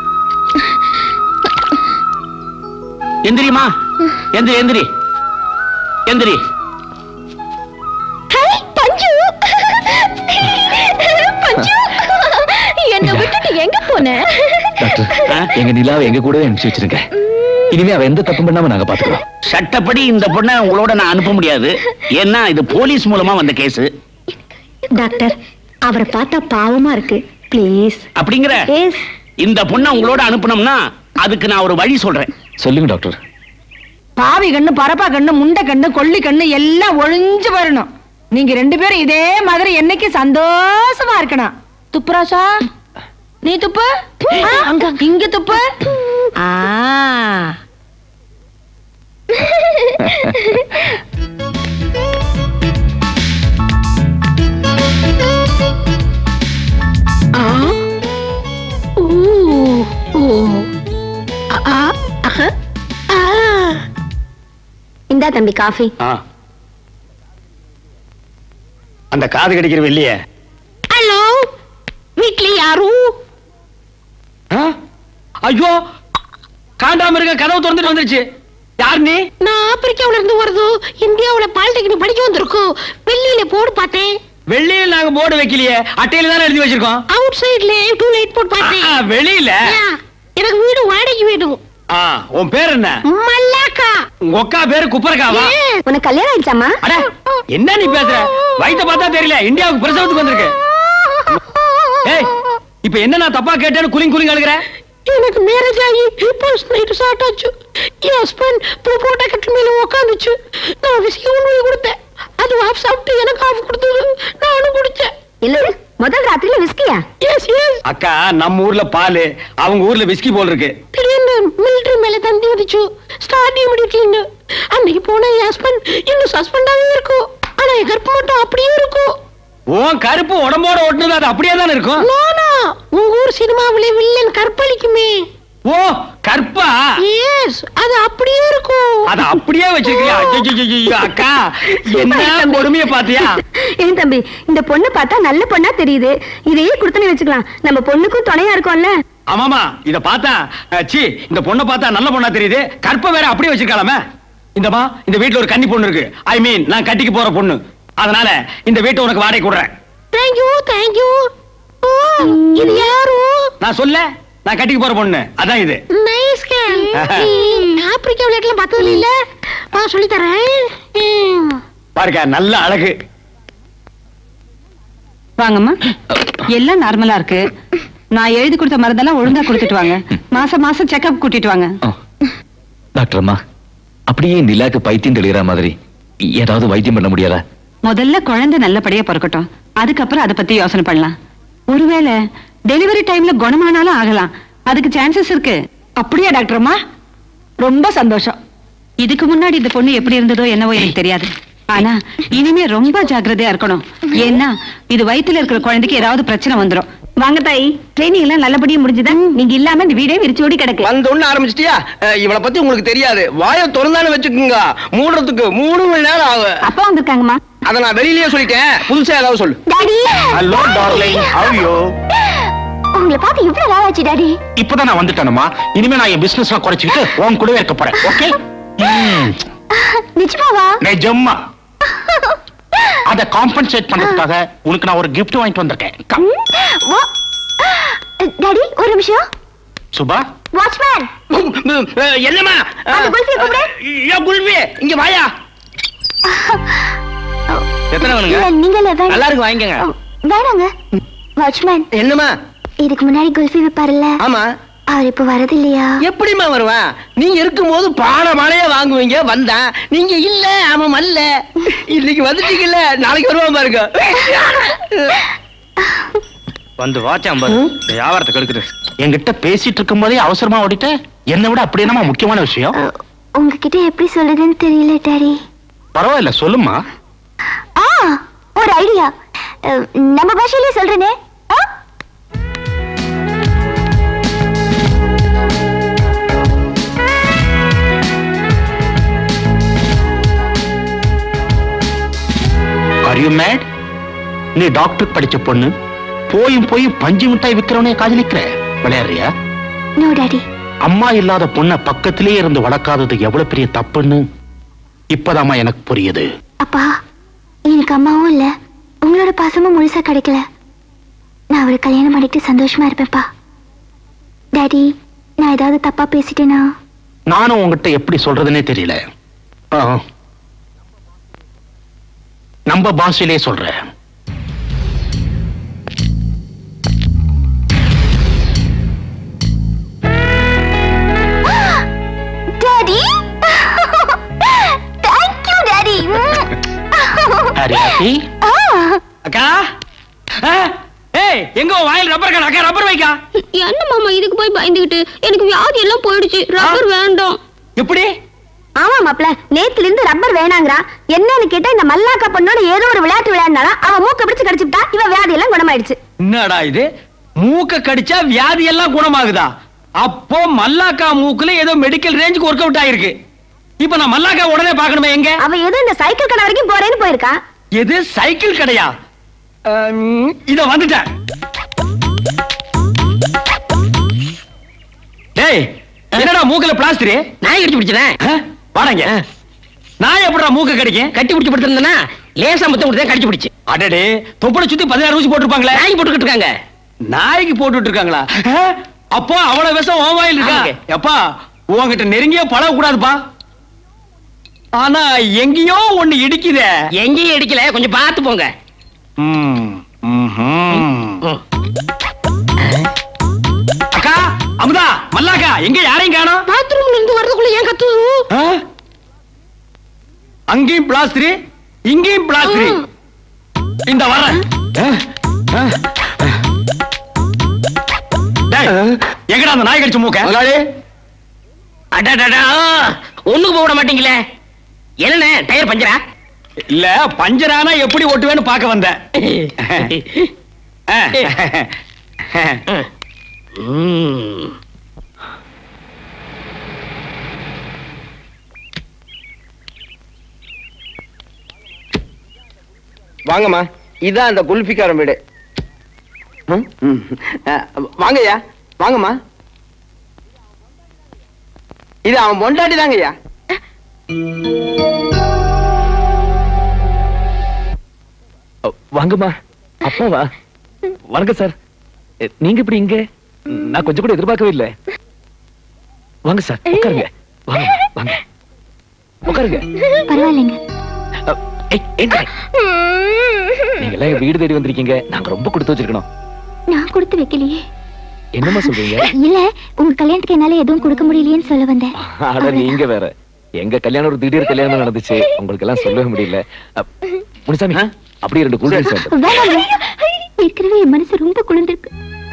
எந்திரிமா எந்திரி எந்திரி எந்திரி பஞ்சு பஞ்சு என்ன விட்டுட்டு எங்க போன டாக்டர் எங்க நிலாவை எங்க கூடவே அனுப்பிச்சு வச்சிருங்க இனிமே அவ எந்த தப்பு பண்ணாம நாங்க பாத்துக்கலாம் சட்டப்படி இந்த பொண்ணை உங்களோட நான் அனுப்ப முடியாது ஏன்னா இது போலீஸ் மூலமா வந்த கேஸ் டாக்டர் அவரை பார்த்தா பாவமா இருக்கு ப்ளீஸ் அப்படிங்கிற இந்த பொண்ணை உங்களோட அனுப்பணும்னா அதுக்கு நான் ஒரு வழி சொல்றேன் சொல்லுங்க டாக்டர் பாவி கண்ணு பரப்பா கண்ணு முண்டை கண்ணு கொள்ளி கண்ணு எல்லாம் ஒழிஞ்சு வரணும் நீங்க ரெண்டு பேரும் இதே மாதிரி என்னைக்கு சந்தோஷமா இருக்கணும் துப்புராசா நீ துப்பு ஆ, அங்க இங்க துப்பு ஆ இந்தா தம்பி காஃபி ஆ. அந்த காது கடிக்கிற வெள்ளிய ஹலோ வீட்ல யாரும் ஐயோ காண்டாம இருக்க கதவு திறந்துட்டு வந்துருச்சு யார் நீ நான் ஆப்பிரிக்காவுல இருந்து வருது இந்தியாவுல பாலிடெக்னிக் படிக்க வந்திருக்கோம் வெள்ளியில போடு பார்த்தேன் வெள்ளியில் நாங்க போர்டு வைக்கலையே அட்டையில தானே எழுதி வச்சிருக்கோம் அவுட் சைடுல டூ லைட் போட்டு பார்த்தேன் ஆ, வெளியில Yeah, எனக்கு வீடு வாடகைக்கு வேணும் ஆ, உன் பேர் என்ன மல்லாக்கா உங்க அக்கா பேரு குப்பரக்காவா உனக்கு கல்யாணம் ஆயிடுச்சாமா அட என்ன நீ பேசுற வயித்த பார்த்தா தெரியல இந்தியாவுக்கு பிரசவத்துக்கு வந்திருக்கு ஏய் இப்ப என்ன நான் தப்பா கேட்டேன்னு குலிங் குலிங் அழுகுற எனக்கு மேரேஜ் ஆகி ஃபர்ஸ்ட் நைட் ஸ்டார்ட் ஆச்சு என் ஹஸ்பண்ட் போட்டா கட்டு மேல உட்காந்துச்சு நான் விஸ்கி உண்மையை கொடுத்தேன் அது ஆஃப் சாப்பிட்டு எனக்கு ஆஃப் கொடுத்தது நானும் குடிச்சேன் இல்ல முதல் ராத்திரில விஸ்கியா எஸ் எஸ் அக்கா நம்ம ஊர்ல பால் அவங்க ஊர்ல விஸ்கி போல் இருக்கு திடீர்னு மிலிட்டரி மேல தந்தி வந்துச்சு ஸ்டார்ட் இமிடியட்லின்னு அன்னைக்கு போன என் ஹஸ்பண்ட் இன்னும் சஸ்பெண்டாவே இருக்கும் ஆனா என் கற்பு மட்டும் அப்படியே இருக்கும் உன் கருப்பு உடம்போட ஒட்டுனது அது அப்படியே தானே இருக்கும் நானா உங்க ஊர் சினிமாவிலே வில்லன் கற்பழிக்குமே ஓ கற்பா எஸ் அது அப்படியே இருக்கும் அத அப்படியே வச்சிருக்கியா ஐயையையையோ, அக்கா என்ன கொடுமைய பாத்தியா ஏன் தம்பி இந்த பொண்ணு பார்த்தா நல்ல பொண்ணா தெரியுது இதையே கொடுத்தனே வச்சுக்கலாம் நம்ம பொண்ணுக்கும் துணையா இருக்கும்ல ஆமாமா இத பார்த்தா அஹ், சீ இந்த பொண்ணை பார்த்தா நல்ல பொண்ணா தெரியுது கற்ப வேற அப்படியே வச்சிருக்கலாமே இந்தமா இந்த வீட்ல ஒரு கன்னி பொண்ணு இருக்கு ஐ மீன் நான் கட்டிக்கு போற பொண்ணு அதனால இந்த வீட்டை உனக்கு வாடகை கொடுறேன் தேங்க்யூ தேங்க்யூ ஓ இது யாரு நான் சொல்ல நான் கட்டிக்கு போற பொண்ணு அதான் இது நைஸ் கேர்ள் ஆப்பிரிக்கா விளையாட்டுலாம் பார்த்தது இல்ல வா சொல்லி தரேன் பாருக்கா நல்ல அழகு வாங்கம்மா எல்லாம் நார்மலா இருக்கு நான் எழுதி கொடுத்த மருந்தெல்லாம் ஒழுங்கா கொடுத்துட்டு வாங்க மாசம் மாசம் செக்கப் கூட்டிட்டு வாங்க டாக்டர் அம்மா அப்படியே நிலாக்கு பைத்தியம் தெளிகிற மாதிரி ஏதாவது வைத்தியம் பண்ண முடியாதா முதல்ல குழந்தை நல்லபடியா பிறக்கட்டும் அதுக்கப்புறம் அதை பத்தி யோசனை பண்ணலாம் ஒருவேளை டெலிவரி டைம்ல குணமானாலும் ஆகலாம் அதுக்கு சான்சஸ் இருக்கு அப்படியா டாக்டர் அம்மா ரொம்ப சந்தோஷம் இதுக்கு முன்னாடி இந்த பொண்ணு எப்படி இருந்ததோ என்னவோ எனக்கு தெரியாது ஆனா இனிமே ரொம்ப ஜாக்கிரதையா இருக்கணும் ஏன்னா இது வயித்துல இருக்கிற குழந்தைக்கு ஏதாவது பிரச்சனை வந்துரும் வாங்க தாய் ட்ரைனிங் எல்லாம் நல்லபடியா முடிஞ்சுதா நீங்க இல்லாம இந்த வீடே விரிச்சு ஓடி கிடக்கு வந்த ஒண்ணு ஆரம்பிச்சிட்டியா அஹ், இவளை பத்தி உங்களுக்கு தெரியாது வாயை திறந்தானு வச்சுக்கோங்க மூடுறதுக்கு மூணு மணி நேரம் ஆகும் அப்பா வந்திருக்காங்கம்மா அத நான் வெளியிலேயே சொல்லிட்டேன் புதுசா ஏதாவது சொல்லு daddy hello darling how you உங்களை பார்த்து இவ்வளவு நாள் ஆச்சு டாடி இப்பதான் நான் வந்துட்டேனுமா இனிமே நான் என் பிசினஸ் குறைச்சிக்கிட்டு உன் கூடவே இருக்க போறேன் ஓகே நிஜமாவா நிஜம்மா அத காம்பன்சேட் பண்றதுக்காக உனக்கு நான் ஒரு gift வாங்கிட்டு வந்திருக்கேன் Come. வா- டாடி ஒரு நிமிஷம் சுபா வாட்ச்மேன் என்னம்மா அந்த குல்ஃபியை கூப்பிடு. ஏன் குல்ஃபி இங்க வாயா எத்தனை வேணுங்க இல்ல, நீங்களே வேணும். நல்லா இருக்கு வாங்கிக்கங்க வேணாங்க வாட்ச்மேன் என்னம்மா இதுக்கு முன்னாடி குல்ஃபி விப்பாருல்ல ஆமா அவர் இப்ப வரது இல்லையா எப்படிம்மா வருவேன் நீங்க இருக்கும்போது பாட மாலையா வாங்குவீங்க வந்தேன் நீங்க இல்ல அவன் வரல இன்னைக்கு வந்துட்டீங்கல்ல நாளைக்கு வருவான் பாருங்க வந்து வாச்சாம் பாரு இந்த வியாபாரத்தை கெடுக்குது என்கிட்ட பேசிட்டு இருக்கும் போதே அவசரமா ஓடிட்ட என்னை விட அப்படி என்னமா முக்கியமான விஷயம் உங்ககிட்ட எப்படி சொல்றதுன்னு தெரியல டாடி பரவாயில்ல சொல்லுமா ஆ ஒரு ஐடியா நம்ம பாஷையிலே சொல்றேனே ஆ? ஆர் யூ மேட் நீ டாக்டர் படிச்ச பொண்ணு போயும் போய் பஞ்சு மிட்டாய் விக்கிறவனே காதலிக்கிற விளையாடுறியா நோ டாடி அம்மா இல்லாத பொண்ண பக்கத்திலேயே இருந்து வளர்க்காதது எவ்வளவு பெரிய தப்புன்னு இப்பதாம்மா எனக்கு புரியுது அப்பா எனக்கு அம்மாவும் இல்ல உங்களோட பாசமும் முழுசா கிடைக்கல நான் அவரை கல்யாணம் பண்ணிட்டு சந்தோஷமா இருப்பேன்ப்பா டாடி நான் ஏதாவது தப்பா பேசிட்டேனா நானும் உங்ககிட்ட எப்படி சொல்றதுன்னே தெரியல ஆ. நம்ம பாஷையிலே சொல்றேன் டாடி தேங்க் யூ டாடி ஹரியாத்தி அக்கா ஆ, ஏய் எங்க உன் வாயில் ரப்பர் கடை அக்கா ரப்பர் வைக்கா என்ன மாமா இதுக்கு போய் பயந்துகிட்டு எனக்கு வியாதி எல்லாம் போயிடுச்சு ரப்பர் வேண்டாம் எப்படி ஆமா மாப்ள நேத்துல இருந்து ரப்பர் வேணாங்கறா என்னன்னு கேட்டா இந்த மல்லாக்கா பொண்ணோட ஏதோ ஒரு விளையாட்டு விளையாடினால அவன் மூக்க பிடிச்சு கடிச்சுட்டா இவ வியாதி எல்லாம் குணமாயிடுச்சு என்னடா இது மூக்க கடிச்சா வியாதி எல்லாம் குணமாகுதா அப்போ மல்லாக்கா மூக்குல ஏதோ மெடிக்கல் ரேஞ்சுக்கு ஒர்க் அவுட் ஆயிருக்கு இப்ப நான் மல்லாக்கா உடனே பார்க்கணுமே எங்க அவ ஏதோ இந்த சைக்கிள் கடை வரைக்கும் போறேன்னு போயிருக்கா எது சைக்கிள் கடையா அம், இத வந்துட்டேன் டேய் என்னடா மூக்குல பிளாஸ்டர் நாய் கடிச்சு பிடிச்சதேன் வாடங்க நான் எப்படிடா மூக்க கடிக்கும் கட்டி பிடிச்சு படுத்திருந்தனா லேசா முத்தம் கொடுத்தா கடிச்சு பிடிச்சு அடடே தொப்பளை சுத்தி பதினாறு ஊசி போட்டிருப்பாங்களே நாய் போட்டுக்கிட்டு இருக்காங்க நாய்க்கு போட்டுட்டு இருக்காங்களா ஆ? அப்போ அவ்வளவு விஷம் ஓ வாயில் இருக்கா ஆமாங்க. எப்பா உன்கிட்ட நெருங்கியே பழக கூடாதுப்பா ஆனா எங்கேயோ ஒண்ணு இடிக்குதே எங்கேயும் அடிக்கல கொஞ்சம் பார்த்து போங்க ம், ம்ஹும். அக்கா அமுதா மல்லாக்கா எங்க யாரையும் காணோம் பாத்ரூம்ல இருந்து வரதுக்குள்ள ஏன் கத்துது ஆ? அங்கேயும் பிளாஸ்டரி இங்கேயும் பிளாஸ்டரி இந்த வரேன் ஆ? ஆ? டேய், எங்கடா அந்த நாய் கடிச்ச மூக்க அடடடா ஒண்ணுக்கு போக விட மாட்டீங்களே என்னண்ணே டயர் பஞ்சரா இல்ல பஞ்சரானா எப்படி ஓட்டுவேன்னு பார்க்க வந்தேன் ஆ. ம். வாங்கம்மா இதான் அந்த குல்ஃபிக்காரன் வீடு ம், ம். அஹ், வாங்கய்யா வாங்கம்மா இது அவன் பொண்டாட்டி தாங்கய்யா வாங்கம்மா அப்பாவா வணக்கம் சார் எ, நீங்க இப்படி இங்க நான் கொஞ்சம் கூட எதிர்பார்க்கவே இல்லை வாங்க சார் உட்காருங்க வாங்க வாங்க உட்காருங்க பரவாயில்லைங்க அ, ஏய், ஏங்க. நீங்க எல்லாம் எங்க வீடு தேடி வந்திருக்கீங்க நாங்க ரொம்ப கொடுத்து வச்சிருக்கணும் நான் கொடுத்து வைக்கலையே என்னம்மா சொல்றீங்க இல்ல உங்க கல்யாணத்துக்கு என்னால எதுவும் கொடுக்க முடியலையேன்னு சொல்ல வந்தேன் அட நீங்க வேற எங்க கல்யாணம் ஒரு திடீர் கல்யாணம் நடந்துச்சு உங்களுக்கு எல்லாம் சொல்லவே முடியல அ, முனிசாமி அப்படியே ரெண்டு கூல் ட்ரிங்க்ஸ் வேண்டும் வேணாங்க ஏற்கனவே என் மனசு ரொம்ப குளிர்ந்திருக்கு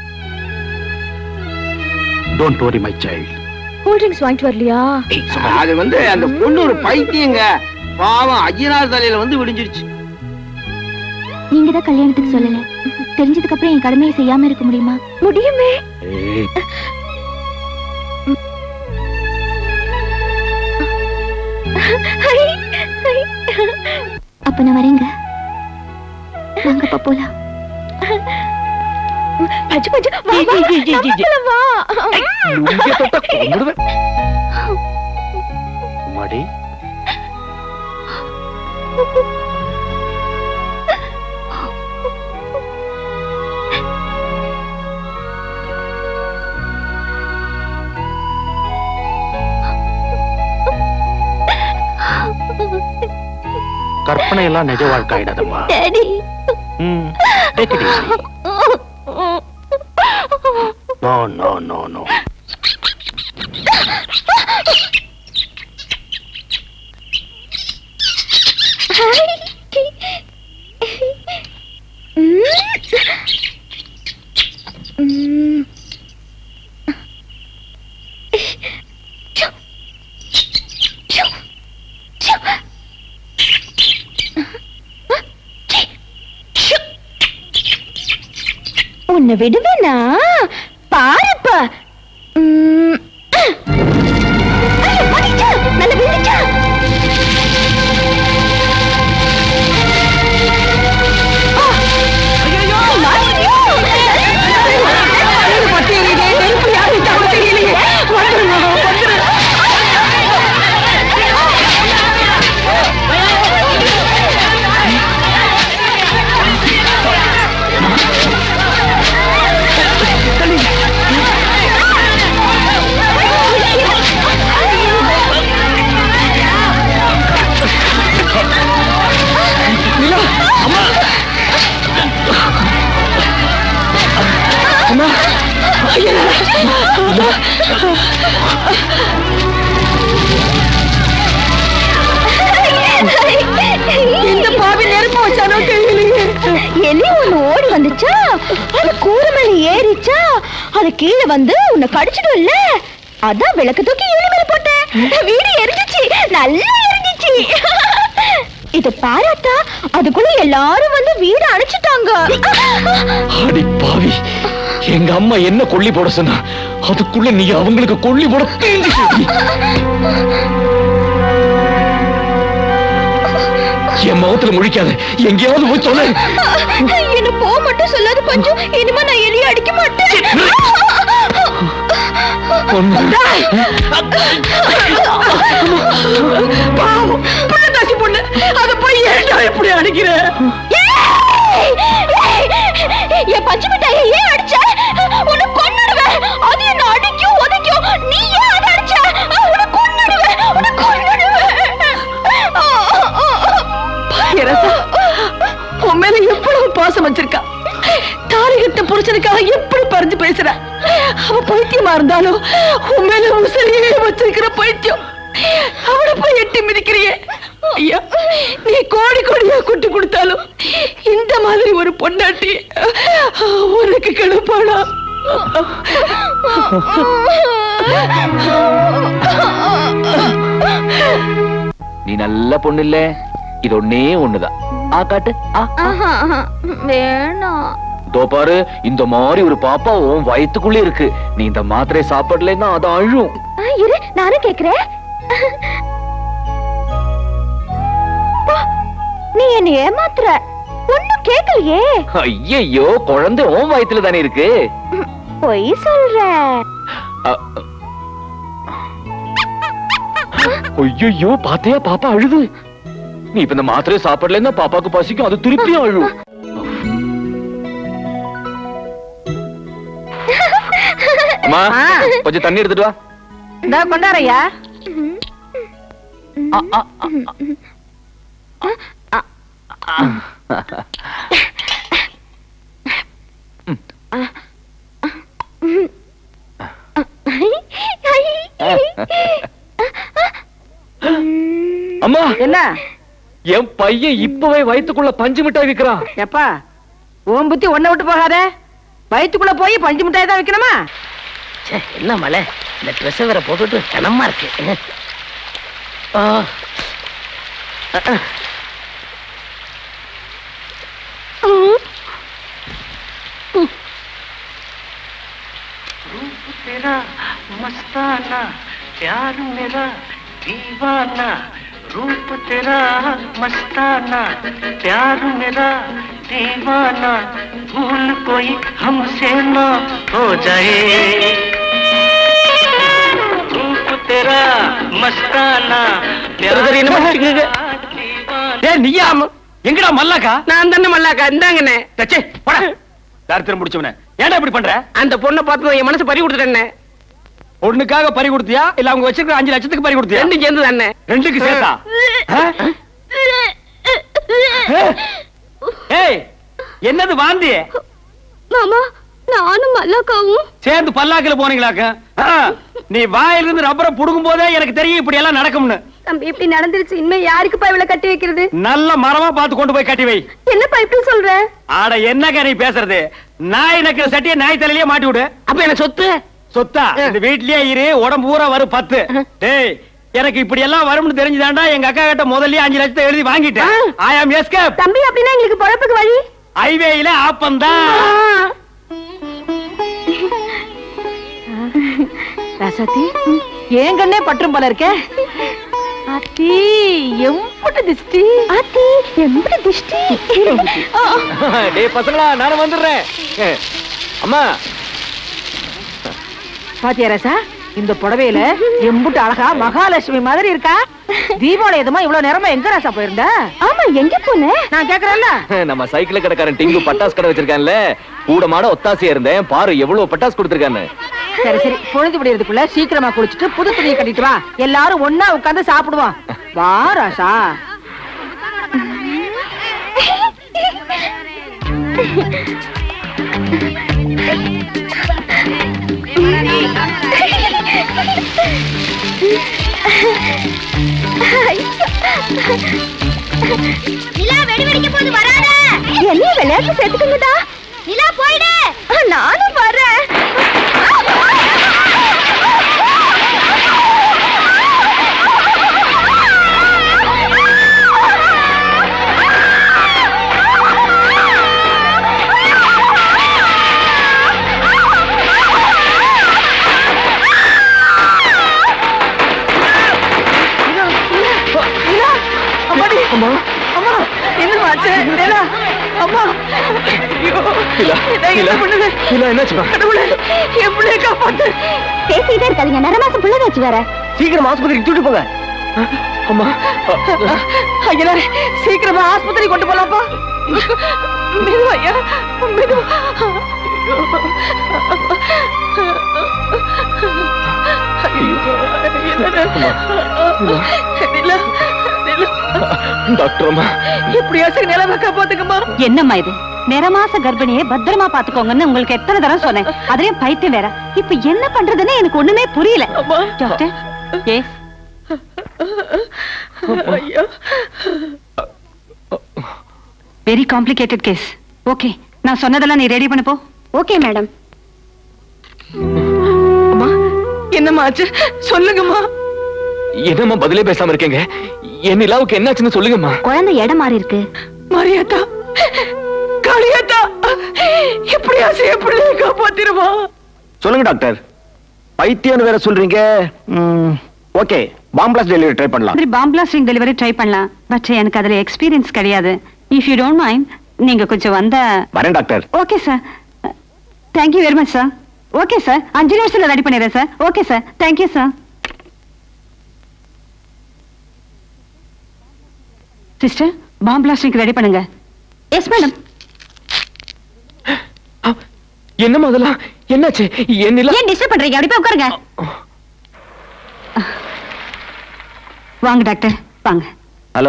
don't worry my child cool drinks வாங்கிட்டு வரலையா அது வந்து அந்த பொண்ணு ஒரு பைத்தியங்க பாவம் ஐயனார் தலையில வந்து விடிஞ்சிருச்சு நீங்க தான் கல்யாணத்துக்கு சொல்லல தெரிஞ்சதுக்கு அப்புறம் என் கடமையை செய்யாம இருக்க முடியுமா முடியுமே ஏய், அப்ப நான் வரேங்க வாங்கப்பா போலாம் பஞ்சு பஞ்சு வா, வா, நமக்குள்ள வா. லுங்கிய தொட்டா கொன்னுடுவேன். அம்மாடி கற்பனை எல்லாம் நிஜ வாழ்க்கை ஆயிடாதம்மா daddy hmm take it easy no no no no உன்னை விடுவேனா பாருப்பா உம். ஐயோ, மாட்டிக்கிச்சா? நல்லா விழுந்துச்சா? ஆ, இந்த பாவி நெருப்பு வச்சானோ தெரியலையே எலி ஒண்ணு ஓடி வந்துச்சா அது கூரை மேல ஏறிச்சா அது கீழே வந்து உன்னை கடிச்சிடும்ல அதான் விளக்கு தூக்கி எலி மேல போட்டேன் வீடு எரிஞ்சிச்சு நல்லா எரிஞ்சிச்சு இது பாராட்டா அதுக்குள்ள எல்லாரும் வந்து வீடு அணைச்சிட்டாங்க அடி பாவி எங்க அம்மா என்ன கொல்லி போட சொன்னா அதுக்குள்ள நீ அவங்களுக்கு கொல்லி போட என் முகத்துல முழிக்காத எங்கேயாவது போய் சொல்ல என்ன போ மட்டும் சொல்லாத பஞ்சு இனிமே நான் எலிய அடிக்க மாட்டேன் பாவம் பிள்ளைதாசி பொண்ணு அத போய் ஏன்டா இப்படி அடிக்கிற என் பஞ்சு மிட்டாயை ஏன் அடிச்ச உன்னை கொன்னுடுவேன் அது என்ன அடிக்கும் உதைக்கும் நீ ஏன் அதை அடிச்ச உன்னை கொன்னுடுவேன் உன்னை கொன்னுடுவேன் பாக்கியரசா உன் மேல எவ்வளவு பாசம் வச்சிருக்கா தாலி கட்ட புருஷனுக்காக எப்படி பறிஞ்சு பேசுற அவ பைத்தியமா இருந்தாலும் உன் மேல உசலியே வச்சிருக்கிற பைத்தியம் அவளை போய் எட்டி மிதிக்கிறியே ஐயா நீ கோடி கோடியா குட்டி கொடுத்தாலும் இந்த மாதிரி ஒரு பொண்டாட்டி உனக்கு கிடப்பாடா நீ நல்ல பொண்ணு இல்ல இது ஒன்னே ஒண்ணுதான் ஆ காட்டு ஆ வேணாம் தோ பாரு இந்த மாதிரி ஒரு பாப்பா உன் வயித்துக்குள்ள இருக்கு நீ இந்த மாத்திரை சாப்பிடலைன்னா அது அழும் ஆ, இரு நானும் கேக்குறேன் பா, நீ என்ன ஏமாத்துற ஒண்ணும் கேக்கலையே ஐயையோ குழந்தை உன் வயித்துல தானே இருக்கு பொய் சொல்ற அ- ஐயையோ பாத்தியா பாப்பா அழுது நீ இப்ப இந்த மாத்திரையை சாப்பிடலைன்னா பாப்பாக்கு பசிக்கும் அது திருப்பியும் அழும் அம்மா கொஞ்சம் தண்ணி எடுத்துட்டு வா இந்த கொண்டாரையா அம்மா என்ன என் பையன் இப்பவே வயித்துக்குள்ள பஞ்சு மிட்டாய் விக்கிறான் எப்பா உன் புத்தி ஒன்ன விட்டு போகாத வயித்துக்குள்ள போய் பஞ்சு மிட்டாய் தான் வைக்கணுமா ச்சே, என்ன மலை இந்த ட்ரெஸ் வேற போட்டுட்டு கனமா இருக்கு ஆ. அஹ், அஹ். तेरा मस्ताना प्यार मेरा दीवाना रूप तेरा मस्ताना प्यार मेरा दीवाना भूल कोई हमसे ना हो जाए रूप तेरा मस्ताना சரி, சரி, என்ன பண்ணிட்டு டேய் நீயா அம்ம- எங்கடா மல்லாக்கா நான் தானே மல்லாக்கா இந்தாங்கண்ணே தச்சே போடா தாரத்திரம் முடிச்சவனே ஏன்டா இப்படி பண்ற அந்த பொண்ணை பார்த்து என் மனசு பறி கொடுத்துட்டேன் பொண்ணுக்காக பறி கொடுத்தியா இல்ல அவங்க வச்சிருக்கிற அஞ்சு லட்சத்துக்கு பறி கொடுத்தியா ரெண்டும் சேர்ந்து தானே ரெண்டுக்கு சேர்த்தா ஆ? ஏய் என்னது வாந்தி மாமா நானும் மல்லாக்காவும் சேர்ந்து பல்லாக்கில போனீங்களாக்க ஆ, நீ வாயில இருந்து ரப்பரை புடுங்கும் போதே எனக்கு தெரியும் இப்படி எல்லாம் நடக்கும்னு தம்பி இப்படி நடந்துருச்சு இனிமே யாருக்குப்பா இவ்வளவு கட்டி வைக்கிறது நல்ல மரமா பார்த்து கொண்டு போய் கட்டி வை என்னப்பா இப்படி சொல்ற ஆட என்னங்க நீ பேசுறது நாய் நக்கிற சட்டியை நாய் தலையிலேயே மாட்டி விடு அப்ப என்ன சொத்து சொத்தா இந்த வீட்லயே இரு உடம்பு பூரா வரும் பத்து டேய் எனக்கு இப்படி எல்லாம் வரும்னு தெரிஞ்சுதாண்டா எங்க அக்கா கிட்ட முதல்லயே அஞ்சு லட்சத்தை எழுதி வாங்கிட்டேன் ஐ ஆம் எஸ்கேப் தம்பி அப்படின்னா எங்களுக்கு பொழப்புக்கு வழி ஹைவேயில ஆப்பந்தான் ராசாத்தி ஏன் கண்ணே பற்றும் போல இருக்க அத்தி எம்புட்டு திஷ்டி ஆத்தி எம்படி திஷ்டி டேய் பசங்களா நானும் வந்துடுறேன் ஏ, அம்மா பாத்தியா ராசா இந்த புடவையில எம்புட்டு அழகா மகாலட்சுமி மாதிரி இருக்கா தீபாவளி எதுமா இவ்வளவு நேரமா எங்க ராசா போயிருந்த ஆமா எங்க போன நான் கேக்குறேன்ல நம்ம சைக்கிள் கடைக்காரன் டிங்கு பட்டாசு கடை வச்சிருக்கான்ல கூட மாட ஒத்தாசையா இருந்தேன் பாரு எவ்வளவு பட்டாசு கொடுத்திருக்கான்னு சரி சரி பொழுது விடியறதுக்குள்ள சீக்கிரமா குளிச்சுட்டு புது துணியை கட்டிட்டு வா எல்லாரும் ஒன்னா உட்கார்ந்து சாப்பிடுவோம் வா ராசா நிலா வெடி வெடிக்க போது வராத என்ன விளையாட்டு சேர்த்துக்கங்கடா நிலா போயிடு நானும் வரேன் அம்மாடி அம்மா அம்மா என்ன ஆச்சு நிலா அம்மா ஐயோ நிலா, நான் என்ன நிலா, பண்ணுவேன் நிலா, என்னாச்சும்மா? கடவுளே என் பிள்ளைய காப்பாத்து பேசிட்டே இருக்காதீங்க நரமாசம் புள்ள வச்சு வர சீக்கிரம் ஆஸ்பத்திரிக்கு தூட்டு போங்க அம்மா ஐயனாரே சீக்கிரமா ஆஸ்பத்திரி கொண்டு போலாப்பா மெதுவா ஐயா மெதுவா நிலா நிலா டாக்டர் அம்மா எப்படியாச்சும் நிலவை காப்பாத்துங்கம்மா என்னம்மா இது நிறமாச கர்ப்பிணியை பத்திரமா பாத்துக்கோங்கன்னு உங்களுக்கு எத்தனை தடவை சொன்னேன் அதுலயும் பைத்தியம் வேற இப்ப என்ன பண்றதுன்னு எனக்கு ஒண்ணுமே புரியல டாக்டர் ஏ ஐயா வெரி காம்ப்ளிகேட்டட் கேஸ் ஓகே நான் சொன்னதெல்லாம் நீ ரெடி பண்ணப்போ ஓகே மேடம் அம்மா என்னம்மா ஆச்சு சொல்லுங்கம்மா என்னம்மா பதிலே பேசாம இருக்கீங்க என் நிலாவுக்கு என்னாச்சுன்னு சொல்லுங்கம்மா குழந்தை இடம் மாறி இருக்கு மரியாதா காளியாத்தா எப்படியாச்சும் என் பிள்ளைய காப்பாத்திருமா சொல்லுங்க டாக்டர் பைத்தியம்னு வேற சொல்றீங்க ஓகே பாம்பிளாஸ் டெலிவரி ட்ரை பண்ணலாம் மாதிரி பாம் பிளாஸ்டிங் டெலிவரி ட்ரை பண்ணலாம் பட் எனக்கு அதுல எக்ஸ்பீரியன்ஸ் கிடையாது இஃப் யூ டோன்ட் மைண்ட் நீங்க கொஞ்சம் வந்த வரேன் doctor okay sir thank you very much sir okay sir அஞ்சு நிமிஷத்துல ரெடி பண்ணிடுறேன் sir okay sir thank you sir sister bomb blasting ready பண்ணுங்க எஸ் மேடம் என்னம்மா அதெல்லாம் என்னாச்சு என் நிலா ஏன் டிஸ்டர்ப் பண்றீங்க அப்படி போய் உட்காருங்க வாங்க டாக்டர் வாங்க ஹலோ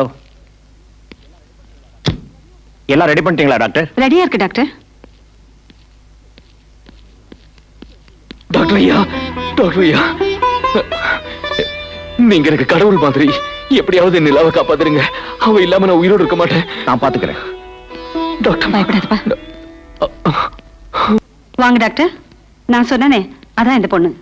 எல்லாம் ரெடி பண்ணிட்டீங்களா டாக்டர் ரெடியா இருக்கு டாக்டர் டாக்டர் ஐயா டாக்டர் ஐயா நீங்க எனக்கு கடவுள் மாதிரி எப்படியாவது என் நிலாவை காப்பாத்துருங்க அவ இல்லாம நான் உயிரோடு இருக்க மாட்டேன் நான் பாத்துக்கிறேன் டாக்டர் பயப்படாதப்பா வாங்க டாக்டர் நான் சொன்னனே அதான் இந்த பொண்ணு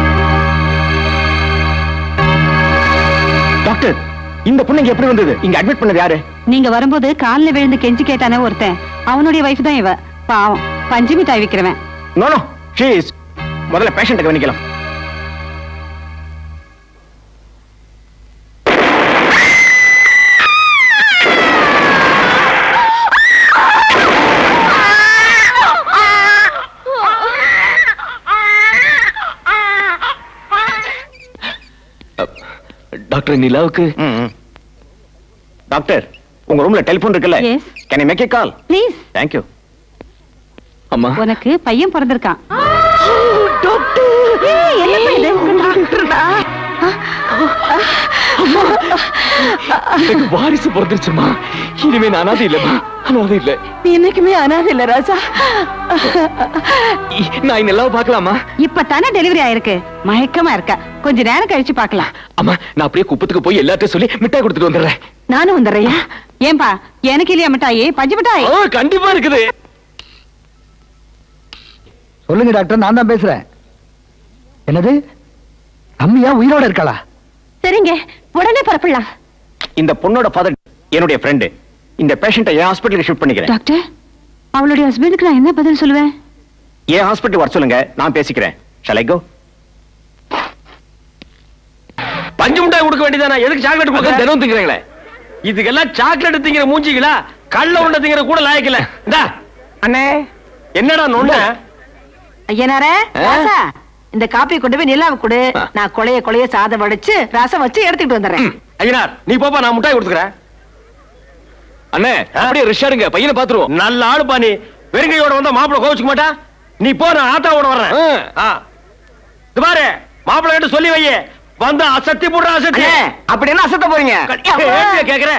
டாக்டர் இந்த பொண்ணுங்க எப்படி வந்தது இங்க அட்மிட் பண்ணது யாரு நீங்க வரும்போது கால்ல விழுந்து கெஞ்சி கேட்டானே ஒருத்தன் அவனுடைய வைஃப் தான் இவ பாவம் பஞ்சு மிட்டாய் விக்கிறவன் நோ நோ ஷீஸ் முதல்ல பேஷண்ட்டை கவனிக்கலாம் டாக்டர் நிலாவுக்கு டாக்டர் உங்க ரூம்ல டெலிபோன் இருக்குல்ல can I make a call please thank you அம்மா உனக்கு பையன் பிறந்திருக்கான் என்னப்பா இது டாக்டர்டா எனக்கு வாரிசு பிறந்துருச்சுமா இனிமே நான் அனாதை இல்லம்மா அனாதை இல்ல நீ என்னைக்குமே அனாதை இல்ல ராஜா நான் இந்த நிலாவை பார்க்கலாமா இப்பதானே டெலிவரி ஆயிருக்கு மயக்கமா இருக்க கொஞ்ச நேரம் கழிச்சு பார்க்கலாம் அம்மா நான் அப்படியே குப்பத்துக்கு போய் எல்லாத்தையும் சொல்லி மிட்டாய் கொடுத்துட்டு வந்துடுறேன் நானும் வந்துடுறேன் ஏன்பா எனக்கு இல்லையா மிட்டாயி பஞ்சு மிட்டாய் கண்டிப்பா இருக்குது சொல்லுங்க டாக்டர் நான் தான் பேசுறேன் என்னது அம்மியா உயிரோட இருக்காளா சரிங்க உடனே பரப்பிடலாம் இந்த பொண்ணோட ஃபாதர் என்னுடைய ஃப்ரெண்டு இந்த பேஷண்ட்டை என் ஹாஸ்பிட்டலுக்கு ஷிஃப்ட் பண்ணிக்கிறேன் டாக்டர் அவளுடைய ஹஸ்பண்டுக்கு நான் என்ன பதில் சொல்லுவேன் என் ஹாஸ்பிட்டல் வர சொல்லுங்க நான் பேசிக்கிறேன் ஷல் ஐ கோ பஞ்சு மிட்டாய் கொடுக்க வேண்டியதானே எதுக்கு சாக்லேட் கொடுக்க தினம் திங்கிறீங்களே இதுக்கெல்லாம் சாக்லேட் திங்கிற மூஞ்சிகளா கல்ல உண்ட திங்கிற கூட லாயக்கல இந்தா அண்ணே என்னடா நொண்ட ஐயனாரே ராசா இந்த காப்பி கொண்டு போய் நிலாவை கொடு நான் கொலைய கொலைய சாதம் வடிச்சு ரசம் வச்சு எடுத்துக்கிட்டு வந்துடுறேன் ஐயனார் நீ போப்பா நான் முட்டாய் கொடுத்துக்கிறேன் அண்ணே அப்படியே ரிஷாருங்க பையனை பாத்துருவோம் நல்ல ஆளுப்பா நீ வெறுங்கையோட வந்தா மாப்பிள கோவிச்சுக்க மாட்டா நீ போ நான் ஆத்தாவோட வர்றேன் ஆ. இது பாரு மாப்பிள கிட்ட சொல்லி வையே வந்து அசத்தி போடுற அசத்தி அண்ணே, அப்படி என்ன அசத்த போறீங்க கேக்குறேன்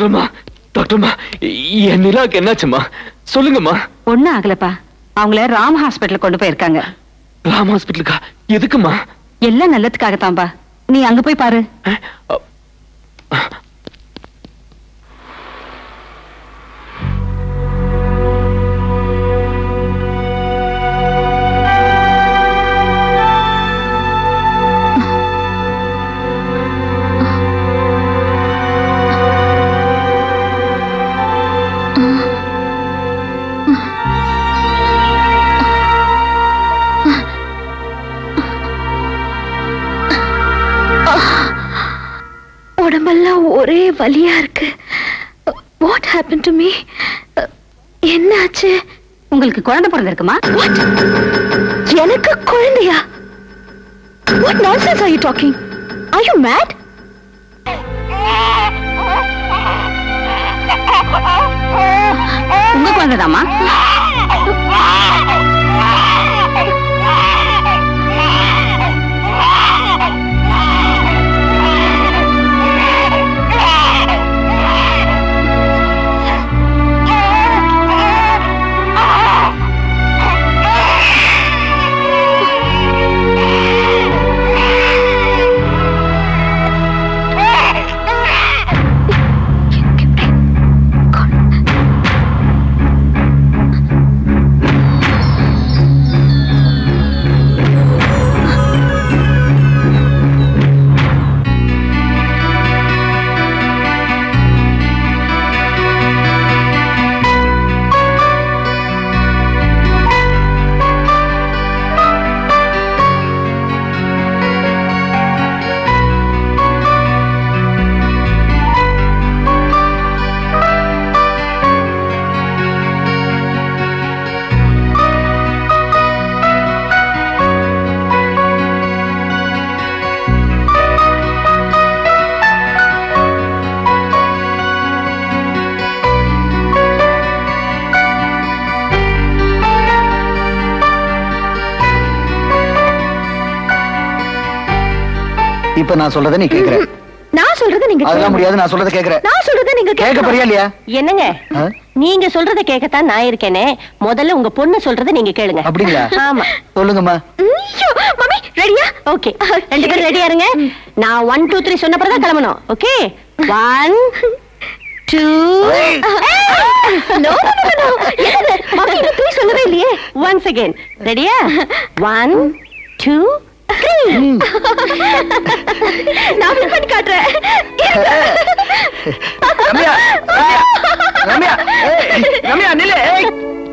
டாக்டர்மா டாக்டர்மா என் நிலாக்கு என்னாச்சும்மா சொல்லுங்கம்மா ஒண்ணும் ஆகலப்பா அவங்கள ராம் ஹாஸ்பிட்டல் கொண்டு போயிருக்காங்க ராம் ஹாஸ்பிட்டலுக்கா எதுக்குமா எல்லாம் நல்லதுக்காகத்தான்பா நீ அங்க போய் பாரு உடம்பெல்லாம் ஒரே வலியா இருக்கு வாட் ஹேப்பன் டு மீ என்னாச்சு உங்களுக்கு குழந்தை பிறந்திருக்குமா எனக்கு குழந்தையா what nonsense are you talking are you mad உங்க குழந்தைதாம்மா இப்ப நான் சொல்றதை நீ கேக்குற நான் சொல்றத நீங்க அதெல்லாம் கேளுங்க. முடியாது நான் சொல்றதை கேக்குற நான் சொல்றத நீங்க கேட்க கேட்கணும். போறியா இல்லையா என்னங்க ஆ? நீங்க சொல்றத கேட்கத்தான் நான் இருக்கேனே முதல்ல உங்க பொண்ணு சொல்றத நீங்க கேளுங்க அப்படிங்களா ஆமா சொல்லுங்கம்மா ஐயோ, மம்மி ரெடியா ஓகே ரெண்டு பேரும் ரெடியா இருங்க நான் ஒன் டூ த்ரீ சொன்ன தான் கிளம்பணும் okay one two no no என்னது மம்மி இன்னும் த்ரீ சொல்லவே இல்லையே ஒன்ஸ் அகைன் ரெடியா ஒன் டூ நான் win பண்ணி காட்டுறேன் ரம்யா ரம்யா ரம்யா ஏய், ரம்யா நில்லு ஏய்.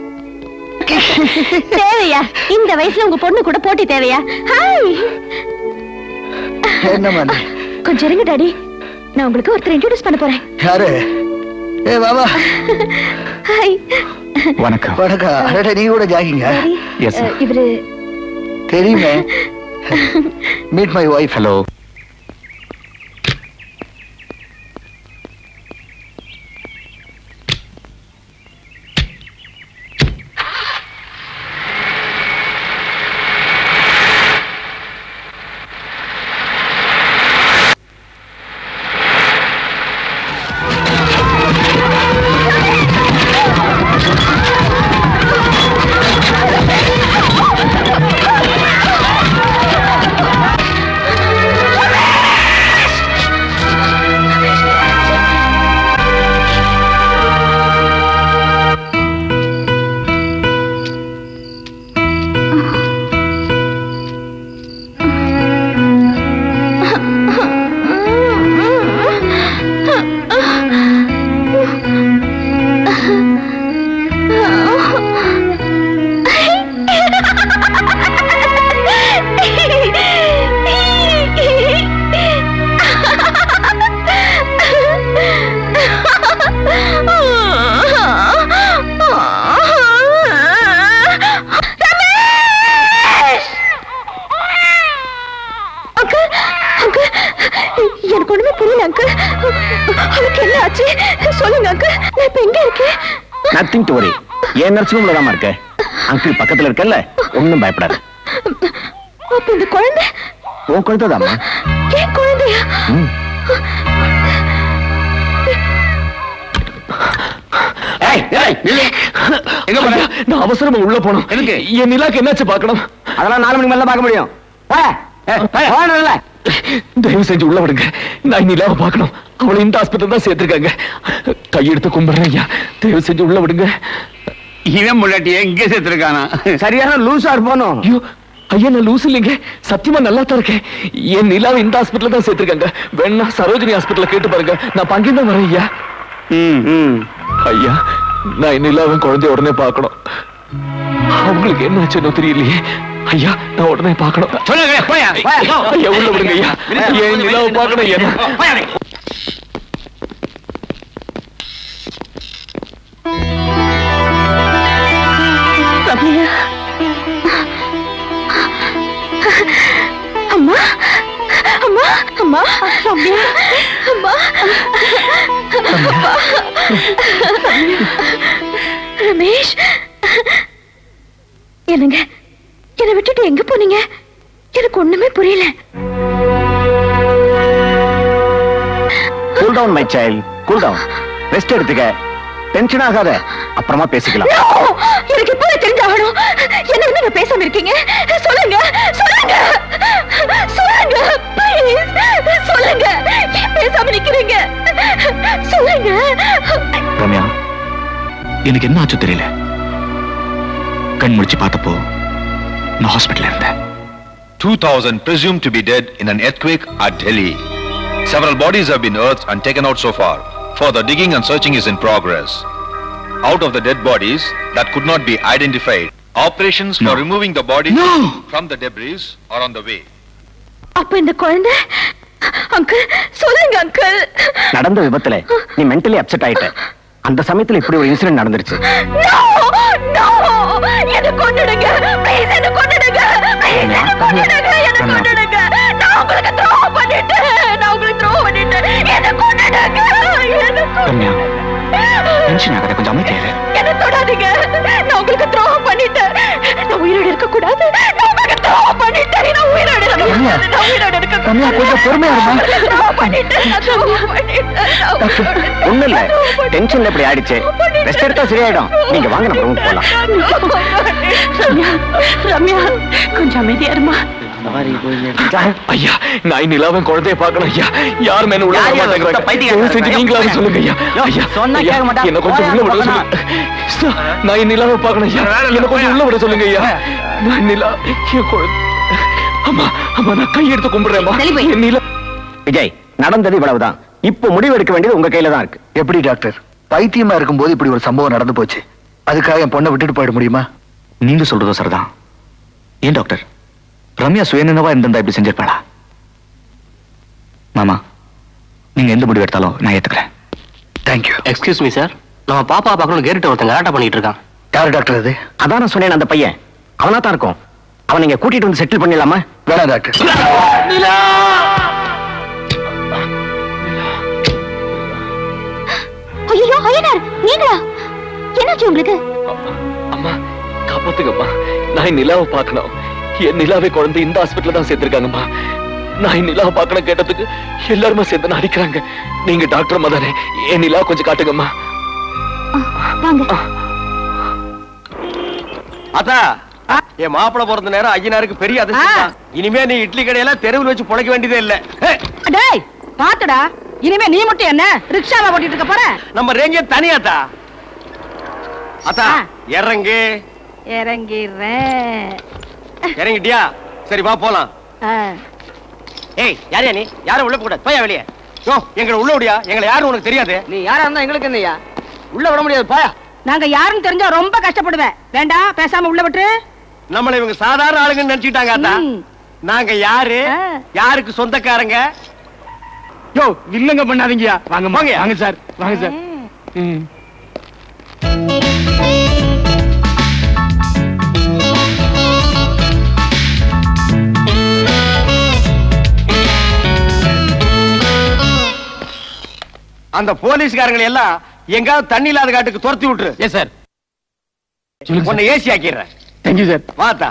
தேவையா இந்த வயசுல உங்க பொண்ணு கூட போட்டி தேவையா ஹாய் என்னம்மா நீ? கொஞ்சம் இருங்க டாடி நான் உங்களுக்கு ஒருத்தர் இன்ட்ரோடியூஸ் பண்ண போறேன் யாரு ஏ பாபா ஹாய் வணக்கம் வணக்கம் அடடே நீ கூட ஜாகிங்க எஸ் இவரு தெரியுமே மீட் மை ஒய்ஃப் ஹலோ எனக்கு ஒண்ணுமே புரியல அங்கிள் அவளுக்கு என்ன ஆச்சு சொல்லுங்க அங்கிள் நான் இப்ப எங்க இருக்கேன் நத்திங் டு வரி ஏன் நர்சிங் ரூம்ல தான் இருக்க அங்கிள் பக்கத்துல இருக்கல்ல ஒண்ணும் பயப்படாத அப்ப இந்த குழந்தை உன் குழந்தைதாம்மா என் குழந்தையா ம். எங்க போற நான் அவசரமா உள்ள போனோம் எதுக்கு என் நிலாக்கு என்னாச்சு பார்க்கணும் அதெல்லாம் நாலு மணிக்கு மேல பார்க்க முடியும் தயவு செஞ்சு உள்ள விடுங்க நான் நிலாவை பார்க்கணும் அவளை இந்த ஆஸ்பத்திரி தான் சேர்த்திருக்காங்க கையெடுத்து கும்பிடுறேன் ஐயா தயவு செஞ்சு உள்ள விடுங்க இவன் முள்ளாட்டிய இங்கே சேர்த்திருக்கானா சரியான லூசா இருப்பானோ ஐயோ ஐயா நான் லூஸ் இல்லைங்க சத்தியமா நல்லா தான் இருக்கேன் என் நிலாவை இந்த ஹாஸ்பிட்டல்ல தான் சேர்த்திருக்காங்க வேணா சரோஜினி ஹாஸ்பிட்டல்ல கேட்டு பாருங்க நான் பங்கே தான் வரேன் ஐயா ஐயா நான் என் நிலாவும் குழந்தைய உடனே பார்க்கணும் அவங்களுக்கு என்ன ஆச்சுன்னு தெரியலையே ஐயா நான் உடனே பார்க்கணும் சொல்லுங்க போயா ஐயா உள்ள விடுங்க ஐயா என் நிலாவை பார்க்கணும் ஐயா ரம்யா அம்மா அம்மா அம்மா ரம்யா அம்மா அப்பா. ரமேஷ் என்னங்க என்னை விட்டுட்டு எங்க போனீங்க எனக்கு ஒண்ணுமே புரியல cool down my child cool down rest எடுத்துக்க டென்ஷன் ஆகாத அப்புறமா பேசிக்கலாம் No! எனக்கு இப்போ தெரிஞ்சாகணும் என்ன வந்து நீங்க பேசாம இருக்கீங்க சொல்லுங்க சொல்லுங்க சொல்லுங்க ப்ளீஸ் சொல்லுங்க ஏன் பேசாம நிக்கிறீங்க சொல்லுங்க ரம்யா எனக்கு என்ன ஆச்சு தெரியல கண் முடிச்சு பார்த்தப்போ நான் ஹாஸ்பிட்டல்ல இருந்தேன் 2,000 presumed to be dead in an earthquake at Delhi. Several bodies have been earthed and taken out so far. Further digging and searching is in progress. Out of the dead bodies that could not be identified, operations for removing the bodies from the debris are on the way. அப்ப இந்த குழந்தை uncle சொல்லுங்க uncle நடந்த விபத்துல நீ mentally upset ஆயிட்ட அந்த சமயத்துல இப்படி ஒரு இன்சிடென்ட் நடந்துருச்சு நோ நோ என்ன கொன்னுடுங்க ப்ளீஸ் என்ன கொன்னுடுங்க ப்ளீஸ் என்ன கொன்னுடுங்க என்ன கொன்னுடுங்க நான் உங்களுக்கு துரோகம் பண்ணிட்டேன் நான் உங்களுக்கு துரோகம் பண்ணிட்டேன் என்ன கொன்னுடுங்க என்ன ரம்யா டென்ஷன் ஆகாத கொஞ்சம் அமைதியா இரு. என்ன தொடாதீங்க நான் உங்களுக்கு துரோகம் பண்ணிட்டேன் நான் உயிரோட இருக்க கூடாது நான் உங்களுக்கு துரோகம் பண்ணிட்டேன் நான் உயிரோட இருக்க கூடாது நான் உயிரோட இருக்க ரம்யா, கொஞ்சம் பொறுமையா இருமா. நான் உங்களுக்கு துரோகம் பண்ணிட்டேன் நான் துரோகம் பண்ணிட்டேன் நான் உயிரோட இருக்க ஒண்ணு இல்ல டென்ஷன்ல இப்படி ஆயிடுச்சு ரெஸ்ட் எடுத்தா சரியாயிடும் நீங்க வாங்க நம்ம ரூமுக்கு போலாம் ரம்யா ரம்யா கொஞ்சம் அமைதியா இருமா ஐயா நான் என் நிலாவின் குழந்தைய பார்க்கணும் ஐயா யார் மேல உள்ள யார் வர யார் மாட்டேங்கிறாங்க. பைத்தியக்காரன் தயவு செஞ்சு நீங்களாவது சொல்லுங்க ஐயா ஐயா சொன்னா ஐயா, கேட்க மாட்டான். என்னை கொஞ்சம் உள்ள விட சொல்லுங்க சார், நான் என் நிலாவை பார்க்கணும் ஐயா என்ன கொஞ்சம் உள்ள விட சொல்லுங்க ஐயா நான் நிலா என் குழந்தை அம்மா அம்மா நான் கையெடுத்து கும்பிடுறேன்மா என் நிலா விஜய் நடந்தது இவ்வளவுதான் இப்போ முடிவு எடுக்க வேண்டியது உங்க கையில தான் இருக்கு எப்படி டாக்டர் பைத்தியமா இருக்கும்போது இப்படி ஒரு சம்பவம் நடந்து போச்சு அதுக்காக என் பொண்ணை விட்டுட்டு போயிட முடியுமா நீங்க சொல்றதும் சரிதான் ஏன் டாக்டர் ரம்யா சுயநினைவா இருந்திருந்தா இப்படி செஞ்சிருப்பாளா மாமா நீங்க எந்த முடிவு எடுத்தாலும் நான் ஏத்துக்கிறேன் தேங்க்யூ எக்ஸ்கியூஸ் மீ சார் நம்ம பாப்பா பார்க்கணும் கேட்டு ஒருத்தன் கலாட்டா பண்ணிட்டு இருக்கான் யார் டாக்டர் அது அதான் நான் சொன்னேன் அந்த பையன் அவனா தான் இருக்கும் அவன் நீங்க கூட்டிட்டு வந்து செட்டில் பண்ணிடலாமா வேணாம் டாக்டர் ஐயோ ஐயனார் நீங்களா என்னாச்சு உங்களுக்கு அம்மா காப்பாத்துங்கம்மா நான் என் நிலாவை பார்க்கணும் என் நிலாவை குழந்தை இந்த ஹாஸ்பிட்டல்ல தான் சேர்த்திருக்காங்கம்மா நான் என் நிலாவை பார்க்கணும் கேட்டதுக்கு எல்லாருமே சேர்ந்து நடிக்கிறாங்க நீங்க டாக்டர் அம்மா தானே என் நிலாவை கொஞ்சம் காட்டுங்கம்மா வாங்க அத்தா என் மாப்பிள பிறந்த நேரம் ஐயனாருக்கு பெரிய அதிர்ஷ்டம் தான். இனிமே நீ இட்லி கடையெல்லாம் தெருவில் வச்சு பொழைக்க வேண்டியதே இல்ல ஏய், டேய் பாத்துடா இனிமே நீ மட்டும் என்ன ரிக்ஷாவா ஓட்டிட்டு இருக்க போற நம்ம ரேஞ்சே தனியாத்தா அத்தா இறங்கு இறங்கிடுறேன் இறங்கிட்டியா சரி வா போலாம் ஏய் யாரையா நீ யாரும் உள்ள போக போயா வெளியே யோ எங்களை உள்ள விடியா எங்களை யாரும் உனக்கு தெரியாது நீ யாரா இருந்தா எங்களுக்கு என்னையா உள்ள விட முடியாது போயா நாங்க யாருன்னு தெரிஞ்சா ரொம்ப கஷ்டப்படுவேன் வேண்டாம் பேசாம உள்ள விட்டு நம்மள இவங்க சாதாரண ஆளுங்கன்னு நினைச்சிட்டாங்க அத்தா நாங்க யாரு யாருக்கு சொந்தக்காரங்க யோ இல்லங்க பண்ணாதீங்கயா வாங்க வாங்க வாங்க சார் வாங்க சார் ம். அந்த போலீஸ்காரங்களை எல்லாம் எங்காவது தண்ணி இல்லாத காட்டுக்கு துரத்தி விட்டுரு எஸ் சார் உன்னை ஏசி ஆக்கிடுறேன் தேங்க்யூ சார் வாத்தா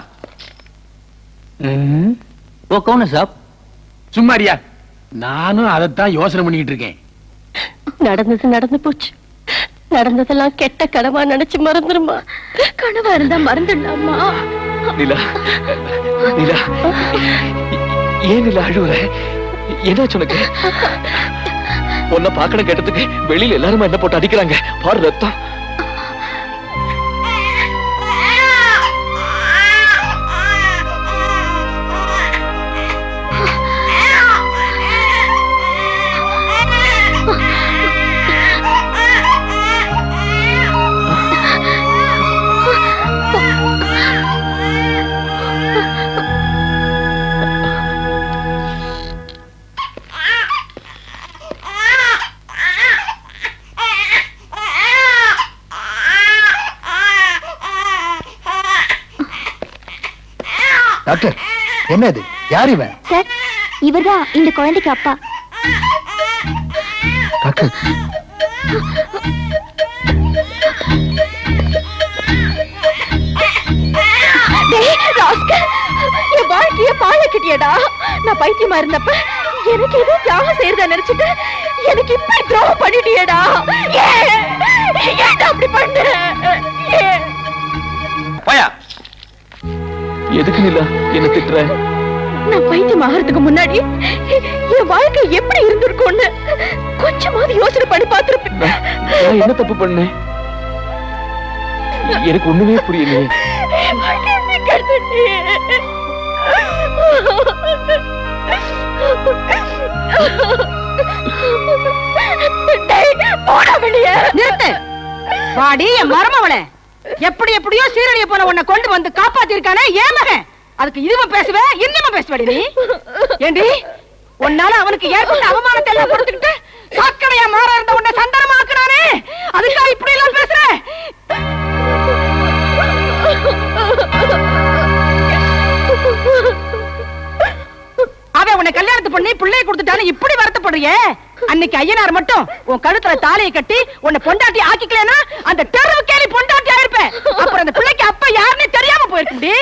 ஓ கவுன சாப் சும்மாரியா நானும் அதைத்தான் யோசனை பண்ணிக்கிட்டு இருக்கேன் நடந்தது நடந்து போச்சு நடந்ததெல்லாம் கெட்ட கனவா நினைச்சு மறந்துருமா கனவா இருந்தா மறந்துடலாமா நிலா நிலா ஏன் நிலா அழுவுற என்னாச்சு உனக்கு உன்னை பார்க்கணும் கேட்டதுக்கு வெளியில எல்லாருமே என்ன போட்டு அடிக்கிறாங்க பாரு ரத்தம் டாக்டர் என்ன இது யார் இவன் சார் இவர்தான் இந்த குழந்தைக்கு அப்பா டாக்டர் டேய், ராஸ்கல், என் வாழ்க்கைய பாழக்கிட்டியடா நான் பைத்தியமா இருந்தப்ப எனக்கு ஏதோ தியாகம் செய்யறதா நினைச்சிட்டு எனக்கு இப்படி துரோகம் பண்ணிட்டியடா ஏன் ஏன்டா அப்படி பண்ண ஏன் போயா எதுக்கு நிலா என்ன திட்டுற நான் பைத்தியம் ஆகிறதுக்கு முன்னாடி என் வாழ்க்கை எப்படி இருந்திருக்கும்னு கொஞ்சமாவது யோசனை பண்ணி பார்த்திருப்பேன் நான் என்ன தப்பு பண்ணேன் எனக்கு ஒண்ணுமே புரியலையே என் வாழ்க்கைய சிக்கடிச்சிட்டியே. டேய், போடா வெளியே நிறுத்து வாடி என் மருமவளே எப்படி எப்படியோ சீரழிய போன உன்னை கொண்டு வந்து காப்பாத்திருக்கானே ஏன் மகன் அதுக்கு இதுவும் பேசுவே இன்னமும் பேசுவாடி நீ ஏண்டி உன்னால அவனுக்கு ஏற்பட்ட அவமானத்தை எல்லாம் கொடுத்துக்கிட்டு சாக்கடையா மாற இருந்த உன்னை சந்தனமாக்குனானே அதுக்காக இப்படி எல்லாம் பேசுற அவன் உன்னை கல்யாணத்து பண்ணி பிள்ளைய கொடுத்துட்டான்னு இப்படி வருத்தப்படுறியே அன்னைக்கு ஐயனார் மட்டும் உன் கழுத்துல தாலியை கட்டி உன்னை பொண்டாட்டி ஆக்கிக்கலனா அந்த தெரு கேலி பொண்டாட்டி ஆயிருப்பேன் அப்புறம் அந்த பிள்ளைக்கு அப்ப யாருன்னு தெரியாம போயிருக்குடி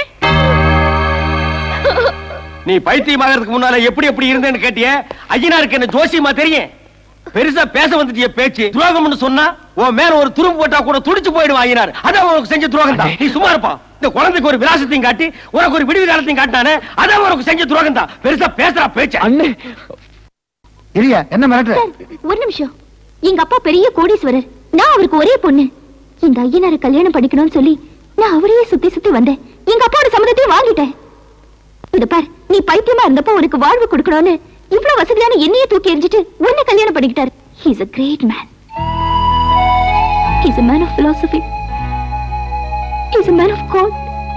நீ பைத்தியமாகறதுக்கு முன்னால எப்படி எப்படி இருந்தேன்னு கேட்டியே ஐயனாருக்கு என்ன ஜோசியமா தெரியும் பெருசா பேச வந்துட்டிய பேச்சு துரோகம்னு சொன்னா உன் மேல ஒரு துரும்பு போட்டா கூட துடிச்சு போயிடுவான் ஐயனார் அதான் உனக்கு செஞ்ச துரோகம் தான் நீ சும்மா இருப்பா இந்த குழந்தைக்கு ஒரு விலாசத்தையும் காட்டி உனக்கு ஒரு விடுவி காலத்தையும் காட்டினானே அதான் உனக்கு செஞ்ச துரோகம் தான் பெருசா பேசுறா பேச்சு அண்ணே இரியா என்ன மிரட்டுற ஒரு நிமிஷம் எங்க அப்பா பெரிய கோடீஸ்வரர் நான் அவருக்கு ஒரே பொண்ணு இந்த ஐயனாரை கல்யாணம் படிக்கணும்னு சொல்லி நான் அவரையே சுத்தி சுத்தி வந்தேன் எங்க அப்பாவோட சம்மதத்தையும் வாங்கிட்டேன் இது பார் நீ பைத்தியமா இருந்தப்போ உனக்கு வாழ்வு கொடுக்கணும்னு இவ்வளவு வசதியான என்னையே தூக்கி எறிஞ்சிட்டு உன்னை கல்யாணம் பண்ணிக்கிட்டாரு he's a great man he's a man of philosophy he's a man of God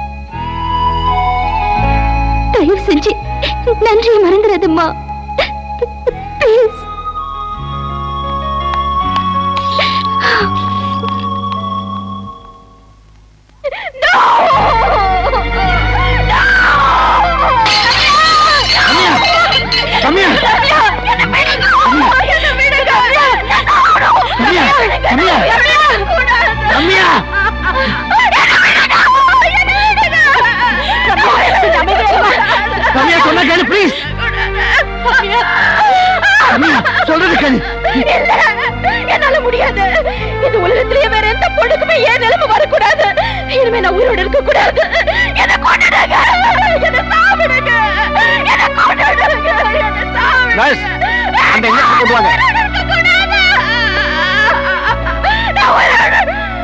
தயவு செஞ்சு நன்றியை மறந்துடாதம்மா ப்ளீஸ் ரம்யா ரம்யா ரம்யா ரம்யா ரம்யா சொன்னா கேளு ப்ளீஸ் ரம்யா சொல்றது கேளு இல்ல, என்னால முடியாது இந்த உலகத்திலேயே வேற எந்த பொண்ணுக்குமே ஏன் நிலைமை வரக்கூடாது இனிமே நான் உயிரோட இருக்க கூடாது என்ன கொண்டுடுங்க என்ன சாப்பிடுங்க என்ன கொண்டுடுங்க என்ன சாப்பிடுங்க நர்ஸ் அந்த இன்ஜெக்ஷன் கொண்டு வாங்க நான் உயிரோட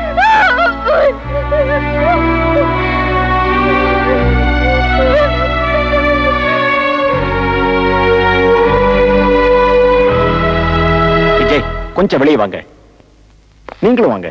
விஜய் கொஞ்சம் வெளியே வாங்க நீங்களும் வாங்க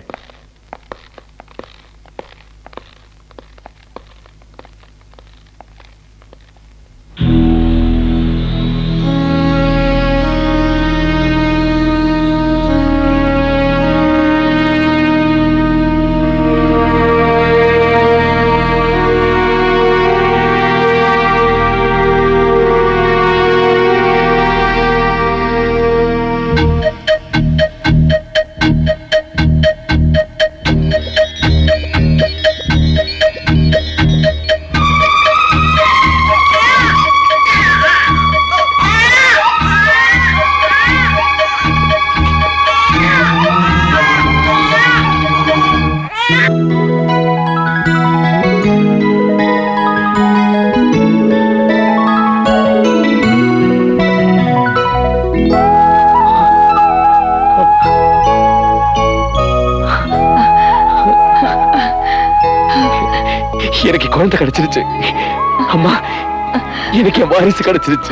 எனக்கு குழந்தை கிடைச்சிருச்சு அம்மா எனக்கு என் வாரிசு கிடைச்சிருச்சு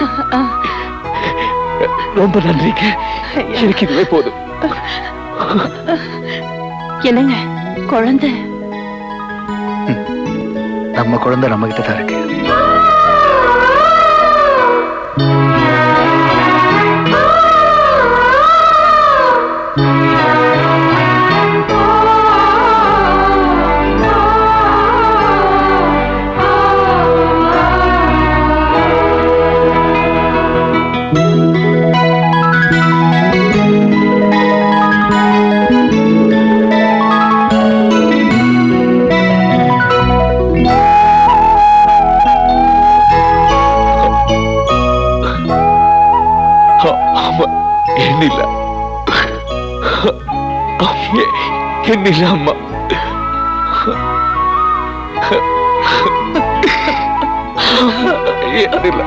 ரொம்ப நன்றிங்க எனக்கு இதுவே போதும் என்னங்க குழந்தை நம்ம குழந்தை நம்ம கிட்ட தான் இருக்கு ஆமா என்னில்ல என்னில்ல அம்மா என்னில்ல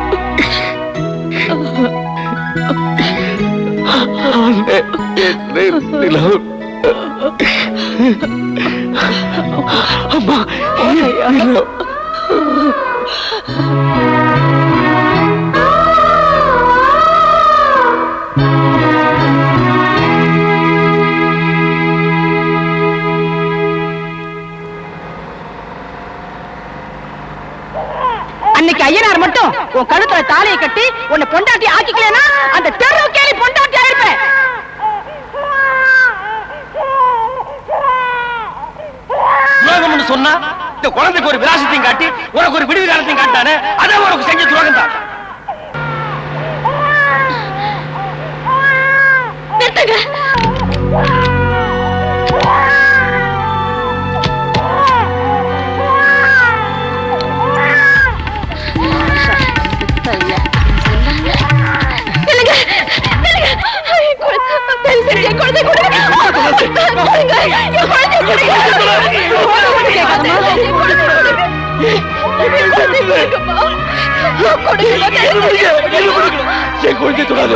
அண்ணே, என்னில்ல. அம்மா என்னில்ல. அன்னைக்கு ஐயனார் மட்டும் உன் கழுத்துல தாலியை கட்டி உன்னை பொண்டாட்டி ஆக்கிக்கலனா அந்த தெரு கேலி பொண்டாட்டி ஆயிருப்பேன் துரோகம்னு சொன்னா இந்த குழந்தைக்கு ஒரு விலாசத்தையும் காட்டி உனக்கு ஒரு விடுவி காலத்தையும் காட்டானே அதான் உனக்கு செஞ்ச துரோகம் தான் என் குழந்தை தொடாது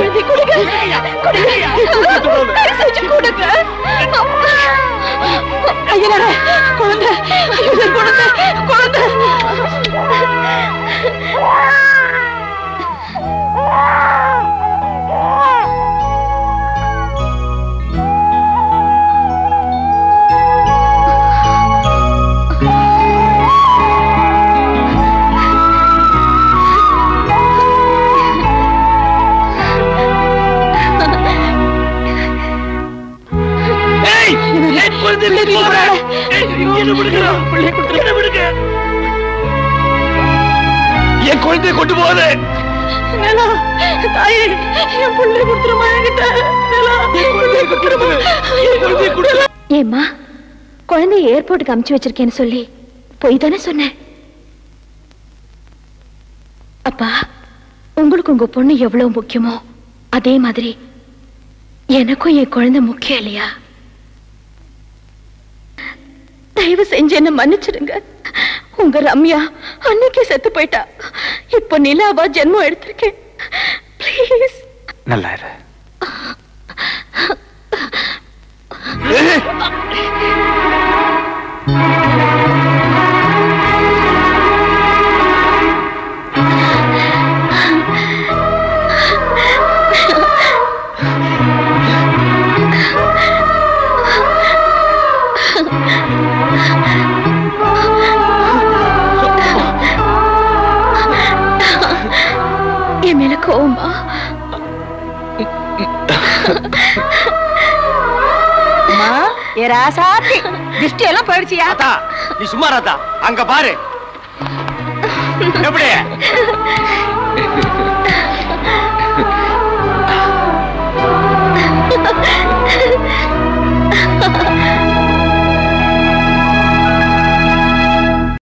ஐயனாரே குழந்தை ஐயோ, குழந்தை குழந்தை ஏய் என் குழந்தை நீ போறாளே என்ன பண்ணுங்க பிள்ளை கொடுத்து என்ன பண்ணுங்க என் குழந்தையை கொண்டு போகாதே நிலா தாயே என் பிள்ளை கொடுத்துருமா என்கிட்ட நிலா என் பிள்ளை கொடுத்துருமா என் குழந்தைய கொடுத்துரு ஏம்மா குழந்தைய ஏர்போர்ட்டுக்கு அமுச்சு வச்சிருக்கேன்னு சொல்லி பொய் தானே சொன்னேன் அப்பா உங்களுக்கு உங்க பொண்ணு எவ்வளவு முக்கியமோ அதே மாதிரி எனக்கும் என் குழந்தை முக்கியம் இல்லையா தயவு செஞ்சு என்ன மன்னிச்சிடுங்க உங்க ரம்யா அன்னைக்கே செத்து போயிட்டா இப்ப நிலாவா ஜென்மம் எடுத்திருக்கேன் ப்ளீஸ் நல்லா இரு என் மேல கோவமா அம்மா ஏ ராசாத்தி திருஷ்டி எல்லாம் போயிடுச்சியா நீ சும்மா ராத்தா அங்க பாரு எப்படி